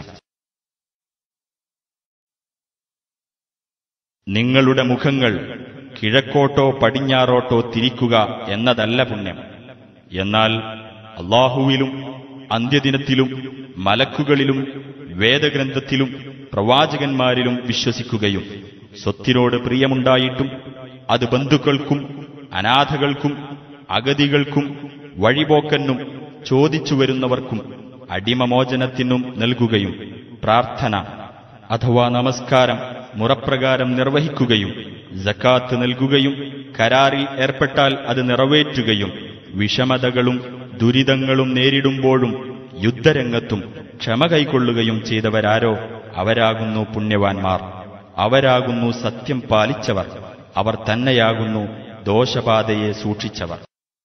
Speaker 2: നിങ്ങളുടെ മുഖങ്ങൾ കിഴക്കോട്ടോ പടിഞ്ഞാറോട്ടോ തിരിക്കുക എന്നതല്ല പുണ്യം എന്നാൽ അള്ളാഹുവിലും അന്ത്യദിനത്തിലും മലക്കുകളിലും വേദഗ്രന്ഥത്തിലും പ്രവാചകന്മാരിലും വിശ്വസിക്കുകയും സ്വത്തിനോട് പ്രിയമുണ്ടായിട്ടും അത് ബന്ധുക്കൾക്കും അനാഥകൾക്കും അഗതികൾക്കും വഴിപോക്കനും ചോദിച്ചു വരുന്നവർക്കും അടിമമോചനത്തിനും നൽകുകയും പ്രാർത്ഥന അഥവാ നമസ്കാരം മുറപ്രകാരം നിർവഹിക്കുകയും ജക്കാത്ത് നൽകുകയും കരാറിൽ ഏർപ്പെട്ടാൽ അത് നിറവേറ്റുകയും വിഷമതകളും ദുരിതങ്ങളും നേരിടുമ്പോഴും യുദ്ധരംഗത്തും ക്ഷമ കൈക്കൊള്ളുകയും ചെയ്തവരാരോ അവരാകുന്നു പുണ്യവാൻമാർ അവരാകുന്നു സത്യം പാലിച്ചവർ അവർ തന്നെയാകുന്നു ദോഷപാതയെ സൂക്ഷിച്ചവർ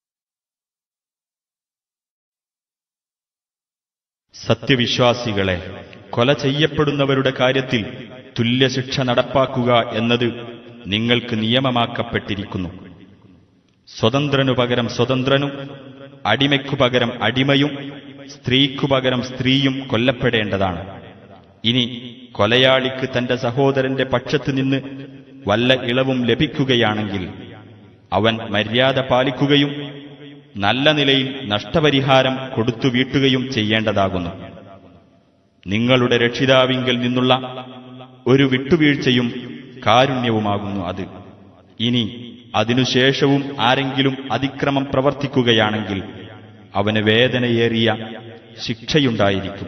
Speaker 2: സത്യവിശ്വാസികളെ കൊല ചെയ്യപ്പെടുന്നവരുടെ കാര്യത്തിൽ തുല്യശിക്ഷ നടപ്പാക്കുക എന്നത് നിങ്ങൾക്ക് നിയമമാക്കപ്പെട്ടിരിക്കുന്നു സ്വതന്ത്രനു പകരം സ്വതന്ത്രനും അടിമയ്ക്കു പകരം അടിമയും സ്ത്രീക്കു പകരം സ്ത്രീയും കൊല്ലപ്പെടേണ്ടതാണ് ഇനി കൊലയാളിക്ക് തന്റെ സഹോദരന്റെ പക്ഷത്തു നിന്ന് വല്ല ഇളവും ലഭിക്കുകയാണെങ്കിൽ അവൻ മര്യാദ പാലിക്കുകയും നല്ല നിലയിൽ നഷ്ടപരിഹാരം കൊടുത്തു വീട്ടുകയും ചെയ്യേണ്ടതാകുന്നു നിങ്ങളുടെ രക്ഷിതാവിങ്കിൽ നിന്നുള്ള ഒരു വിട്ടുവീഴ്ചയും കാരുണ്യവുമാകുന്നു അത് ഇനി അതിനുശേഷവും ആരെങ്കിലും അതിക്രമം പ്രവർത്തിക്കുകയാണെങ്കിൽ അവന് വേദനയേറിയ ശിക്ഷയുണ്ടായിരിക്കും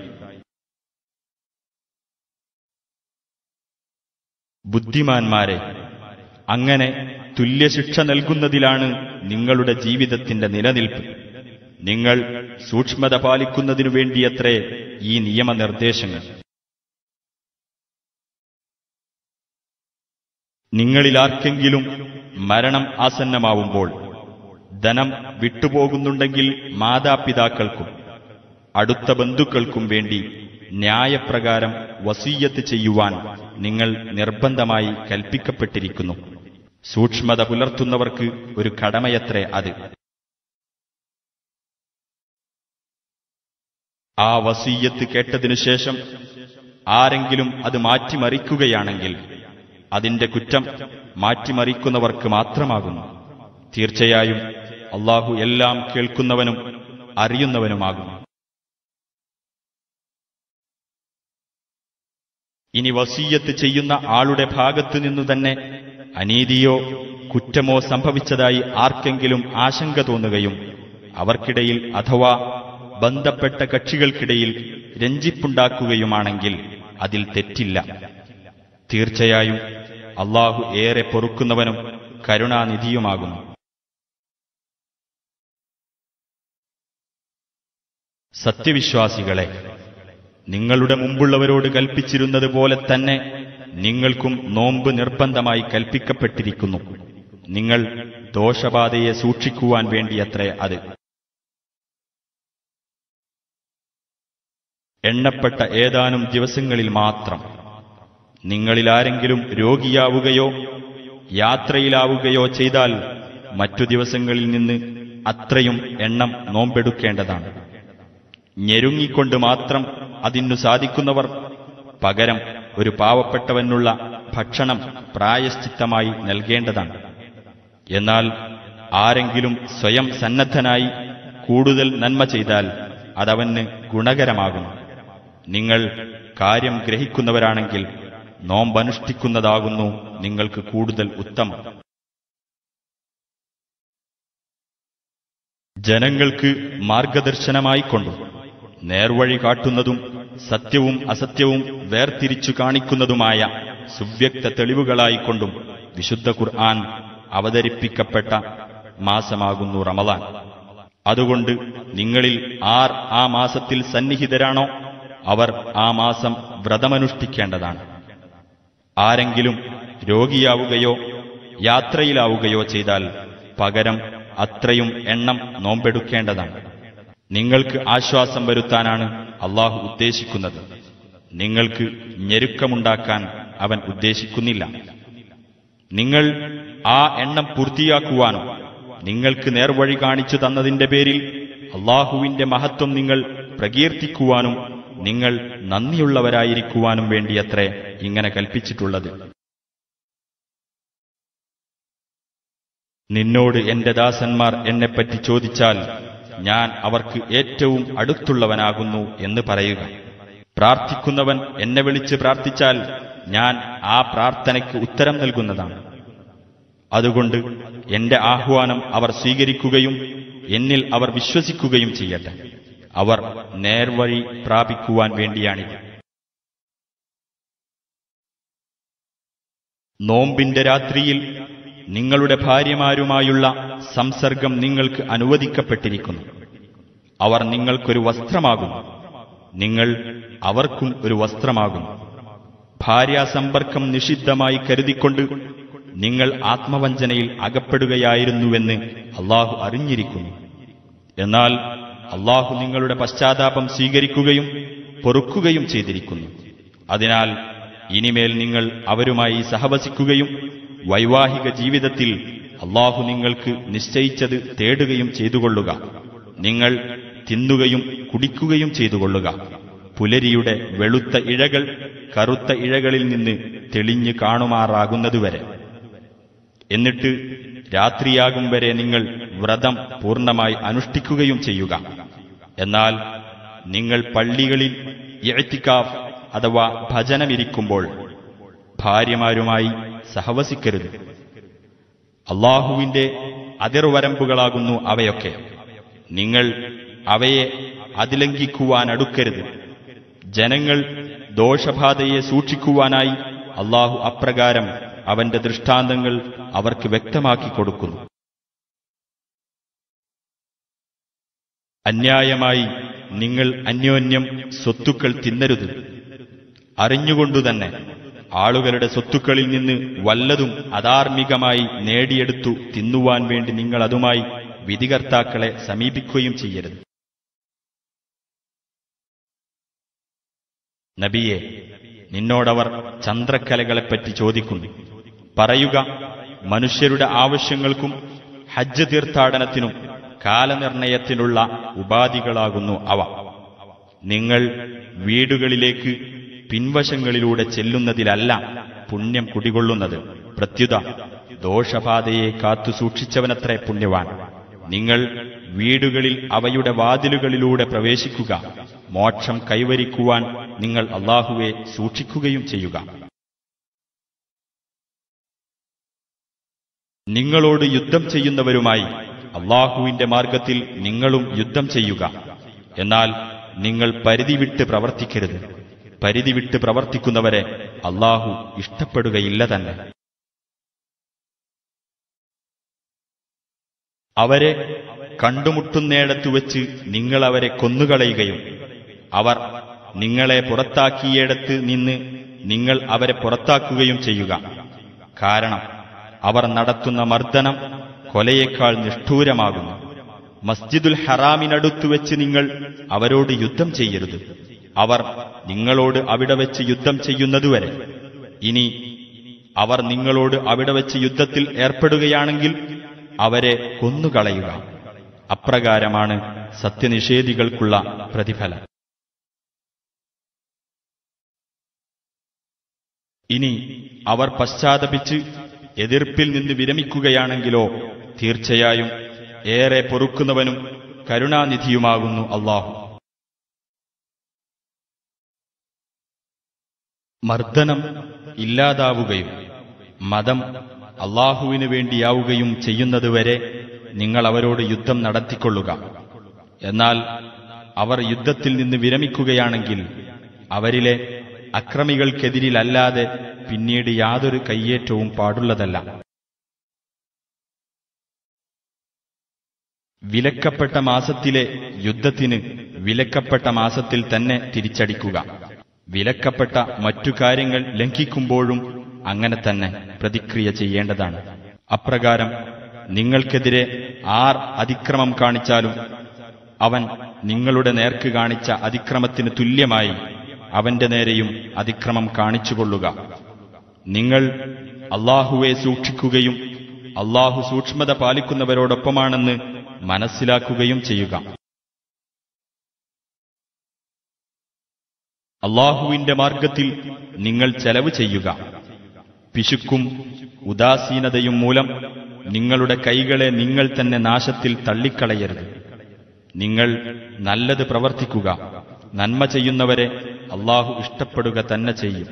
Speaker 2: ബുദ്ധിമാന്മാരെ അങ്ങനെ തുല്യശിക്ഷ നൽകുന്നതിലാണ് നിങ്ങളുടെ ജീവിതത്തിന്റെ നിലനിൽപ്പ് നിങ്ങൾ സൂക്ഷ്മത പാലിക്കുന്നതിനു വേണ്ടിയത്രേ ഈ നിയമനിർദ്ദേശങ്ങൾ നിങ്ങളിലാർക്കെങ്കിലും മരണം ആസന്നമാവുമ്പോൾ ധനം വിട്ടുപോകുന്നുണ്ടെങ്കിൽ മാതാപിതാക്കൾക്കും അടുത്ത ബന്ധുക്കൾക്കും വേണ്ടി ന്യായപ്രകാരം വസീയത്ത് ചെയ്യുവാൻ നിങ്ങൾ നിർബന്ധമായി കൽപ്പിക്കപ്പെട്ടിരിക്കുന്നു സൂക്ഷ്മത പുലർത്തുന്നവർക്ക് ഒരു കടമയത്രേ അത് ആ വസീയത്ത് കേട്ടതിനു ശേഷം ആരെങ്കിലും അത് മാറ്റിമറിക്കുകയാണെങ്കിൽ അതിന്റെ കുറ്റം മാറ്റിമറിക്കുന്നവർക്ക് മാത്രമാകുന്നു തീർച്ചയായും അള്ളാഹു എല്ലാം കേൾക്കുന്നവനും അറിയുന്നവനുമാകുന്നു ഇനി വസീയത്ത് ചെയ്യുന്ന ആളുടെ ഭാഗത്തു നിന്നു തന്നെ അനീതിയോ കുറ്റമോ സംഭവിച്ചതായി ആർക്കെങ്കിലും ആശങ്ക തോന്നുകയും അവർക്കിടയിൽ അഥവാ ബന്ധപ്പെട്ട കക്ഷികൾക്കിടയിൽ രഞ്ജിപ്പുണ്ടാക്കുകയുമാണെങ്കിൽ അതിൽ തെറ്റില്ല തീർച്ചയായും അള്ളാഹു ഏറെ പൊറുക്കുന്നവനും കരുണാനിധിയുമാകുന്നു സത്യവിശ്വാസികളെ നിങ്ങളുടെ മുമ്പുള്ളവരോട് കൽപ്പിച്ചിരുന്നത് പോലെ തന്നെ നിങ്ങൾക്കും നോമ്പ് നിർബന്ധമായി കൽപ്പിക്കപ്പെട്ടിരിക്കുന്നു നിങ്ങൾ ദോഷബാധയെ സൂക്ഷിക്കുവാൻ വേണ്ടിയത്രേ അത് എണ്ണപ്പെട്ട ഏതാനും ദിവസങ്ങളിൽ മാത്രം നിങ്ങളിലാരെങ്കിലും രോഗിയാവുകയോ യാത്രയിലാവുകയോ ചെയ്താൽ മറ്റു ദിവസങ്ങളിൽ നിന്ന് അത്രയും എണ്ണം നോമ്പെടുക്കേണ്ടതാണ് ഞെരുങ്ങിക്കൊണ്ട് മാത്രം അതിനു സാധിക്കുന്നവർ പകരം ഒരു പാവപ്പെട്ടവനുള്ള ഭക്ഷണം പ്രായശ്ചിത്തമായി നൽകേണ്ടതാണ് എന്നാൽ ആരെങ്കിലും സ്വയം സന്നദ്ധനായി കൂടുതൽ നന്മ ചെയ്താൽ അതവന് ഗുണകരമാകും നിങ്ങൾ കാര്യം ഗ്രഹിക്കുന്നവരാണെങ്കിൽ നോമ്പനുഷ്ഠിക്കുന്നതാകുന്നു നിങ്ങൾക്ക് കൂടുതൽ ഉത്തമം ജനങ്ങൾക്ക് മാർഗദർശനമായിക്കൊണ്ടും നേർവഴി കാട്ടുന്നതും സത്യവും അസത്യവും വേർതിരിച്ചു കാണിക്കുന്നതുമായ സുവ്യക്ത തെളിവുകളായിക്കൊണ്ടും വിശുദ്ധ ഖുർആൻ അവതരിപ്പിക്കപ്പെട്ട മാസമാകുന്നു റമദാൻ അതുകൊണ്ട് നിങ്ങളിൽ ആർ ആ മാസത്തിൽ സന്നിഹിതരാണോ അവർ ആ മാസം വ്രതമനുഷ്ഠിക്കേണ്ടതാണ് ആരെങ്കിലും രോഗിയാവുകയോ യാത്രയിലാവുകയോ ചെയ്താൽ പകരം അത്രയും എണ്ണം നോമ്പെടുക്കേണ്ടതാണ് നിങ്ങൾക്ക് ആശ്വാസം വരുത്താനാണ് അള്ളാഹു ഉദ്ദേശിക്കുന്നത് നിങ്ങൾക്ക് ഞെരുക്കമുണ്ടാക്കാൻ അവൻ ഉദ്ദേശിക്കുന്നില്ല നിങ്ങൾ ആ എണ്ണം പൂർത്തിയാക്കുവാനും നിങ്ങൾക്ക് നേർവഴി കാണിച്ചു തന്നതിന്റെ പേരിൽ അള്ളാഹുവിന്റെ മഹത്വം നിങ്ങൾ പ്രകീർത്തിക്കുവാനും നിങ്ങൾ നന്ദിയുള്ളവരായിരിക്കുവാനും വേണ്ടിയത്രേ ഇങ്ങനെ കൽപ്പിച്ചിട്ടുള്ളത് നിന്നോട് എന്റെ ദാസന്മാർ എന്നെപ്പറ്റി ചോദിച്ചാൽ ഞാൻ അവർക്ക് ഏറ്റവും അടുത്തുള്ളവനാകുന്നു എന്ന് പറയുക പ്രാർത്ഥിക്കുന്നവൻ എന്നെ വിളിച്ച് പ്രാർത്ഥിച്ചാൽ ഞാൻ ആ പ്രാർത്ഥനയ്ക്ക് ഉത്തരം നൽകുന്നതാണ് അതുകൊണ്ട് എന്റെ ആഹ്വാനം അവർ സ്വീകരിക്കുകയും എന്നിൽ അവർ വിശ്വസിക്കുകയും ചെയ്യട്ടെ അവർ നേർവഴി പ്രാപിക്കുവാൻ വേണ്ടിയാണിത് നോമ്പിന്റെ രാത്രിയിൽ നിങ്ങളുടെ ഭാര്യമാരുമായുള്ള സംസർഗം നിങ്ങൾക്ക് അനുവദിക്കപ്പെട്ടിരിക്കുന്നു അവർ നിങ്ങൾക്കൊരു വസ്ത്രമാകുന്നു നിങ്ങൾ അവർക്കും ഒരു വസ്ത്രമാകുന്നു ഭാര്യാസമ്പർക്കം നിഷിദ്ധമായി കരുതിക്കൊണ്ട് നിങ്ങൾ ആത്മവഞ്ചനയിൽ അകപ്പെടുകയായിരുന്നുവെന്ന് അള്ളാഹു അറിഞ്ഞിരിക്കുന്നു എന്നാൽ അള്ളാഹു നിങ്ങളുടെ പശ്ചാത്താപം സ്വീകരിക്കുകയും പൊറുക്കുകയും ചെയ്തിരിക്കുന്നു അതിനാൽ ഇനിമേൽ നിങ്ങൾ അവരുമായി സഹവസിക്കുകയും വൈവാഹിക ജീവിതത്തിൽ അള്ളാഹു നിങ്ങൾക്ക് നിശ്ചയിച്ചത് തേടുകയും ചെയ്തുകൊള്ളുക നിങ്ങൾ തിന്നുകയും കുടിക്കുകയും ചെയ്തുകൊള്ളുക പുലരിയുടെ വെളുത്ത ഇഴകൾ കറുത്ത ഇഴകളിൽ നിന്ന് തെളിഞ്ഞു കാണുമാറാകുന്നതുവരെ എന്നിട്ട് രാത്രിയാകും വരെ നിങ്ങൾ വ്രതം പൂർണ്ണമായി അനുഷ്ഠിക്കുകയും ചെയ്യുക എന്നാൽ നിങ്ങൾ പള്ളികളിൽ ഇഴത്തിക്കാഫ് അഥവാ ഭജനമിരിക്കുമ്പോൾ ഭാര്യമാരുമായി സഹവസിക്കരുത് അള്ളാഹുവിന്റെ അതിർവരമ്പുകളാകുന്നു അവയൊക്കെ നിങ്ങൾ അവയെ അതിലംഘിക്കുവാൻ അടുക്കരുത് ജനങ്ങൾ ദോഷബാധയെ സൂക്ഷിക്കുവാനായി അള്ളാഹു അപ്രകാരം അവന്റെ ദൃഷ്ടാന്തങ്ങൾ അവർക്ക് വ്യക്തമാക്കി കൊടുക്കുന്നു അന്യായമായി നിങ്ങൾ അന്യോന്യം സ്വത്തുക്കൾ തിന്നരുത് അറിഞ്ഞുകൊണ്ടുതന്നെ ആളുകളുടെ സ്വത്തുക്കളിൽ നിന്ന് വല്ലതും അധാർമികമായി നേടിയെടുത്തു തിന്നുവാൻ വേണ്ടി നിങ്ങൾ അതുമായി വിധികർത്താക്കളെ സമീപിക്കുകയും ചെയ്യരുത് നബിയെ നിന്നോടവർ ചന്ദ്രക്കലകളെപ്പറ്റി ചോദിക്കുന്നു പറയുക മനുഷ്യരുടെ ആവശ്യങ്ങൾക്കും ഹജ്ജ് തീർത്ഥാടനത്തിനും കാലനിർണയത്തിനുള്ള ഉപാധികളാകുന്നു അവ നിങ്ങൾ വീടുകളിലേക്ക് പിൻവശങ്ങളിലൂടെ ചെല്ലുന്നതിലല്ല പുണ്യം കുടികൊള്ളുന്നത് പ്രത്യുത ദോഷബാധയെ കാത്തു സൂക്ഷിച്ചവനത്രേ പുണ്യവാൻ നിങ്ങൾ വീടുകളിൽ അവയുടെ വാതിലുകളിലൂടെ പ്രവേശിക്കുക മോക്ഷം കൈവരിക്കുവാൻ നിങ്ങൾ അള്ളാഹുവെ സൂക്ഷിക്കുകയും ചെയ്യുക നിങ്ങളോട് യുദ്ധം ചെയ്യുന്നവരുമായി അള്ളാഹുവിന്റെ മാർഗത്തിൽ നിങ്ങളും യുദ്ധം ചെയ്യുക എന്നാൽ നിങ്ങൾ പരിധി വിട്ട് പ്രവർത്തിക്കരുത് പരിധി വിട്ട് പ്രവർത്തിക്കുന്നവരെ അള്ളാഹു ഇഷ്ടപ്പെടുകയില്ല തന്നെ അവരെ കണ്ടുമുട്ടുന്നിടത്തു വെച്ച് നിങ്ങൾ അവരെ കൊന്നുകളയുകയും അവർ നിങ്ങളെ പുറത്താക്കിയിടത്ത് നിന്ന് നിങ്ങൾ അവരെ പുറത്താക്കുകയും ചെയ്യുക കാരണം അവർ നടത്തുന്ന മർദ്ദനം കൊലയേക്കാൾ നിഷ്ഠൂരമാകുന്നു മസ്ജിദുൽ ഹറാമിനടുത്തു വെച്ച് നിങ്ങൾ അവരോട് യുദ്ധം ചെയ്യരുത് അവർ നിങ്ങളോട് അവിടെ വെച്ച് യുദ്ധം ചെയ്യുന്നതുവരെ ഇനി അവർ നിങ്ങളോട് അവിടെ വെച്ച് യുദ്ധത്തിൽ ഏർപ്പെടുകയാണെങ്കിൽ അവരെ കൊന്നുകളയുക അപ്രകാരമാണ് സത്യനിഷേധികൾക്കുള്ള പ്രതിഫലം ഇനി അവർ പശ്ചാത്തപിച്ച് എതിർപ്പിൽ നിന്ന് വിരമിക്കുകയാണെങ്കിലോ തീർച്ചയായും ഏറെ പൊറുക്കുന്നവനും കരുണാനിധിയുമാകുന്നു അള്ളാഹു മർദ്ദനം ഇല്ലാതാവുകയും മതം അള്ളാഹുവിനു വേണ്ടിയാവുകയും ചെയ്യുന്നതുവരെ നിങ്ങൾ അവരോട് യുദ്ധം നടത്തിക്കൊള്ളുക എന്നാൽ അവർ യുദ്ധത്തിൽ നിന്ന് വിരമിക്കുകയാണെങ്കിൽ അവരിലെ അക്രമികൾക്കെതിരിലല്ലാതെ പിന്നീട് യാതൊരു കയ്യേറ്റവും പാടുള്ളതല്ല വിലക്കപ്പെട്ട മാസത്തിലെ യുദ്ധത്തിന് വിലക്കപ്പെട്ട മാസത്തിൽ തന്നെ തിരിച്ചടിക്കുക വിലക്കപ്പെട്ട മറ്റു കാര്യങ്ങൾ ലംഘിക്കുമ്പോഴും അങ്ങനെ തന്നെ പ്രതിക്രിയ ചെയ്യേണ്ടതാണ് അപ്രകാരം നിങ്ങൾക്കെതിരെ ആർ അതിക്രമം കാണിച്ചാലും അവൻ നിങ്ങളുടെ നേർക്ക് കാണിച്ച അതിക്രമത്തിന് തുല്യമായി അവന്റെ നേരെയും അതിക്രമം കാണിച്ചുകൊള്ളുക നിങ്ങൾ അള്ളാഹുവെ സൂക്ഷിക്കുകയും അള്ളാഹു സൂക്ഷ്മത പാലിക്കുന്നവരോടൊപ്പമാണെന്ന് മനസ്സിലാക്കുകയും ചെയ്യുക അള്ളാഹുവിന്റെ മാർഗത്തിൽ നിങ്ങൾ ചെലവ് ചെയ്യുക പിശുക്കും ഉദാസീനതയും മൂലം നിങ്ങളുടെ കൈകളെ നിങ്ങൾ തന്നെ നാശത്തിൽ തള്ളിക്കളയരുത് നിങ്ങൾ നല്ലത് പ്രവർത്തിക്കുക നന്മ ചെയ്യുന്നവരെ അള്ളാഹു ഇഷ്ടപ്പെടുക തന്നെ ചെയ്യും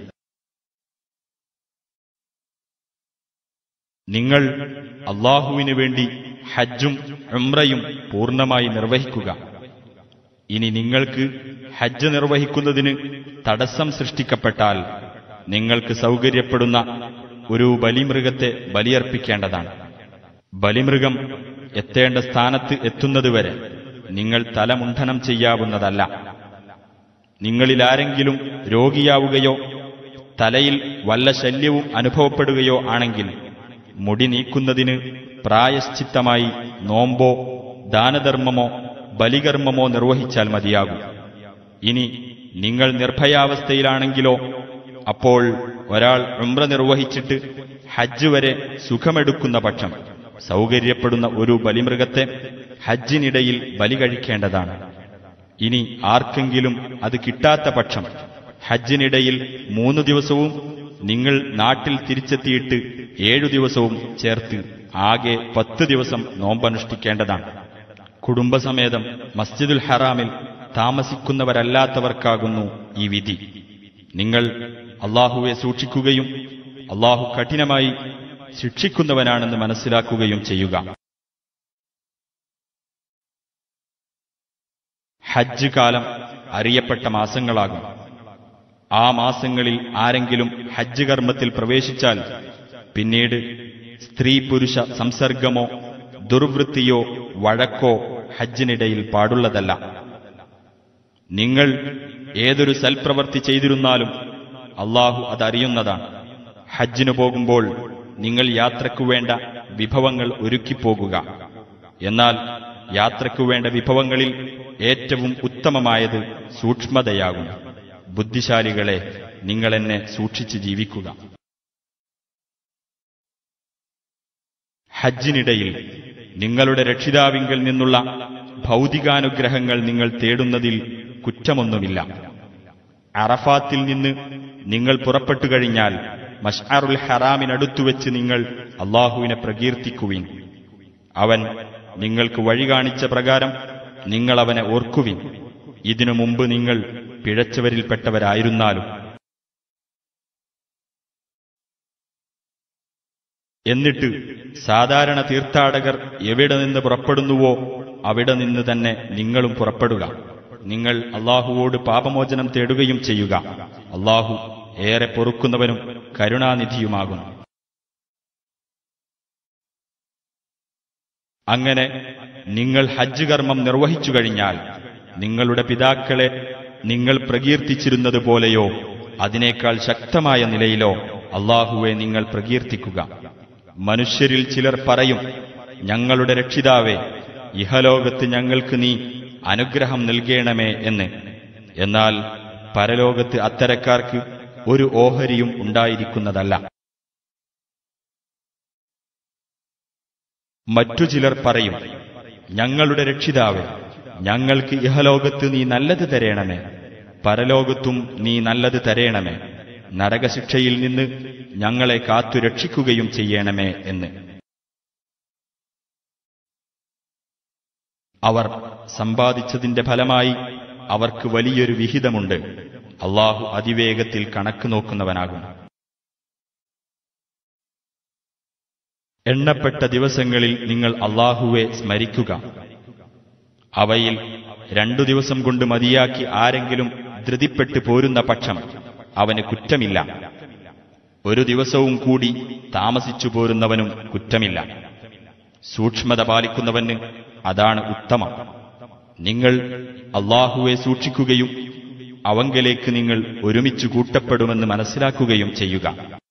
Speaker 2: നിങ്ങൾ അള്ളാഹുവിനു വേണ്ടി ഹജ്ജും ഉംറയും പൂർണ്ണമായി നിർവഹിക്കുക ഇനി നിങ്ങൾക്ക് ഹജ്ജ് നിർവഹിക്കുന്നതിന് തടസ്സം സൃഷ്ടിക്കപ്പെട്ടാൽ നിങ്ങൾക്ക് സൗകര്യപ്പെടുന്ന ഒരു ബലിമൃഗത്തെ ബലിയർപ്പിക്കേണ്ടതാണ് ബലിമൃഗം എത്തേണ്ട സ്ഥാനത്ത് എത്തുന്നതുവരെ നിങ്ങൾ തലമുണ്ഠനം ചെയ്യാവുന്നതല്ല നിങ്ങളിലാരെങ്കിലും രോഗിയാവുകയോ തലയിൽ വല്ല ശല്യവും അനുഭവപ്പെടുകയോ ആണെങ്കിൽ മുടി നീക്കുന്നതിന് പ്രായശ്ചിത്തമായി നോമ്പോ ദാനധർമ്മമോ ബലികർമ്മമോ നിർവഹിച്ചാൽ മതിയാകും ഇനി നിങ്ങൾ നിർഭയാവസ്ഥയിലാണെങ്കിലോ അപ്പോൾ ഒരാൾ ഉംറ നിർവഹിച്ചിട്ട് ഹജ്ജ് വരെ സുഖമെടുക്കുന്ന പക്ഷം സൗകര്യപ്പെടുന്ന ഒരു ബലിമൃഗത്തെ ഹജ്ജിനിടയിൽ ബലി കഴിക്കേണ്ടതാണ് ഇനി ആർക്കെങ്കിലും അത് കിട്ടാത്ത പക്ഷം ഹജ്ജിനിടയിൽ മൂന്ന് ദിവസവും നിങ്ങൾ നാട്ടിൽ തിരിച്ചെത്തിയിട്ട് ഏഴു ദിവസവും ചേർത്ത് ആകെ പത്ത് ദിവസം നോമ്പനുഷ്ഠിക്കേണ്ടതാണ് കുടുംബസമേതം മസ്ജിദുൽ ഹറാമിൽ താമസിക്കുന്നവരല്ലാത്തവർക്കാകുന്നു ഈ വിധി നിങ്ങൾ അള്ളാഹുവെ സൂക്ഷിക്കുകയും അള്ളാഹു കഠിനമായി ശിക്ഷിക്കുന്നവനാണെന്ന് മനസ്സിലാക്കുകയും ചെയ്യുക ഹജ്ജ് കാലം അറിയപ്പെട്ട മാസങ്ങളാകും ആ മാസങ്ങളിൽ ആരെങ്കിലും ഹജ്ജ് കർമ്മത്തിൽ പ്രവേശിച്ചാൽ പിന്നീട് സ്ത്രീ പുരുഷ സംസർഗമോ ദുർവൃത്തിയോ വഴക്കോ ഹജ്ജിനിടയിൽ പാടുള്ളതല്ല നിങ്ങൾ ഏതൊരു സൽപ്രവർത്തി ചെയ്തിരുന്നാലും അള്ളാഹു അതറിയുന്നതാണ് ഹജ്ജിനു പോകുമ്പോൾ നിങ്ങൾ യാത്രയ്ക്കു വേണ്ട വിഭവങ്ങൾ ഒരുക്കിപ്പോകുക എന്നാൽ യാത്രയ്ക്കു വേണ്ട വിഭവങ്ങളിൽ ഏറ്റവും ഉത്തമമായത് സൂക്ഷ്മതയാകും ബുദ്ധിശാലികളെ നിങ്ങളെന്നെ സൂക്ഷിച്ച് ജീവിക്കുക ഹജ്ജിനിടയിൽ നിങ്ങളുടെ രക്ഷിതാവിങ്കിൽ നിന്നുള്ള ഭൗതികാനുഗ്രഹങ്ങൾ നിങ്ങൾ തേടുന്നതിൽ കുറ്റമൊന്നുമില്ല അറഫാത്തിൽ നിന്ന് നിങ്ങൾ പുറപ്പെട്ടു കഴിഞ്ഞാൽ മഷ്അറുൽ ഹറാമിനടുത്തുവെച്ച് നിങ്ങൾ അള്ളാഹുവിനെ പ്രകീർത്തിക്കുവിൻ അവൻ നിങ്ങൾക്ക് വഴി കാണിച്ച പ്രകാരം നിങ്ങൾ അവനെ ഓർക്കുവിൻ ഇതിനു മുമ്പ് നിങ്ങൾ പിഴച്ചവരിൽപ്പെട്ടവരായിരുന്നാലും എന്നിട്ട് സാധാരണ തീർത്ഥാടകർ എവിടെ നിന്ന് പുറപ്പെടുന്നുവോ അവിടെ നിന്ന് തന്നെ നിങ്ങളും പുറപ്പെടുക നിങ്ങൾ അള്ളാഹുവോട് പാപമോചനം തേടുകയും ചെയ്യുക അള്ളാഹു ഏറെ പൊറുക്കുന്നവനും കരുണാനിധിയുമാകുന്നു അങ്ങനെ നിങ്ങൾ ഹജ്ജ് കർമ്മം നിർവഹിച്ചു കഴിഞ്ഞാൽ നിങ്ങളുടെ പിതാക്കളെ നിങ്ങൾ പ്രകീർത്തിച്ചിരുന്നത് പോലെയോ അതിനേക്കാൾ ശക്തമായ നിലയിലോ അള്ളാഹുവെ നിങ്ങൾ പ്രകീർത്തിക്കുക മനുഷ്യരിൽ ചിലർ പറയും ഞങ്ങളുടെ രക്ഷിതാവേ ഇഹലോകത്ത് ഞങ്ങൾക്ക് നീ അനുഗ്രഹം നൽകേണമേ എന്ന് എന്നാൽ പരലോകത്ത് അത്തരക്കാർക്ക് ഒരു ഓഹരിയും ഉണ്ടായിരിക്കുന്നതല്ല മറ്റു ചിലർ പറയും ഞങ്ങളുടെ രക്ഷിതാവ് ഞങ്ങൾക്ക് ഇഹലോകത്ത് നീ നല്ലത് തരേണമേ പരലോകത്തും നീ നല്ലത് തരേണമേ നരകശിക്ഷയിൽ നിന്ന് ഞങ്ങളെ കാത്തു രക്ഷിക്കുകയും ചെയ്യണമേ എന്ന് അവർ സമ്പാദിച്ചതിന്റെ ഫലമായി അവർക്ക് വലിയൊരു വിഹിതമുണ്ട് അള്ളാഹു അതിവേഗത്തിൽ കണക്ക് നോക്കുന്നവനാകും എണ്ണപ്പെട്ട ദിവസങ്ങളിൽ നിങ്ങൾ അള്ളാഹുവെ സ്മരിക്കുക അവയിൽ രണ്ടു ദിവസം കൊണ്ട് മതിയാക്കി ആരെങ്കിലും ധൃതിപ്പെട്ടു പോരുന്ന പക്ഷം അവന് കുറ്റമില്ല ഒരു ദിവസവും കൂടി താമസിച്ചു പോരുന്നവനും കുറ്റമില്ല സൂക്ഷ്മത പാലിക്കുന്നവന് അതാണ് ഉത്തമം നിങ്ങൾ അള്ളാഹുവെ സൂക്ഷിക്കുകയും അവങ്കലേക്ക് നിങ്ങൾ ഒരുമിച്ച് കൂട്ടപ്പെടുമെന്ന് മനസ്സിലാക്കുകയും ചെയ്യുക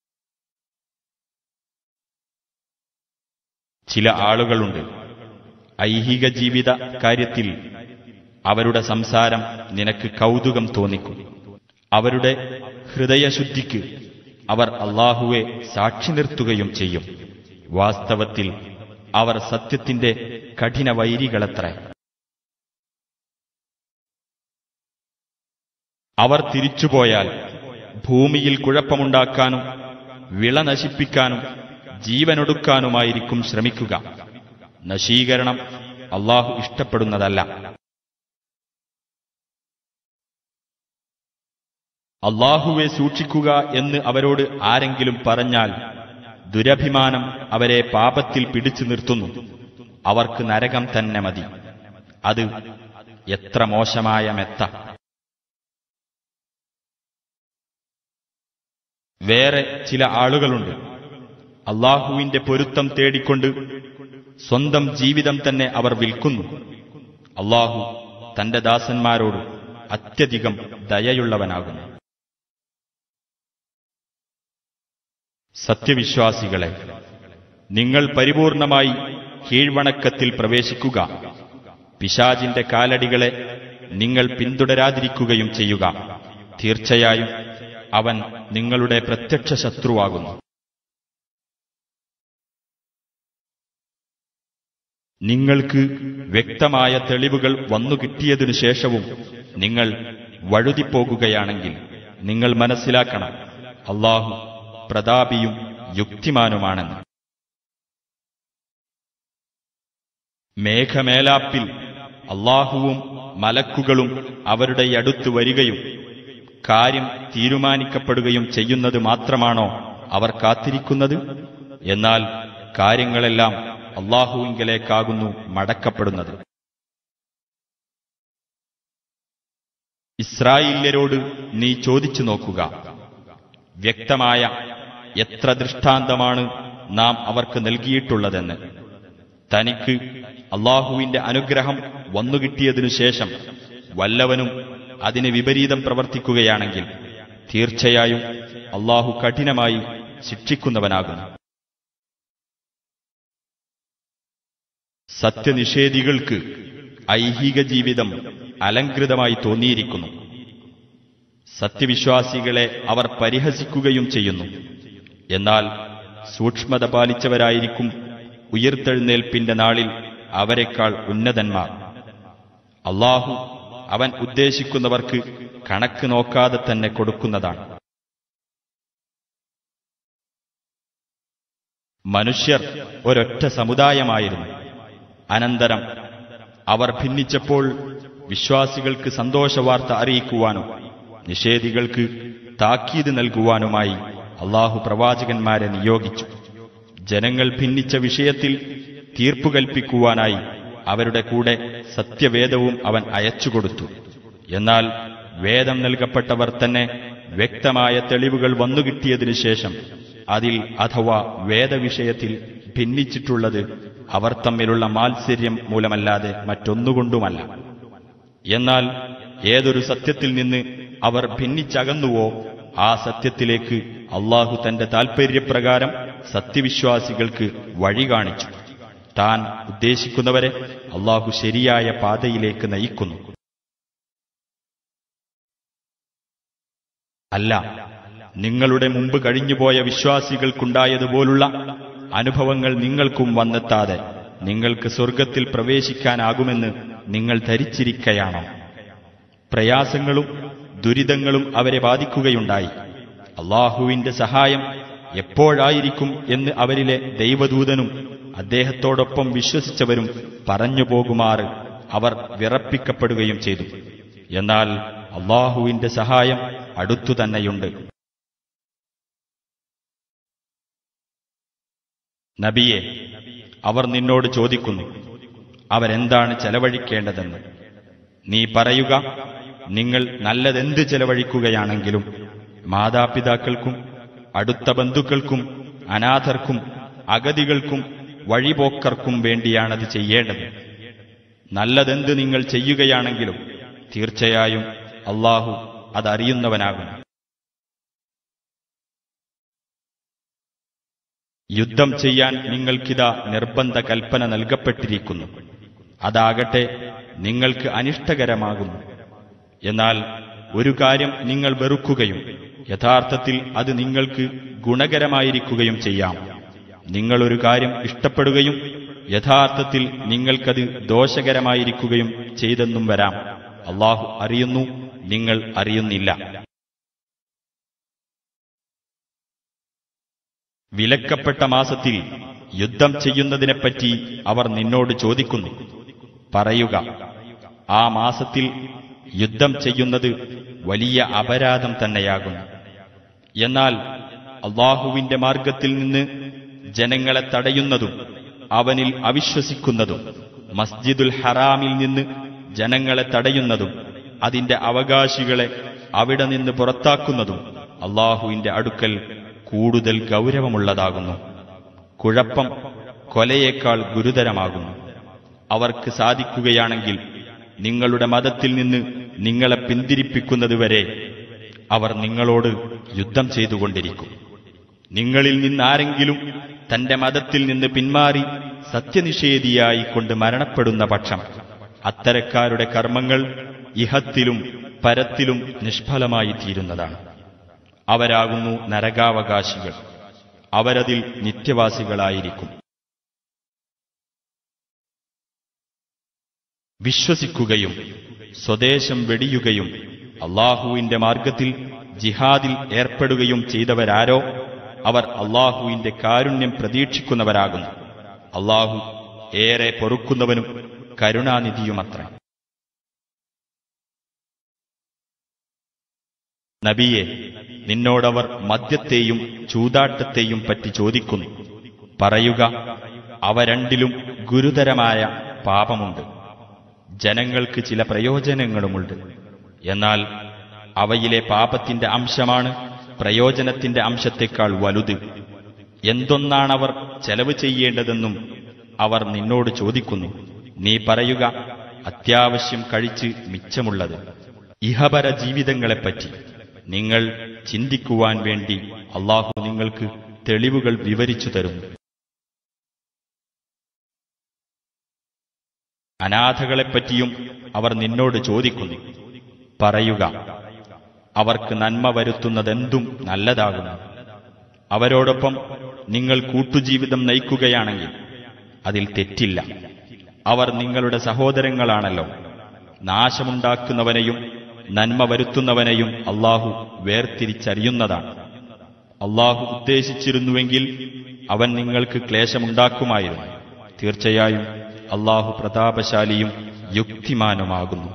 Speaker 2: ചില ആളുകളുണ്ട് ഐഹിക ജീവിത കാര്യത്തിൽ അവരുടെ സംസാരം നിനക്ക് കൗതുകം തോന്നിക്കും അവരുടെ ഹൃദയശുദ്ധിക്ക് അവർ അള്ളാഹുവെ സാക്ഷി നിർത്തുകയും ചെയ്യും വാസ്തവത്തിൽ അവർ സത്യത്തിന്റെ കഠിന വൈരികളത്രേ അവർ തിരിച്ചുപോയാൽ ഭൂമിയിൽ കുഴപ്പമുണ്ടാക്കാനും വിള നശിപ്പിക്കാനും ജീവനൊടുക്കാനുമായിരിക്കും ശ്രമിക്കുക നശീകരണം അള്ളാഹു ഇഷ്ടപ്പെടുന്നതല്ല അള്ളാഹുവെ സൂക്ഷിക്കുക എന്ന് അവരോട് ആരെങ്കിലും പറഞ്ഞാൽ ദുരഭിമാനം അവരെ പാപത്തിൽ പിടിച്ചു നിർത്തുന്നു അവർക്ക് നരകം തന്നെ മതി അത് എത്ര മോശമായ മെത്ത വേറെ ചില ആളുകളുണ്ട് അള്ളാഹുവിന്റെ പൊരുത്തം തേടിക്കൊണ്ട് സ്വന്തം ജീവിതം തന്നെ അവർ വിൽക്കുന്നു അള്ളാഹു തന്റെ ദാസന്മാരോട് അത്യധികം ദയയുള്ളവനാകുന്നു സത്യവിശ്വാസികളെ നിങ്ങൾ പരിപൂർണമായി കീഴ്വണക്കത്തിൽ പ്രവേശിക്കുക പിശാജിന്റെ കാലടികളെ നിങ്ങൾ പിന്തുടരാതിരിക്കുകയും ചെയ്യുക തീർച്ചയായും അവൻ നിങ്ങളുടെ പ്രത്യക്ഷ ശത്രുവാകുന്നു നിങ്ങൾക്ക് വ്യക്തമായ തെളിവുകൾ വന്നു കിട്ടിയതിനു ശേഷവും നിങ്ങൾ വഴുതിപ്പോകുകയാണെങ്കിൽ നിങ്ങൾ മനസ്സിലാക്കണം അള്ളാഹു പ്രതാപിയും യുക്തിമാനുമാണെന്ന് മേഘമേലാപ്പിൽ അള്ളാഹുവും മലക്കുകളും അവരുടെ അടുത്ത് വരികയും കാര്യം തീരുമാനിക്കപ്പെടുകയും ചെയ്യുന്നത് മാത്രമാണോ അവർ കാത്തിരിക്കുന്നത് എന്നാൽ കാര്യങ്ങളെല്ലാം അള്ളാഹുവിങ്കലേക്കാകുന്നു മടക്കപ്പെടുന്നത് ഇസ്രായേല്യരോട് നീ ചോദിച്ചു നോക്കുക വ്യക്തമായ എത്ര ദൃഷ്ടാന്തമാണ് നാം അവർക്ക് നൽകിയിട്ടുള്ളതെന്ന് തനിക്ക് അള്ളാഹുവിന്റെ അനുഗ്രഹം വന്നുകിട്ടിയതിനു ശേഷം വല്ലവനും അതിന് വിപരീതം പ്രവർത്തിക്കുകയാണെങ്കിൽ തീർച്ചയായും അള്ളാഹു കഠിനമായി ശിക്ഷിക്കുന്നവനാകുന്നു സത്യനിഷേധികൾക്ക് ഐഹിക ജീവിതം അലങ്കൃതമായി തോന്നിയിരിക്കുന്നു സത്യവിശ്വാസികളെ അവർ പരിഹസിക്കുകയും ചെയ്യുന്നു എന്നാൽ സൂക്ഷ്മത പാലിച്ചവരായിരിക്കും ഉയർത്തെഴുന്നേൽപ്പിന്റെ നാളിൽ അവരെക്കാൾ ഉന്നതന്മാർ അള്ളാഹു അവൻ ഉദ്ദേശിക്കുന്നവർക്ക് കണക്ക് നോക്കാതെ തന്നെ കൊടുക്കുന്നതാണ് മനുഷ്യർ ഒരൊറ്റ സമുദായമായിരുന്നു അനന്തരം അവർ ഭിന്നിച്ചപ്പോൾ വിശ്വാസികൾക്ക് സന്തോഷവാർത്ത അറിയിക്കുവാനും നിഷേധികൾക്ക് താക്കീത് നൽകുവാനുമായി അള്ളാഹു പ്രവാചകന്മാരെ നിയോഗിച്ചു ജനങ്ങൾ ഭിന്നിച്ച വിഷയത്തിൽ തീർപ്പു കൽപ്പിക്കുവാനായി അവരുടെ കൂടെ സത്യവേദവും അവൻ അയച്ചുകൊടുത്തു എന്നാൽ വേദം നൽകപ്പെട്ടവർ തന്നെ വ്യക്തമായ തെളിവുകൾ വന്നുകിട്ടിയതിനു ശേഷം അതിൽ അഥവാ വേദവിഷയത്തിൽ ഭിന്നിച്ചിട്ടുള്ളത് അവർ തമ്മിലുള്ള മാത്സര്യം മൂലമല്ലാതെ മറ്റൊന്നുകൊണ്ടുമല്ല എന്നാൽ ഏതൊരു സത്യത്തിൽ നിന്ന് അവർ ഭിന്നിച്ചകന്നുവോ ആ സത്യത്തിലേക്ക് അള്ളാഹു തന്റെ താൽപര്യപ്രകാരം സത്യവിശ്വാസികൾക്ക് വഴി കാണിച്ചു താൻ ഉദ്ദേശിക്കുന്നവരെ അള്ളാഹു ശരിയായ പാതയിലേക്ക് നയിക്കുന്നു അല്ല നിങ്ങളുടെ മുമ്പ് കഴിഞ്ഞുപോയ വിശ്വാസികൾക്കുണ്ടായതുപോലുള്ള അനുഭവങ്ങൾ നിങ്ങൾക്കും വന്നെത്താതെ നിങ്ങൾക്ക് സ്വർഗത്തിൽ പ്രവേശിക്കാനാകുമെന്ന് നിങ്ങൾ ധരിച്ചിരിക്കയാണോ പ്രയാസങ്ങളും ദുരിതങ്ങളും അവരെ ബാധിക്കുകയുണ്ടായി അള്ളാഹുവിന്റെ സഹായം എപ്പോഴായിരിക്കും എന്ന് അവരിലെ ദൈവദൂതനും അദ്ദേഹത്തോടൊപ്പം വിശ്വസിച്ചവരും പറഞ്ഞു പോകുമാറ് അവർ വിറപ്പിക്കപ്പെടുകയും ചെയ്തു എന്നാൽ അള്ളാഹുവിന്റെ സഹായം അടുത്തു തന്നെയുണ്ട് നബിയെ അവർ നിന്നോട് ചോദിക്കുന്നു അവരെന്താണ് ചെലവഴിക്കേണ്ടതെന്ന് നീ പറയുക നിങ്ങൾ നല്ലതെന്ത് ചെലവഴിക്കുകയാണെങ്കിലും മാതാപിതാക്കൾക്കും അടുത്ത ബന്ധുക്കൾക്കും അനാഥർക്കും അഗതികൾക്കും വഴിപോക്കർക്കും വേണ്ടിയാണത് ചെയ്യേണ്ടത് നല്ലതെന്ത് നിങ്ങൾ ചെയ്യുകയാണെങ്കിലും തീർച്ചയായും അള്ളാഹു അതറിയുന്നവനാകും യുദ്ധം ചെയ്യാൻ നിങ്ങൾക്കിതാ നിർബന്ധ കൽപ്പന നൽകപ്പെട്ടിരിക്കുന്നു അതാകട്ടെ നിങ്ങൾക്ക് അനിഷ്ടകരമാകുന്നു എന്നാൽ ഒരു കാര്യം നിങ്ങൾ വെറുക്കുകയും യഥാർത്ഥത്തിൽ അത് നിങ്ങൾക്ക് ഗുണകരമായിരിക്കുകയും ചെയ്യാം നിങ്ങളൊരു കാര്യം ഇഷ്ടപ്പെടുകയും യഥാർത്ഥത്തിൽ നിങ്ങൾക്കത് ദോഷകരമായിരിക്കുകയും ചെയ്തെന്നും വരാം അള്ളാഹു അറിയുന്നു നിങ്ങൾ അറിയുന്നില്ല വിലക്കപ്പെട്ട മാസത്തിൽ യുദ്ധം ചെയ്യുന്നതിനെപ്പറ്റി അവർ നിന്നോട് ചോദിക്കുന്നു പറയുക ആ മാസത്തിൽ യുദ്ധം ചെയ്യുന്നത് വലിയ അപരാധം തന്നെയാകുന്നു എന്നാൽ അള്ളാഹുവിന്റെ മാർഗത്തിൽ നിന്ന് ജനങ്ങളെ തടയുന്നതും അവനിൽ അവിശ്വസിക്കുന്നതും മസ്ജിദുൽ ഹറാമിൽ നിന്ന് ജനങ്ങളെ തടയുന്നതും അതിന്റെ അവകാശികളെ അവിടെ നിന്ന് പുറത്താക്കുന്നതും അള്ളാഹുവിന്റെ അടുക്കൽ കൂടുതൽ ഗൗരവമുള്ളതാകുന്നു കുഴപ്പം കൊലയേക്കാൾ ഗുരുതരമാകുന്നു അവർക്ക് സാധിക്കുകയാണെങ്കിൽ നിങ്ങളുടെ മതത്തിൽ നിന്ന് നിങ്ങളെ പിന്തിരിപ്പിക്കുന്നതുവരെ അവർ നിങ്ങളോട് യുദ്ധം ചെയ്തുകൊണ്ടിരിക്കും നിങ്ങളിൽ നിന്നാരെങ്കിലും തന്റെ മതത്തിൽ നിന്ന് പിന്മാറി സത്യനിഷേധിയായി കൊണ്ട് മരണപ്പെടുന്ന പക്ഷം അത്തരക്കാരുടെ കർമ്മങ്ങൾ ഇഹത്തിലും പരത്തിലും നിഷ്ഫലമായി തീരുന്നതാണ് അവരാകുന്നു നരകാവകാശികൾ അവരതിൽ നിത്യവാസികളായിരിക്കും വിശ്വസിക്കുകയും സ്വദേശം വെടിയുകയും അള്ളാഹുവിന്റെ മാർഗത്തിൽ ജിഹാദിൽ ഏർപ്പെടുകയും ചെയ്തവരാരോ അവർ അള്ളാഹുവിന്റെ കാരുണ്യം പ്രതീക്ഷിക്കുന്നവരാകുന്നു അള്ളാഹു ഏറെ പൊറുക്കുന്നവനും കരുണാനിധിയുമത്രേ നബിയെ നിന്നോടവർ മദ്യത്തെയും ചൂതാട്ടത്തെയും പറ്റി ചോദിക്കുന്നു പറയുക അവ രണ്ടിലും ഗുരുതരമായ പാപമുണ്ട് ജനങ്ങൾക്ക് ചില പ്രയോജനങ്ങളുമുണ്ട് എന്നാൽ അവയിലെ പാപത്തിന്റെ അംശമാണ് പ്രയോജനത്തിന്റെ അംശത്തെക്കാൾ വലുത് എന്തൊന്നാണവർ ചെലവ് ചെയ്യേണ്ടതെന്നും അവർ നിന്നോട് ചോദിക്കുന്നു നീ പറയുക അത്യാവശ്യം കഴിച്ച് മിച്ചമുള്ളത് ഇഹപര ജീവിതങ്ങളെപ്പറ്റി നിങ്ങൾ ചിന്തിക്കുവാൻ വേണ്ടി അള്ളാഹു നിങ്ങൾക്ക് തെളിവുകൾ വിവരിച്ചു തരുന്നു അനാഥകളെപ്പറ്റിയും അവർ നിന്നോട് ചോദിക്കുന്നു പറയുക അവർക്ക് നന്മ വരുത്തുന്നതെന്തും നല്ലതാകുന്നു അവരോടൊപ്പം നിങ്ങൾ കൂട്ടുജീവിതം നയിക്കുകയാണെങ്കിൽ അതിൽ തെറ്റില്ല അവർ നിങ്ങളുടെ സഹോദരങ്ങളാണല്ലോ നാശമുണ്ടാക്കുന്നവനെയും നന്മ വരുത്തുന്നവനെയും അള്ളാഹു വേർതിരിച്ചറിയുന്നതാണ് അള്ളാഹു ഉദ്ദേശിച്ചിരുന്നുവെങ്കിൽ അവൻ നിങ്ങൾക്ക് ക്ലേശമുണ്ടാക്കുമായിരുന്നു തീർച്ചയായും അള്ളാഹു പ്രതാപശാലിയും യുക്തിമാനുമാകുന്നു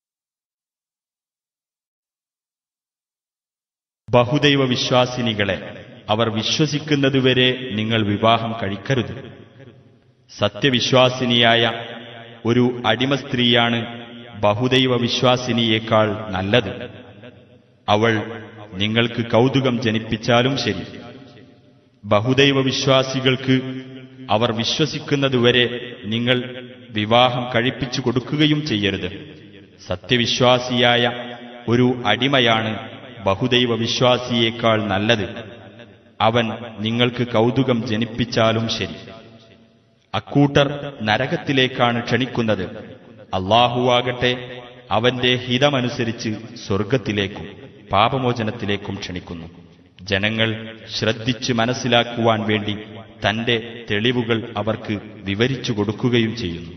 Speaker 2: ബഹുദൈവ വിശ്വാസിനികളെ അവർ വിശ്വസിക്കുന്നതുവരെ നിങ്ങൾ വിവാഹം കഴിക്കരുത് സത്യവിശ്വാസിനിയായ ഒരു അടിമ സ്ത്രീയാണ് ബഹുദൈവ വിശ്വാസിനിയേക്കാൾ നല്ലത് അവൾ നിങ്ങൾക്ക് കൗതുകം ജനിപ്പിച്ചാലും ശരി ബഹുദൈവ വിശ്വാസികൾക്ക് അവർ വിശ്വസിക്കുന്നതുവരെ നിങ്ങൾ വിവാഹം കഴിപ്പിച്ചു കൊടുക്കുകയും ചെയ്യരുത് സത്യവിശ്വാസിയായ ഒരു അടിമയാണ് ബഹുദൈവ വിശ്വാസിയേക്കാൾ നല്ലത് അവൻ നിങ്ങൾക്ക് കൗതുകം ജനിപ്പിച്ചാലും ശരി അക്കൂട്ടർ നരകത്തിലേക്കാണ് ക്ഷണിക്കുന്നത് അള്ളാഹുവാകട്ടെ അവന്റെ ഹിതമനുസരിച്ച് സ്വർഗത്തിലേക്കും പാപമോചനത്തിലേക്കും ക്ഷണിക്കുന്നു ജനങ്ങൾ ശ്രദ്ധിച്ച് മനസ്സിലാക്കുവാൻ വേണ്ടി തന്റെ തെളിവുകൾ അവർക്ക് വിവരിച്ചു കൊടുക്കുകയും ചെയ്യുന്നു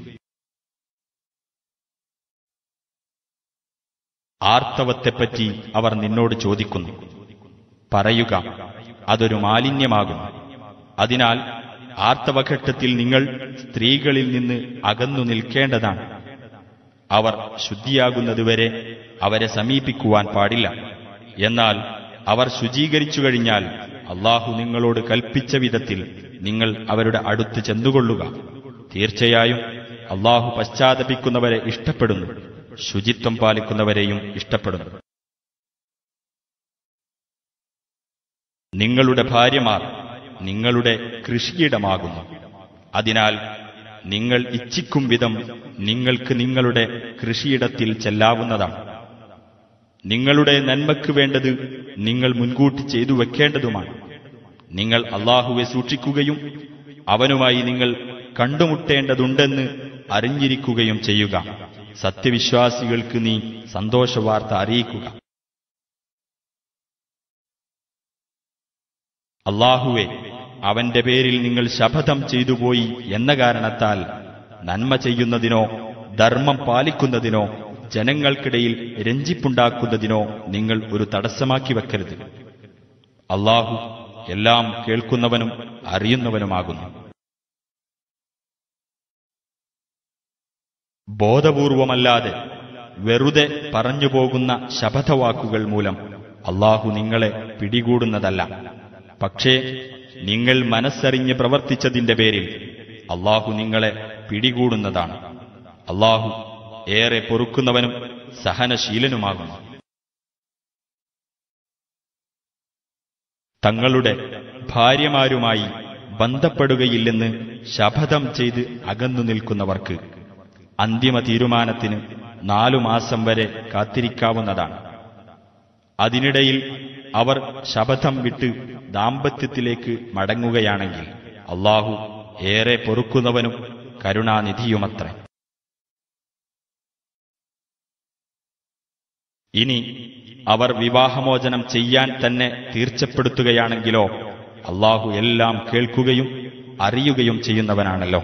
Speaker 2: ആർത്തവത്തെപ്പറ്റി അവർ നിന്നോട് ചോദിക്കുന്നു പറയുക അതൊരു മാലിന്യമാകുന്നു അതിനാൽ ആർത്തവഘട്ടത്തിൽ നിങ്ങൾ സ്ത്രീകളിൽ നിന്ന് അകന്നു നിൽക്കേണ്ടതാണ് അവർ ശുദ്ധിയാകുന്നതുവരെ അവരെ സമീപിക്കുവാൻ പാടില്ല എന്നാൽ അവർ ശുചീകരിച്ചു കഴിഞ്ഞാൽ അള്ളാഹു നിങ്ങളോട് കൽപ്പിച്ച വിധത്തിൽ നിങ്ങൾ അവരുടെ അടുത്ത് ചെന്നുകൊള്ളുക തീർച്ചയായും അള്ളാഹു പശ്ചാത്തപിക്കുന്നവരെ ഇഷ്ടപ്പെടുന്നു ശുചിത്വം പാലിക്കുന്നവരെയും ഇഷ്ടപ്പെടുന്നു നിങ്ങളുടെ ഭാര്യമാർ നിങ്ങളുടെ കൃഷിയിടമാകുന്നു അതിനാൽ നിങ്ങൾ ഇച്ഛിക്കും വിധം നിങ്ങൾക്ക് നിങ്ങളുടെ കൃഷിയിടത്തിൽ ചെല്ലാവുന്നതാണ് നിങ്ങളുടെ നന്മയ്ക്ക് വേണ്ടത് നിങ്ങൾ മുൻകൂട്ടി ചെയ്തു വെക്കേണ്ടതുമാണ് നിങ്ങൾ അള്ളാഹുവെ സൂക്ഷിക്കുകയും അവനുമായി നിങ്ങൾ കണ്ടുമുട്ടേണ്ടതുണ്ടെന്ന് അറിഞ്ഞിരിക്കുകയും ചെയ്യുക സത്യവിശ്വാസികൾക്ക് നീ സന്തോഷവാർത്ത അറിയിക്കുക അള്ളാഹുവെ അവന്റെ പേരിൽ നിങ്ങൾ ശപഥം ചെയ്തുപോയി എന്ന കാരണത്താൽ നന്മ ചെയ്യുന്നതിനോ ധർമ്മം പാലിക്കുന്നതിനോ ജനങ്ങൾക്കിടയിൽ രഞ്ജിപ്പുണ്ടാക്കുന്നതിനോ നിങ്ങൾ ഒരു തടസ്സമാക്കി വെക്കരുത് അള്ളാഹു എല്ലാം കേൾക്കുന്നവനും അറിയുന്നവനുമാകുന്നു ബോധപൂർവമല്ലാതെ വെറുതെ പറഞ്ഞുപോകുന്ന ശപഥവാക്കുകൾ മൂലം അള്ളാഹു നിങ്ങളെ പിടികൂടുന്നതല്ല പക്ഷേ നിങ്ങൾ മനസ്സറിഞ്ഞ് പ്രവർത്തിച്ചതിന്റെ പേരിൽ അള്ളാഹു നിങ്ങളെ പിടികൂടുന്നതാണ് അള്ളാഹു ഏറെ പൊറുക്കുന്നവനും സഹനശീലനുമാകുന്നു തങ്ങളുടെ ഭാര്യമാരുമായി ബന്ധപ്പെടുകയില്ലെന്ന് ശപഥം ചെയ്ത് അകന്നു നിൽക്കുന്നവർക്ക് അന്തിമ തീരുമാനത്തിന് നാലു മാസം വരെ കാത്തിരിക്കാവുന്നതാണ് അതിനിടയിൽ അവർ ശപഥം വിട്ട് ദാമ്പത്യത്തിലേക്ക് മടങ്ങുകയാണെങ്കിൽ അള്ളാഹു ഏറെ പൊറുക്കുന്നവനും കരുണാനിധിയുമത്രേ ഇനി അവർ വിവാഹമോചനം ചെയ്യാൻ തന്നെ തീർച്ചപ്പെടുത്തുകയാണെങ്കിലോ അള്ളാഹു എല്ലാം കേൾക്കുകയും അറിയുകയും ചെയ്യുന്നവനാണല്ലോ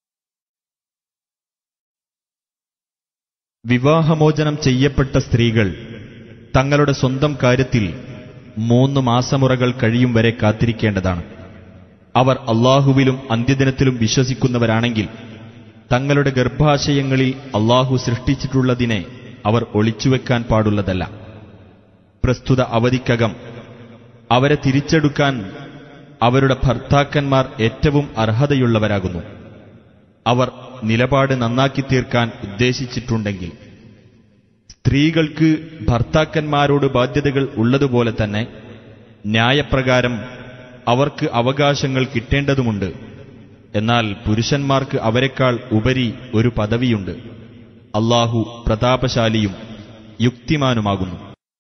Speaker 1: വിവാഹമോചനം ചെയ്യപ്പെട്ട സ്ത്രീകൾ തങ്ങളുടെ സ്വന്തം കാര്യത്തിൽ മൂന്ന് മാസമുറകൾ കഴിയും വരെ കാത്തിരിക്കേണ്ടതാണ് അവർ അള്ളാഹുവിലും അന്ത്യദിനത്തിലും വിശ്വസിക്കുന്നവരാണെങ്കിൽ തങ്ങളുടെ ഗർഭാശയങ്ങളിൽ അള്ളാഹു സൃഷ്ടിച്ചിട്ടുള്ളതിനെ അവർ ഒളിച്ചുവെക്കാൻ പാടുള്ളതല്ല പ്രസ്തുത അവധിക്കകം അവരെ തിരിച്ചെടുക്കാൻ അവരുടെ ഭർത്താക്കന്മാർ ഏറ്റവും അർഹതയുള്ളവരാകുന്നു അവർ നിലപാട് നന്നാക്കി തീർക്കാൻ ഉദ്ദേശിച്ചിട്ടുണ്ടെങ്കിൽ സ്ത്രീകൾക്ക് ഭർത്താക്കന്മാരോട് ബാധ്യതകൾ ഉള്ളതുപോലെ തന്നെ ന്യായപ്രകാരം അവർക്ക് അവകാശങ്ങൾ കിട്ടേണ്ടതുമുണ്ട് എന്നാൽ പുരുഷന്മാർക്ക് അവരെക്കാൾ ഉപരി ഒരു പദവിയുണ്ട് അള്ളാഹു പ്രതാപശാലിയും യുക്തിമാനുമാകുന്നു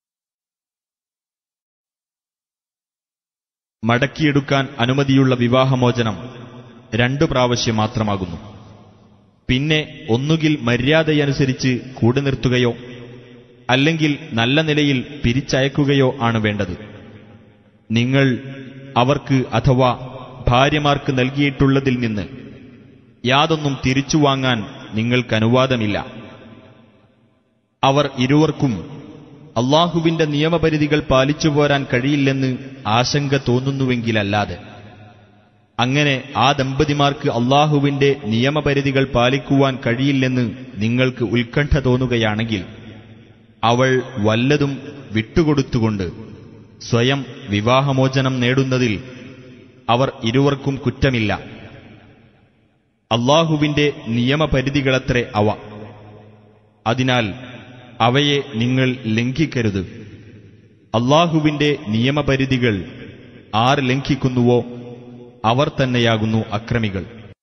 Speaker 1: മടക്കിയെടുക്കാൻ അനുമതിയുള്ള വിവാഹമോചനം രണ്ടു പ്രാവശ്യം മാത്രമാകുന്നു പിന്നെ ഒന്നുകിൽ മര്യാദയനുസരിച്ച് കൂടെ നിർത്തുകയോ അല്ലെങ്കിൽ നല്ല നിലയിൽ പിരിച്ചയക്കുകയോ ആണ് വേണ്ടത് നിങ്ങൾ അവർക്ക് അഥവാ ഭാര്യമാർക്ക് നൽകിയിട്ടുള്ളതിൽ നിന്ന് യാതൊന്നും തിരിച്ചു വാങ്ങാൻ നിങ്ങൾക്ക് അനുവാദമില്ല അവർ ഇരുവർക്കും അള്ളാഹുവിന്റെ നിയമപരിധികൾ പാലിച്ചു പോരാൻ കഴിയില്ലെന്ന് ആശങ്ക തോന്നുന്നുവെങ്കിലല്ലാതെ അങ്ങനെ ആ ദമ്പതിമാർക്ക് അള്ളാഹുവിന്റെ നിയമപരിധികൾ പാലിക്കുവാൻ കഴിയില്ലെന്ന് നിങ്ങൾക്ക് ഉത്കണ്ഠ തോന്നുകയാണെങ്കിൽ അവൾ വല്ലതും വിട്ടുകൊടുത്തുകൊണ്ട് സ്വയം വിവാഹമോചനം നേടുന്നതിൽ അവർ ഇരുവർക്കും കുറ്റമില്ല അള്ളാഹുവിന്റെ നിയമപരിധികളത്രേ അവ അതിനാൽ അവയെ നിങ്ങൾ ലംഘിക്കരുത് അള്ളാഹുവിന്റെ നിയമപരിധികൾ ആർ ലംഘിക്കുന്നുവോ അവർ തന്നെയാകുന്നു അക്രമികൾ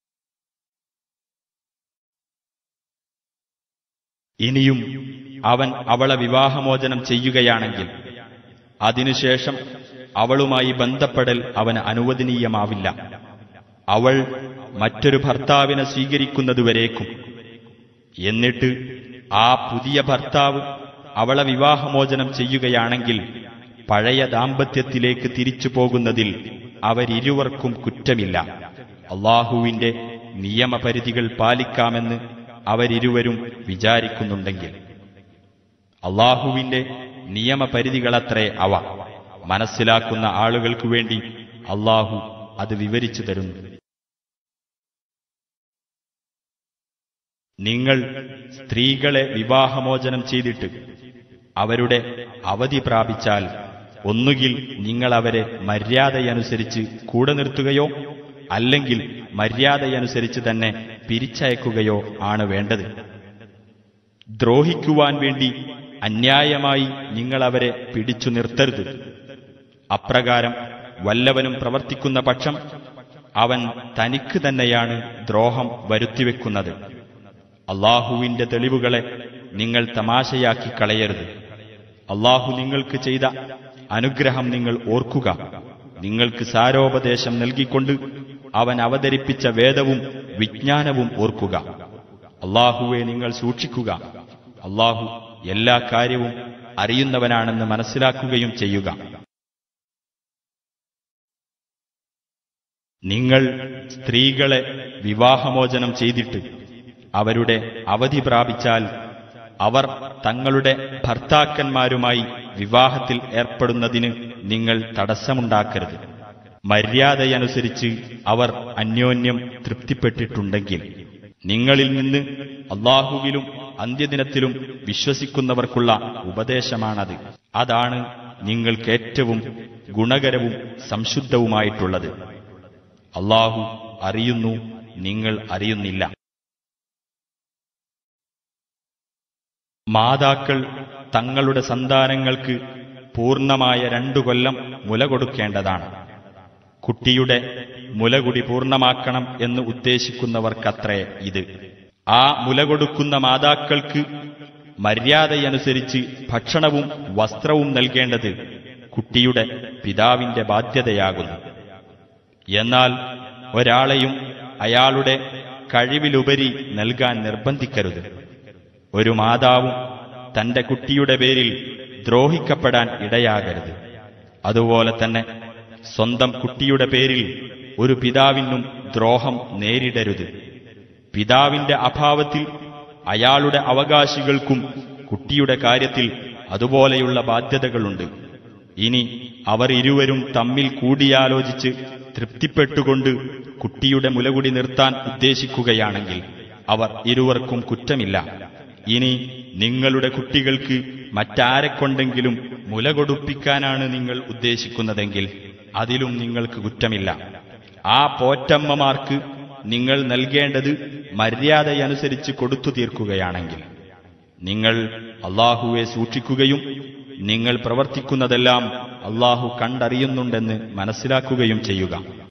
Speaker 2: ഇനിയും അവൻ അവളെ വിവാഹമോചനം ചെയ്യുകയാണെങ്കിൽ അതിനുശേഷം അവളുമായി ബന്ധപ്പെടൽ അവന് അനുവദനീയമാവില്ല അവൾ മറ്റൊരു ഭർത്താവിനെ സ്വീകരിക്കുന്നതുവരേക്കും എന്നിട്ട് ആ പുതിയ ഭർത്താവ് അവളെ വിവാഹമോചനം ചെയ്യുകയാണെങ്കിൽ പഴയ ദാമ്പത്യത്തിലേക്ക് തിരിച്ചു പോകുന്നതിൽ അവരിരുവർക്കും കുറ്റമില്ല അള്ളാഹുവിന്റെ നിയമപരിധികൾ പാലിക്കാമെന്ന് അവരിരുവരും വിചാരിക്കുന്നുണ്ടെങ്കിൽ അള്ളാഹുവിന്റെ നിയമപരിധികളത്രേ അവ മനസ്സിലാക്കുന്ന ആളുകൾക്കു വേണ്ടി അള്ളാഹു അത് വിവരിച്ചു തരുന്നു നിങ്ങൾ സ്ത്രീകളെ വിവാഹമോചനം ചെയ്തിട്ട് അവരുടെ അവധി പ്രാപിച്ചാൽ ഒന്നുകിൽ നിങ്ങൾ അവരെ മര്യാദയനുസരിച്ച് കൂടെ നിർത്തുകയോ അല്ലെങ്കിൽ മര്യാദയനുസരിച്ച് തന്നെ പിരിച്ചയക്കുകയോ ആണ് വേണ്ടത് ദ്രോഹിക്കുവാൻ വേണ്ടി അന്യായമായി നിങ്ങൾ അവരെ പിടിച്ചു നിർത്തരുത് അപ്രകാരം വല്ലവനും പ്രവർത്തിക്കുന്ന പക്ഷം അവൻ തനിക്ക് തന്നെയാണ് ദ്രോഹം വരുത്തിവെക്കുന്നത് അള്ളാഹുവിന്റെ തെളിവുകളെ നിങ്ങൾ തമാശയാക്കി കളയരുത് അള്ളാഹു നിങ്ങൾക്ക് ചെയ്ത അനുഗ്രഹം നിങ്ങൾ ഓർക്കുക നിങ്ങൾക്ക് സാരോപദേശം നൽകിക്കൊണ്ട് അവൻ അവതരിപ്പിച്ച വേദവും വിജ്ഞാനവും ഓർക്കുക അള്ളാഹുവെ നിങ്ങൾ സൂക്ഷിക്കുക അള്ളാഹു എല്ലാ കാര്യവും അറിയുന്നവനാണെന്ന് മനസ്സിലാക്കുകയും ചെയ്യുക നിങ്ങൾ സ്ത്രീകളെ വിവാഹമോചനം ചെയ്തിട്ട് അവരുടെ അവധി പ്രാപിച്ചാൽ അവർ തങ്ങളുടെ ഭർത്താക്കന്മാരുമായി വിവാഹത്തിൽ ഏർപ്പെടുന്നതിന് നിങ്ങൾ തടസ്സമുണ്ടാക്കരുത് മര്യാദയനുസരിച്ച് അവർ അന്യോന്യം തൃപ്തിപ്പെട്ടിട്ടുണ്ടെങ്കിൽ നിങ്ങളിൽ നിന്ന് അള്ളാഹുവിലും അന്ത്യദിനത്തിലും വിശ്വസിക്കുന്നവർക്കുള്ള ഉപദേശമാണത് അതാണ് നിങ്ങൾക്കേറ്റവും ഗുണകരവും സംശുദ്ധവുമായിട്ടുള്ളത് അള്ളാഹു അറിയുന്നു നിങ്ങൾ അറിയുന്നില്ല മാതാക്കൾ തങ്ങളുടെ സന്താനങ്ങൾക്ക് പൂർണ്ണമായ രണ്ടു കൊല്ലം മുല കൊടുക്കേണ്ടതാണ് കുട്ടിയുടെ മുലകുടി പൂർണ്ണമാക്കണം എന്ന് ഉദ്ദേശിക്കുന്നവർക്കത്രേ ഇത് ആ മുല കൊടുക്കുന്ന മാതാക്കൾക്ക് മര്യാദയനുസരിച്ച് ഭക്ഷണവും വസ്ത്രവും നൽകേണ്ടത് കുട്ടിയുടെ പിതാവിന്റെ ബാധ്യതയാകുന്നു എന്നാൽ ഒരാളെയും അയാളുടെ കഴിവിലുപരി നൽകാൻ നിർബന്ധിക്കരുത് ഒരു മാതാവും തന്റെ കുട്ടിയുടെ പേരിൽ ദ്രോഹിക്കപ്പെടാൻ ഇടയാകരുത് അതുപോലെ തന്നെ സ്വന്തം കുട്ടിയുടെ പേരിൽ ഒരു പിതാവിനും ദ്രോഹം നേരിടരുത് പിതാവിന്റെ അഭാവത്തിൽ അയാളുടെ അവകാശികൾക്കും കുട്ടിയുടെ കാര്യത്തിൽ അതുപോലെയുള്ള ബാധ്യതകളുണ്ട് ഇനി അവർ ഇരുവരും തമ്മിൽ കൂടിയാലോചിച്ച് തൃപ്തിപ്പെട്ടുകൊണ്ട് കുട്ടിയുടെ മുലകുടി നിർത്താൻ ഉദ്ദേശിക്കുകയാണെങ്കിൽ അവർ ഇരുവർക്കും കുറ്റമില്ല ഇനി നിങ്ങളുടെ കുട്ടികൾക്ക് മറ്റാരെക്കൊണ്ടെങ്കിലും മുല കൊടുപ്പിക്കാനാണ് നിങ്ങൾ ഉദ്ദേശിക്കുന്നതെങ്കിൽ അതിലും നിങ്ങൾക്ക് കുറ്റമില്ല ആ പോറ്റമ്മമാർക്ക് നിങ്ങൾ നൽകേണ്ടത് മര്യാദയനുസരിച്ച് കൊടുത്തു തീർക്കുകയാണെങ്കിൽ നിങ്ങൾ അള്ളാഹുവെ സൂക്ഷിക്കുകയും നിങ്ങൾ പ്രവർത്തിക്കുന്നതെല്ലാം അള്ളാഹു കണ്ടറിയുന്നുണ്ടെന്ന് മനസ്സിലാക്കുകയും ചെയ്യുക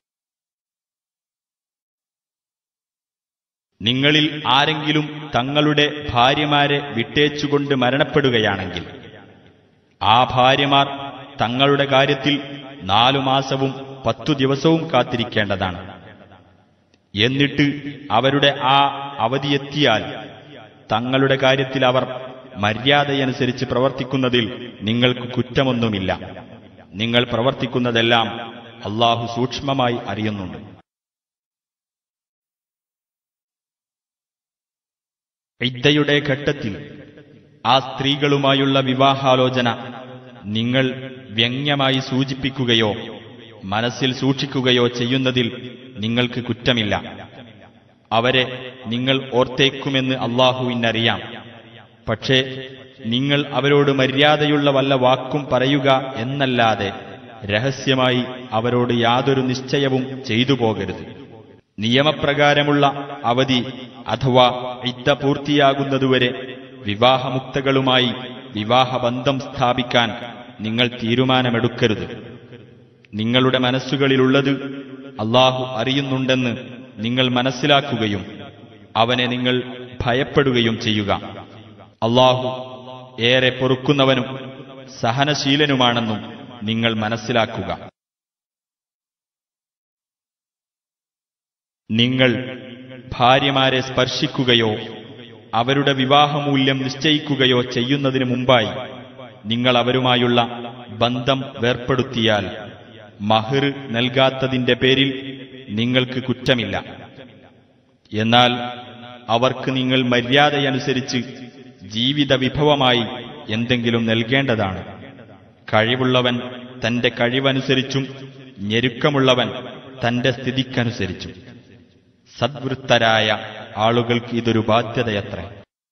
Speaker 2: നിങ്ങളിൽ ആരെങ്കിലും തങ്ങളുടെ ഭാര്യമാരെ വിട്ടേച്ചുകൊണ്ട് മരണപ്പെടുകയാണെങ്കിൽ ആ ഭാര്യമാർ തങ്ങളുടെ കാര്യത്തിൽ നാലു മാസവും പത്തു ദിവസവും കാത്തിരിക്കേണ്ടതാണ് എന്നിട്ട് അവരുടെ ആ അവധിയെത്തിയാൽ തങ്ങളുടെ കാര്യത്തിൽ അവർ മര്യാദയനുസരിച്ച് പ്രവർത്തിക്കുന്നതിൽ നിങ്ങൾക്ക് കുറ്റമൊന്നുമില്ല നിങ്ങൾ പ്രവർത്തിക്കുന്നതെല്ലാം അള്ളാഹു സൂക്ഷ്മമായി അറിയുന്നുണ്ട് ഇദ്ദയുടെ ഘട്ടത്തിൽ ആ സ്ത്രീകളുമായുള്ള വിവാഹാലോചന നിങ്ങൾ വ്യംഗ്യമായി സൂചിപ്പിക്കുകയോ മനസ്സിൽ സൂക്ഷിക്കുകയോ ചെയ്യുന്നതിൽ നിങ്ങൾക്ക് കുറ്റമില്ല അവരെ നിങ്ങൾ ഓർത്തേക്കുമെന്ന് അള്ളാഹുവിനറിയാം പക്ഷേ നിങ്ങൾ അവരോട് മര്യാദയുള്ള വല്ല വാക്കും പറയുക എന്നല്ലാതെ രഹസ്യമായി അവരോട് യാതൊരു നിശ്ചയവും ചെയ്തു പോകരുത് നിയമപ്രകാരമുള്ള അവധി അഥവാ ഇദ്ദ പൂർത്തിയാകുന്നതുവരെ വിവാഹമുക്തകളുമായി വിവാഹബന്ധം സ്ഥാപിക്കാൻ നിങ്ങൾ തീരുമാനമെടുക്കരുത് നിങ്ങളുടെ മനസ്സുകളിലുള്ളത് അള്ളാഹു അറിയുന്നുണ്ടെന്ന് നിങ്ങൾ മനസ്സിലാക്കുകയും അവനെ നിങ്ങൾ ഭയപ്പെടുകയും ചെയ്യുക അള്ളാഹു ഏറെ പൊറുക്കുന്നവനും സഹനശീലനുമാണെന്നും നിങ്ങൾ മനസ്സിലാക്കുക നിങ്ങൾ ഭാര്യമാരെ സ്പർശിക്കുകയോ അവരുടെ വിവാഹമൂല്യം നിശ്ചയിക്കുകയോ ചെയ്യുന്നതിനു മുമ്പായി നിങ്ങൾ അവരുമായുള്ള ബന്ധം വേർപ്പെടുത്തിയാൽ മഹർ നൽകാത്തതിന്റെ പേരിൽ നിങ്ങൾക്ക് കുറ്റമില്ല എന്നാൽ അവർക്ക് നിങ്ങൾ മര്യാദയനുസരിച്ച് ജീവിത വിഭവമായി എന്തെങ്കിലും നൽകേണ്ടതാണ് കഴിവുള്ളവൻ തന്റെ കഴിവനുസരിച്ചും ഞെരുക്കമുള്ളവൻ തന്റെ സ്ഥിതിക്കനുസരിച്ചും സദ്വൃത്തരായ ആളുകൾക്ക് ഇതൊരു ബാധ്യതയത്രേ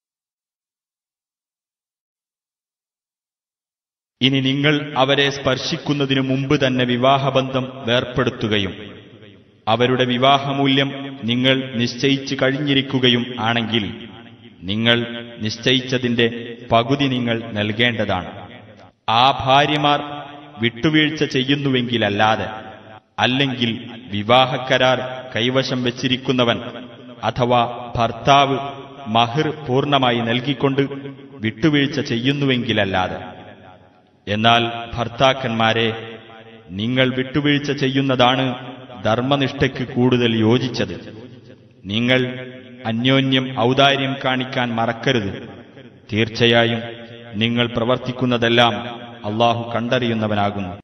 Speaker 2: ഇനി നിങ്ങൾ അവരെ സ്പർശിക്കുന്നതിനു മുമ്പ് തന്നെ വിവാഹബന്ധം വേർപ്പെടുത്തുകയും അവരുടെ വിവാഹമൂല്യം നിങ്ങൾ നിശ്ചയിച്ചു കഴിഞ്ഞിരിക്കുകയും ആണെങ്കിൽ നിങ്ങൾ നിശ്ചയിച്ചതിന്റെ പകുതി നിങ്ങൾ നൽകേണ്ടതാണ് ആ ഭാര്യമാർ വിട്ടുവീഴ്ച ചെയ്യുന്നുവെങ്കിലല്ലാതെ അല്ലെങ്കിൽ വിവാഹക്കരാർ കൈവശം വെച്ചിരിക്കുന്നവൻ അഥവാ ഭർത്താവ് മഹിർ പൂർണ്ണമായി നൽകിക്കൊണ്ട് വിട്ടുവീഴ്ച ചെയ്യുന്നുവെങ്കിലല്ലാതെ എന്നാൽ ഭർത്താക്കന്മാരെ നിങ്ങൾ വിട്ടുവീഴ്ച ചെയ്യുന്നതാണ് ധർമ്മനിഷ്ഠയ്ക്ക് കൂടുതൽ യോജിച്ചത് നിങ്ങൾ അന്യോന്യം ഔദാര്യം കാണിക്കാൻ മറക്കരുത് തീർച്ചയായും നിങ്ങൾ പ്രവർത്തിക്കുന്നതെല്ലാം അള്ളാഹു കണ്ടറിയുന്നവനാകുന്നു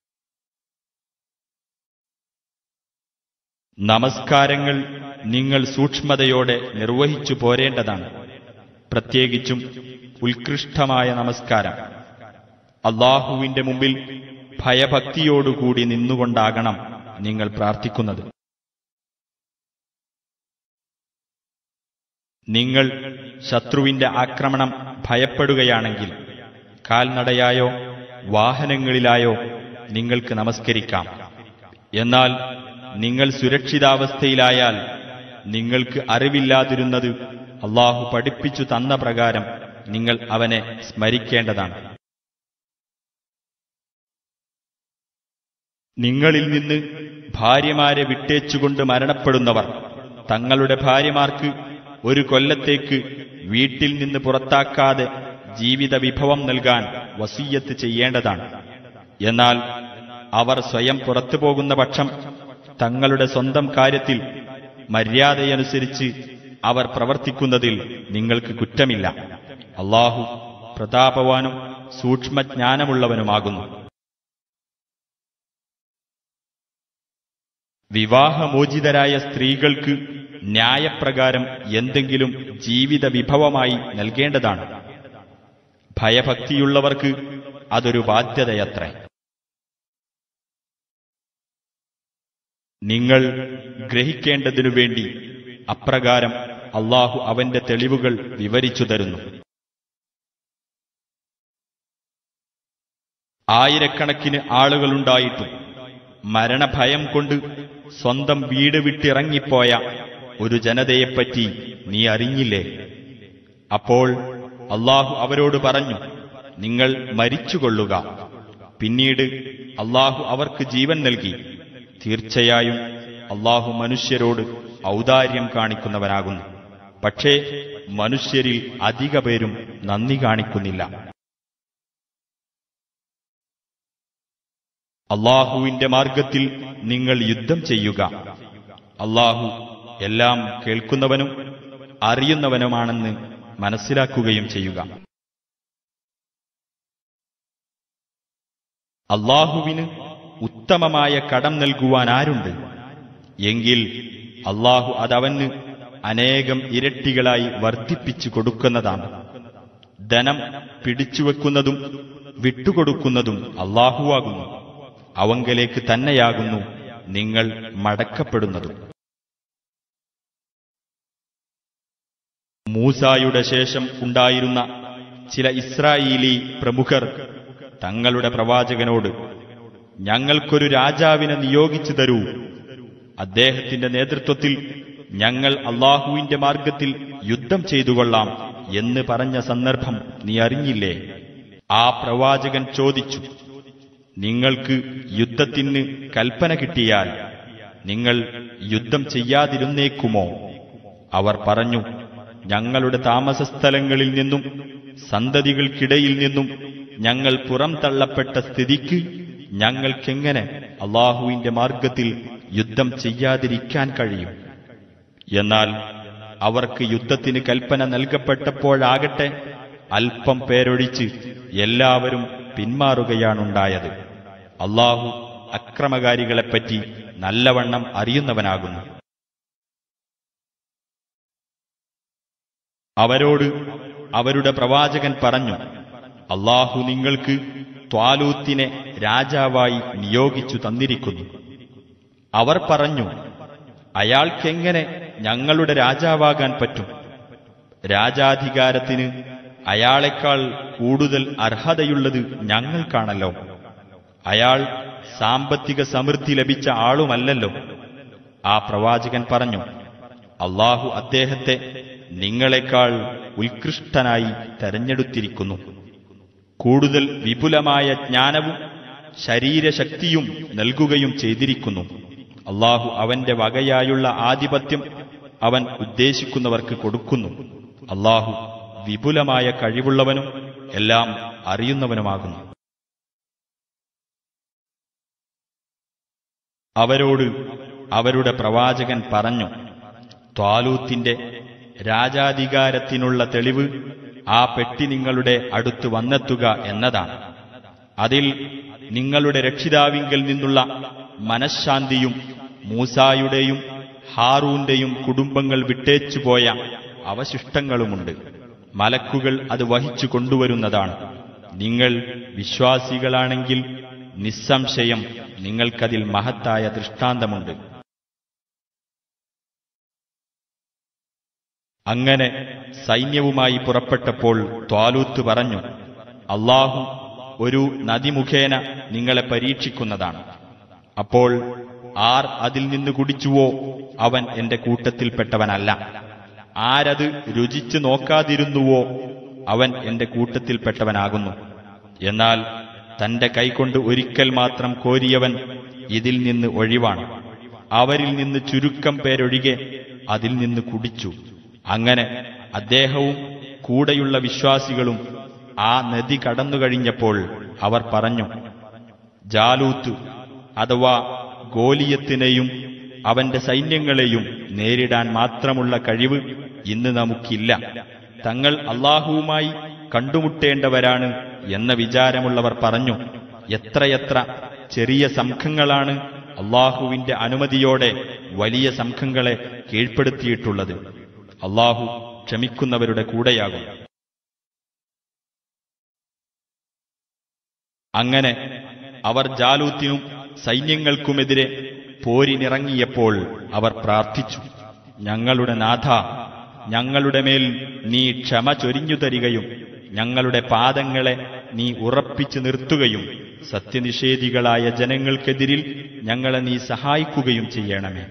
Speaker 2: നമസ്കാരങ്ങൾ നിങ്ങൾ സൂക്ഷ്മതയോടെ നിർവഹിച്ചു പോരേണ്ടതാണ് പ്രത്യേകിച്ചും ഉത്കൃഷ്ടമായ നമസ്കാരം അള്ളാഹുവിന്റെ മുമ്പിൽ ഭയഭക്തിയോടുകൂടി നിന്നുകൊണ്ടാകണം നിങ്ങൾ പ്രാർത്ഥിക്കുന്നത് നിങ്ങൾ ശത്രുവിന്റെ ആക്രമണം ഭയപ്പെടുകയാണെങ്കിൽ കാൽനടയായോ വാഹനങ്ങളിലായോ നിങ്ങൾക്ക് നമസ്കരിക്കാം എന്നാൽ നിങ്ങൾ സുരക്ഷിതാവസ്ഥയിലായാൽ നിങ്ങൾക്ക് അറിവില്ലാതിരുന്നത് അള്ളാഹു പഠിപ്പിച്ചു തന്ന പ്രകാരം നിങ്ങൾ അവനെ സ്മരിക്കേണ്ടതാണ് നിങ്ങളിൽ നിന്ന് ഭാര്യമാരെ വിട്ടേച്ചുകൊണ്ട് മരണപ്പെടുന്നവർ തങ്ങളുടെ ഭാര്യമാർക്ക് ഒരു കൊല്ലത്തേക്ക് വീട്ടിൽ നിന്ന് പുറത്താക്കാതെ ജീവിത വിഭവം നൽകാൻ വസീയത്ത് ചെയ്യേണ്ടതാണ് എന്നാൽ അവർ സ്വയം പുറത്തു പോകുന്ന പക്ഷം തങ്ങളുടെ സ്വന്തം കാര്യത്തിൽ മര്യാദയനുസരിച്ച് അവർ പ്രവർത്തിക്കുന്നതിൽ നിങ്ങൾക്ക് കുറ്റമില്ല അള്ളാഹു പ്രതാപവാനും സൂക്ഷ്മജ്ഞാനമുള്ളവനുമാകുന്നു വിവാഹമോചിതരായ സ്ത്രീകൾക്ക് ന്യായപ്രകാരം എന്തെങ്കിലും ജീവിത വിഭവമായി നൽകേണ്ടതാണ് ഭയഭക്തിയുള്ളവർക്ക് അതൊരു ബാധ്യതയത്രേ നിങ്ങൾ ഗ്രഹിക്കേണ്ടതിനു വേണ്ടി അപ്രകാരം അള്ളാഹു അവന്റെ തെളിവുകൾ വിവരിച്ചു തരുന്നു ആയിരക്കണക്കിന് ആളുകളുണ്ടായിട്ടും മരണഭയം കൊണ്ട് സ്വന്തം വീട് വിട്ടിറങ്ങിപ്പോയ ഒരു ജനതയെപ്പറ്റി നീ അറിഞ്ഞില്ലേ അപ്പോൾ അള്ളാഹു അവരോട് പറഞ്ഞു നിങ്ങൾ മരിച്ചുകൊള്ളുക പിന്നീട് അള്ളാഹു അവർക്ക് ജീവൻ നൽകി തീർച്ചയായും അള്ളാഹു മനുഷ്യരോട് ഔദാര്യം കാണിക്കുന്നവനാകുന്നു പക്ഷേ മനുഷ്യരിൽ അധിക പേരും നന്ദി കാണിക്കുന്നില്ല അള്ളാഹുവിന്റെ മാർഗത്തിൽ നിങ്ങൾ യുദ്ധം ചെയ്യുക അള്ളാഹു എല്ലാം കേൾക്കുന്നവനും അറിയുന്നവനുമാണെന്ന് മനസ്സിലാക്കുകയും ചെയ്യുക അള്ളാഹുവിന് ഉത്തമമായ കടം നൽകുവാൻ ആരുണ്ട് എങ്കിൽ അള്ളാഹു അതവന് അനേകം ഇരട്ടികളായി വർദ്ധിപ്പിച്ചു കൊടുക്കുന്നതാണ് ധനം പിടിച്ചുവെക്കുന്നതും വിട്ടുകൊടുക്കുന്നതും അള്ളാഹുവാകുന്നു അവങ്കലേക്ക് തന്നെയാകുന്നു നിങ്ങൾ മടക്കപ്പെടുന്നതും മൂസായുടെ ശേഷം ഉണ്ടായിരുന്ന ചില ഇസ്രായേലി പ്രമുഖർ തങ്ങളുടെ പ്രവാചകനോട് ഞങ്ങൾക്കൊരു രാജാവിനെ നിയോഗിച്ചു തരൂ അദ്ദേഹത്തിന്റെ നേതൃത്വത്തിൽ ഞങ്ങൾ അള്ളാഹുവിന്റെ മാർഗത്തിൽ യുദ്ധം ചെയ്തുകൊള്ളാം എന്ന് പറഞ്ഞ സന്ദർഭം നീ അറിഞ്ഞില്ലേ ആ പ്രവാചകൻ ചോദിച്ചു നിങ്ങൾക്ക് യുദ്ധത്തിന് കൽപ്പന കിട്ടിയാൽ നിങ്ങൾ യുദ്ധം ചെയ്യാതിരുന്നേക്കുമോ അവർ പറഞ്ഞു ഞങ്ങളുടെ താമസസ്ഥലങ്ങളിൽ നിന്നും സന്തതികൾക്കിടയിൽ നിന്നും ഞങ്ങൾ പുറം തള്ളപ്പെട്ട സ്ഥിതിക്ക് ഞങ്ങൾക്കെങ്ങനെ അള്ളാഹുവിന്റെ മാർഗത്തിൽ യുദ്ധം ചെയ്യാതിരിക്കാൻ കഴിയും എന്നാൽ അവർക്ക് യുദ്ധത്തിന് കൽപ്പന നൽകപ്പെട്ടപ്പോഴാകട്ടെ അല്പം പേരൊഴിച്ച് എല്ലാവരും പിന്മാറുകയാണുണ്ടായത് അള്ളാഹു അക്രമകാരികളെപ്പറ്റി നല്ലവണ്ണം അറിയുന്നവനാകുന്നു അവരോട് അവരുടെ പ്രവാചകൻ പറഞ്ഞു അള്ളാഹു നിങ്ങൾക്ക് ത്വാലൂത്തിനെ രാജാവായി നിയോഗിച്ചു തന്നിരിക്കുന്നു അവർ പറഞ്ഞു അയാൾക്കെങ്ങനെ ഞങ്ങളുടെ രാജാവാകാൻ പറ്റും രാജാധികാരത്തിന് അയാളെക്കാൾ കൂടുതൽ അർഹതയുള്ളത് ഞങ്ങൾക്കാണല്ലോ അയാൾ സാമ്പത്തിക സമൃദ്ധി ലഭിച്ച ആളുമല്ലല്ലോ ആ പ്രവാചകൻ പറഞ്ഞു അള്ളാഹു അദ്ദേഹത്തെ നിങ്ങളെക്കാൾ ഉത്കൃഷ്ടനായി തെരഞ്ഞെടുത്തിരിക്കുന്നു കൂടുതൽ വിപുലമായ ജ്ഞാനവും ശരീരശക്തിയും നൽകുകയും ചെയ്തിരിക്കുന്നു അള്ളാഹു അവന്റെ വകയായുള്ള ആധിപത്യം അവൻ ഉദ്ദേശിക്കുന്നവർക്ക് കൊടുക്കുന്നു അള്ളാഹു വിപുലമായ കഴിവുള്ളവനും എല്ലാം അറിയുന്നവനുമാകുന്നു അവരോട് അവരുടെ പ്രവാചകൻ പറഞ്ഞു ത്വാലൂത്തിന്റെ രാജാധികാരത്തിനുള്ള തെളിവ് ആ പെട്ടി നിങ്ങളുടെ അടുത്ത് വന്നെത്തുക എന്നതാണ് അതിൽ നിങ്ങളുടെ രക്ഷിതാവിങ്കിൽ നിന്നുള്ള മനഃശാന്തിയും മൂസായുടെയും ഹാറൂന്റെയും കുടുംബങ്ങൾ വിട്ടേച്ചുപോയ അവശിഷ്ടങ്ങളുമുണ്ട് മലക്കുകൾ അത് വഹിച്ചു കൊണ്ടുവരുന്നതാണ് നിങ്ങൾ വിശ്വാസികളാണെങ്കിൽ നിസ്സംശയം നിങ്ങൾക്കതിൽ മഹത്തായ ദൃഷ്ടാന്തമുണ്ട് അങ്ങനെ സൈന്യവുമായി പുറപ്പെട്ടപ്പോൾ ത്വാലൂത്ത് പറഞ്ഞു അള്ളാഹു ഒരു നദി മുഖേന നിങ്ങളെ പരീക്ഷിക്കുന്നതാണ് അപ്പോൾ ആർ അതിൽ നിന്ന് കുടിച്ചുവോ അവൻ എന്റെ കൂട്ടത്തിൽപ്പെട്ടവനല്ല ആരത് രുചിച്ചു നോക്കാതിരുന്നുവോ അവൻ എന്റെ കൂട്ടത്തിൽപ്പെട്ടവനാകുന്നു എന്നാൽ തന്റെ കൈകൊണ്ട് ഒരിക്കൽ മാത്രം കോരിയവൻ ഇതിൽ നിന്ന് ഒഴിവാണ് അവരിൽ നിന്ന് ചുരുക്കം പേരൊഴികെ അതിൽ നിന്ന് കുടിച്ചു അങ്ങനെ അദ്ദേഹവും കൂടെയുള്ള വിശ്വാസികളും ആ നദി കടന്നുകഴിഞ്ഞപ്പോൾ അവർ പറഞ്ഞു ജാലൂത്ത് അഥവാ ഗോലിയത്തിനെയും അവന്റെ സൈന്യങ്ങളെയും നേരിടാൻ മാത്രമുള്ള കഴിവ് ഇന്ന് നമുക്കില്ല തങ്ങൾ അള്ളാഹുവുമായി കണ്ടുമുട്ടേണ്ടവരാണ് എന്ന വിചാരമുള്ളവർ പറഞ്ഞു എത്രയെത്ര ചെറിയ സംഘങ്ങളാണ് അള്ളാഹുവിന്റെ അനുമതിയോടെ വലിയ സംഘങ്ങളെ കീഴ്പ്പെടുത്തിയിട്ടുള്ളത് അള്ളാഹു ക്ഷമിക്കുന്നവരുടെ കൂടെയാകും അങ്ങനെ അവർ ജാലൂത്തിനും സൈന്യങ്ങൾക്കുമെതിരെ പോരിനിറങ്ങിയപ്പോൾ അവർ പ്രാർത്ഥിച്ചു ഞങ്ങളുടെ നാഥ ഞങ്ങളുടെ മേൽ നീ ക്ഷമ ചൊരിഞ്ഞു തരികയും ഞങ്ങളുടെ പാദങ്ങളെ നീ ഉറപ്പിച്ചു നിർത്തുകയും സത്യനിഷേധികളായ ജനങ്ങൾക്കെതിരിൽ ഞങ്ങളെ നീ സഹായിക്കുകയും ചെയ്യണമേ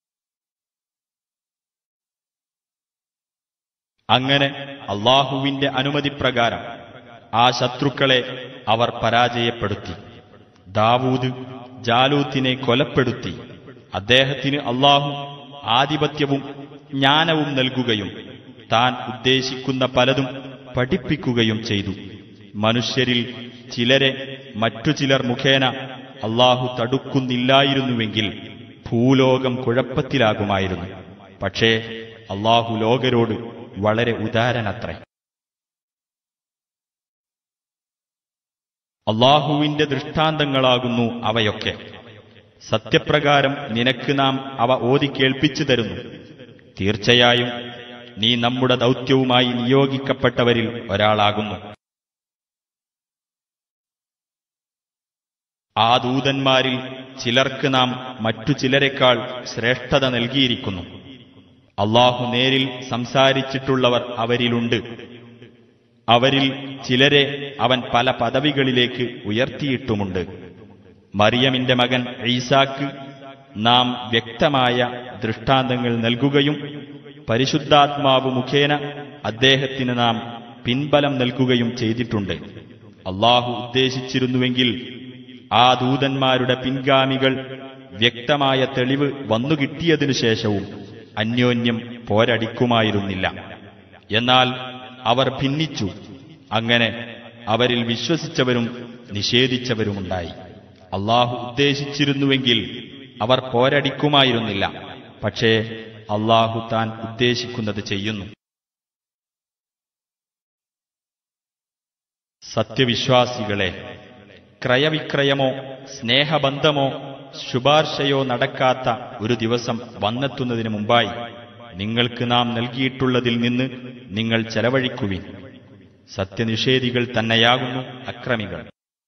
Speaker 2: അങ്ങനെ അള്ളാഹുവിന്റെ അനുമതിപ്രകാരം ആ ശത്രുക്കളെ അവർ പരാജയപ്പെടുത്തി ദാവൂദ് ജാലൂത്തിനെ കൊലപ്പെടുത്തി അദ്ദേഹത്തിന് അള്ളാഹു ആധിപത്യവും ജ്ഞാനവും നൽകുകയും താൻ ഉദ്ദേശിക്കുന്ന പലതും പഠിപ്പിക്കുകയും ചെയ്തു മനുഷ്യരിൽ ചിലരെ മറ്റു ചിലർ മുഖേന അള്ളാഹു തടുക്കുന്നില്ലായിരുന്നുവെങ്കിൽ ഭൂലോകം കുഴപ്പത്തിലാകുമായിരുന്നു പക്ഷേ അള്ളാഹു ലോകരോട് വളരെ ഉദാരനത്രേ അള്ളാഹുവിന്റെ ദൃഷ്ടാന്തങ്ങളാകുന്നു അവയൊക്കെ സത്യപ്രകാരം നിനക്ക് നാം അവ ഓതി കേൾപ്പിച്ചു തരുന്നു തീർച്ചയായും നീ നമ്മുടെ ദൗത്യവുമായി നിയോഗിക്കപ്പെട്ടവരിൽ ഒരാളാകുന്നു ആ ദൂതന്മാരിൽ ചിലർക്ക് നാം മറ്റു ചിലരെക്കാൾ ശ്രേഷ്ഠത നൽകിയിരിക്കുന്നു അള്ളാഹു നേരിൽ സംസാരിച്ചിട്ടുള്ളവർ അവരിലുണ്ട് അവരിൽ ചിലരെ അവൻ പല പദവികളിലേക്ക് ഉയർത്തിയിട്ടുമുണ്ട് മറിയമിന്റെ മകൻ ഈസാക്ക് നാം വ്യക്തമായ ദൃഷ്ടാന്തങ്ങൾ നൽകുകയും പരിശുദ്ധാത്മാവ് മുഖേന അദ്ദേഹത്തിന് നാം പിൻബലം നൽകുകയും ചെയ്തിട്ടുണ്ട് അള്ളാഹു ഉദ്ദേശിച്ചിരുന്നുവെങ്കിൽ ആ ദൂതന്മാരുടെ പിൻഗാമികൾ വ്യക്തമായ തെളിവ് വന്നുകിട്ടിയതിനു ശേഷവും അന്യോന്യം പോരടിക്കുമായിരുന്നില്ല എന്നാൽ അവർ ഭിന്നിച്ചു അങ്ങനെ അവരിൽ വിശ്വസിച്ചവരും നിഷേധിച്ചവരുമുണ്ടായി അള്ളാഹു ഉദ്ദേശിച്ചിരുന്നുവെങ്കിൽ അവർ പോരടിക്കുമായിരുന്നില്ല പക്ഷേ അള്ളാഹു താൻ ഉദ്ദേശിക്കുന്നത് ചെയ്യുന്നു സത്യവിശ്വാസികളെ ക്രയവിക്രയമോ സ്നേഹബന്ധമോ ശുപാർശയോ നടക്കാത്ത ഒരു ദിവസം വന്നെത്തുന്നതിന് മുമ്പായി നിങ്ങൾക്ക് നാം നൽകിയിട്ടുള്ളതിൽ നിന്ന് നിങ്ങൾ ചെലവഴിക്കുവിൻ സത്യനിഷേധികൾ തന്നെയാകുന്നു അക്രമികൾ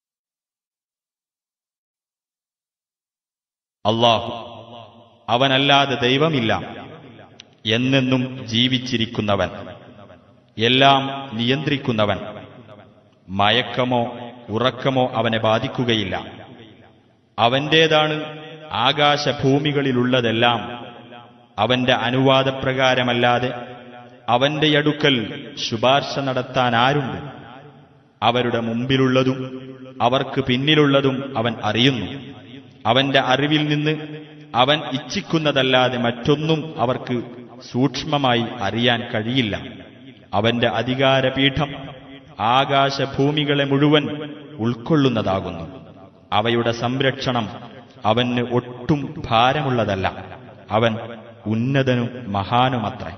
Speaker 2: അള്ളാഹു അവനല്ലാതെ ദൈവമില്ല എന്നെന്നും ജീവിച്ചിരിക്കുന്നവൻ എല്ലാം നിയന്ത്രിക്കുന്നവൻ മയക്കമോ ഉറക്കമോ അവനെ ബാധിക്കുകയില്ല അവന്റേതാണ് ആകാശഭൂമികളിലുള്ളതെല്ലാം അവന്റെ അനുവാദപ്രകാരമല്ലാതെ അവന്റെ അടുക്കൽ ശുപാർശ നടത്താൻ ആരുണ്ട് അവരുടെ മുമ്പിലുള്ളതും അവർക്ക് പിന്നിലുള്ളതും അവൻ അറിയുന്നു അവന്റെ അറിവിൽ നിന്ന് അവൻ ഇച്ഛിക്കുന്നതല്ലാതെ മറ്റൊന്നും അവർക്ക് സൂക്ഷ്മമായി അറിയാൻ കഴിയില്ല അവന്റെ അധികാരപീഠം ആകാശഭൂമികളെ മുഴുവൻ ഉൾക്കൊള്ളുന്നതാകുന്നു അവയുടെ സംരക്ഷണം അവന് ഒട്ടും ഭാരമുള്ളതല്ല അവൻ ഉന്നതനും മഹാനുമത്രേ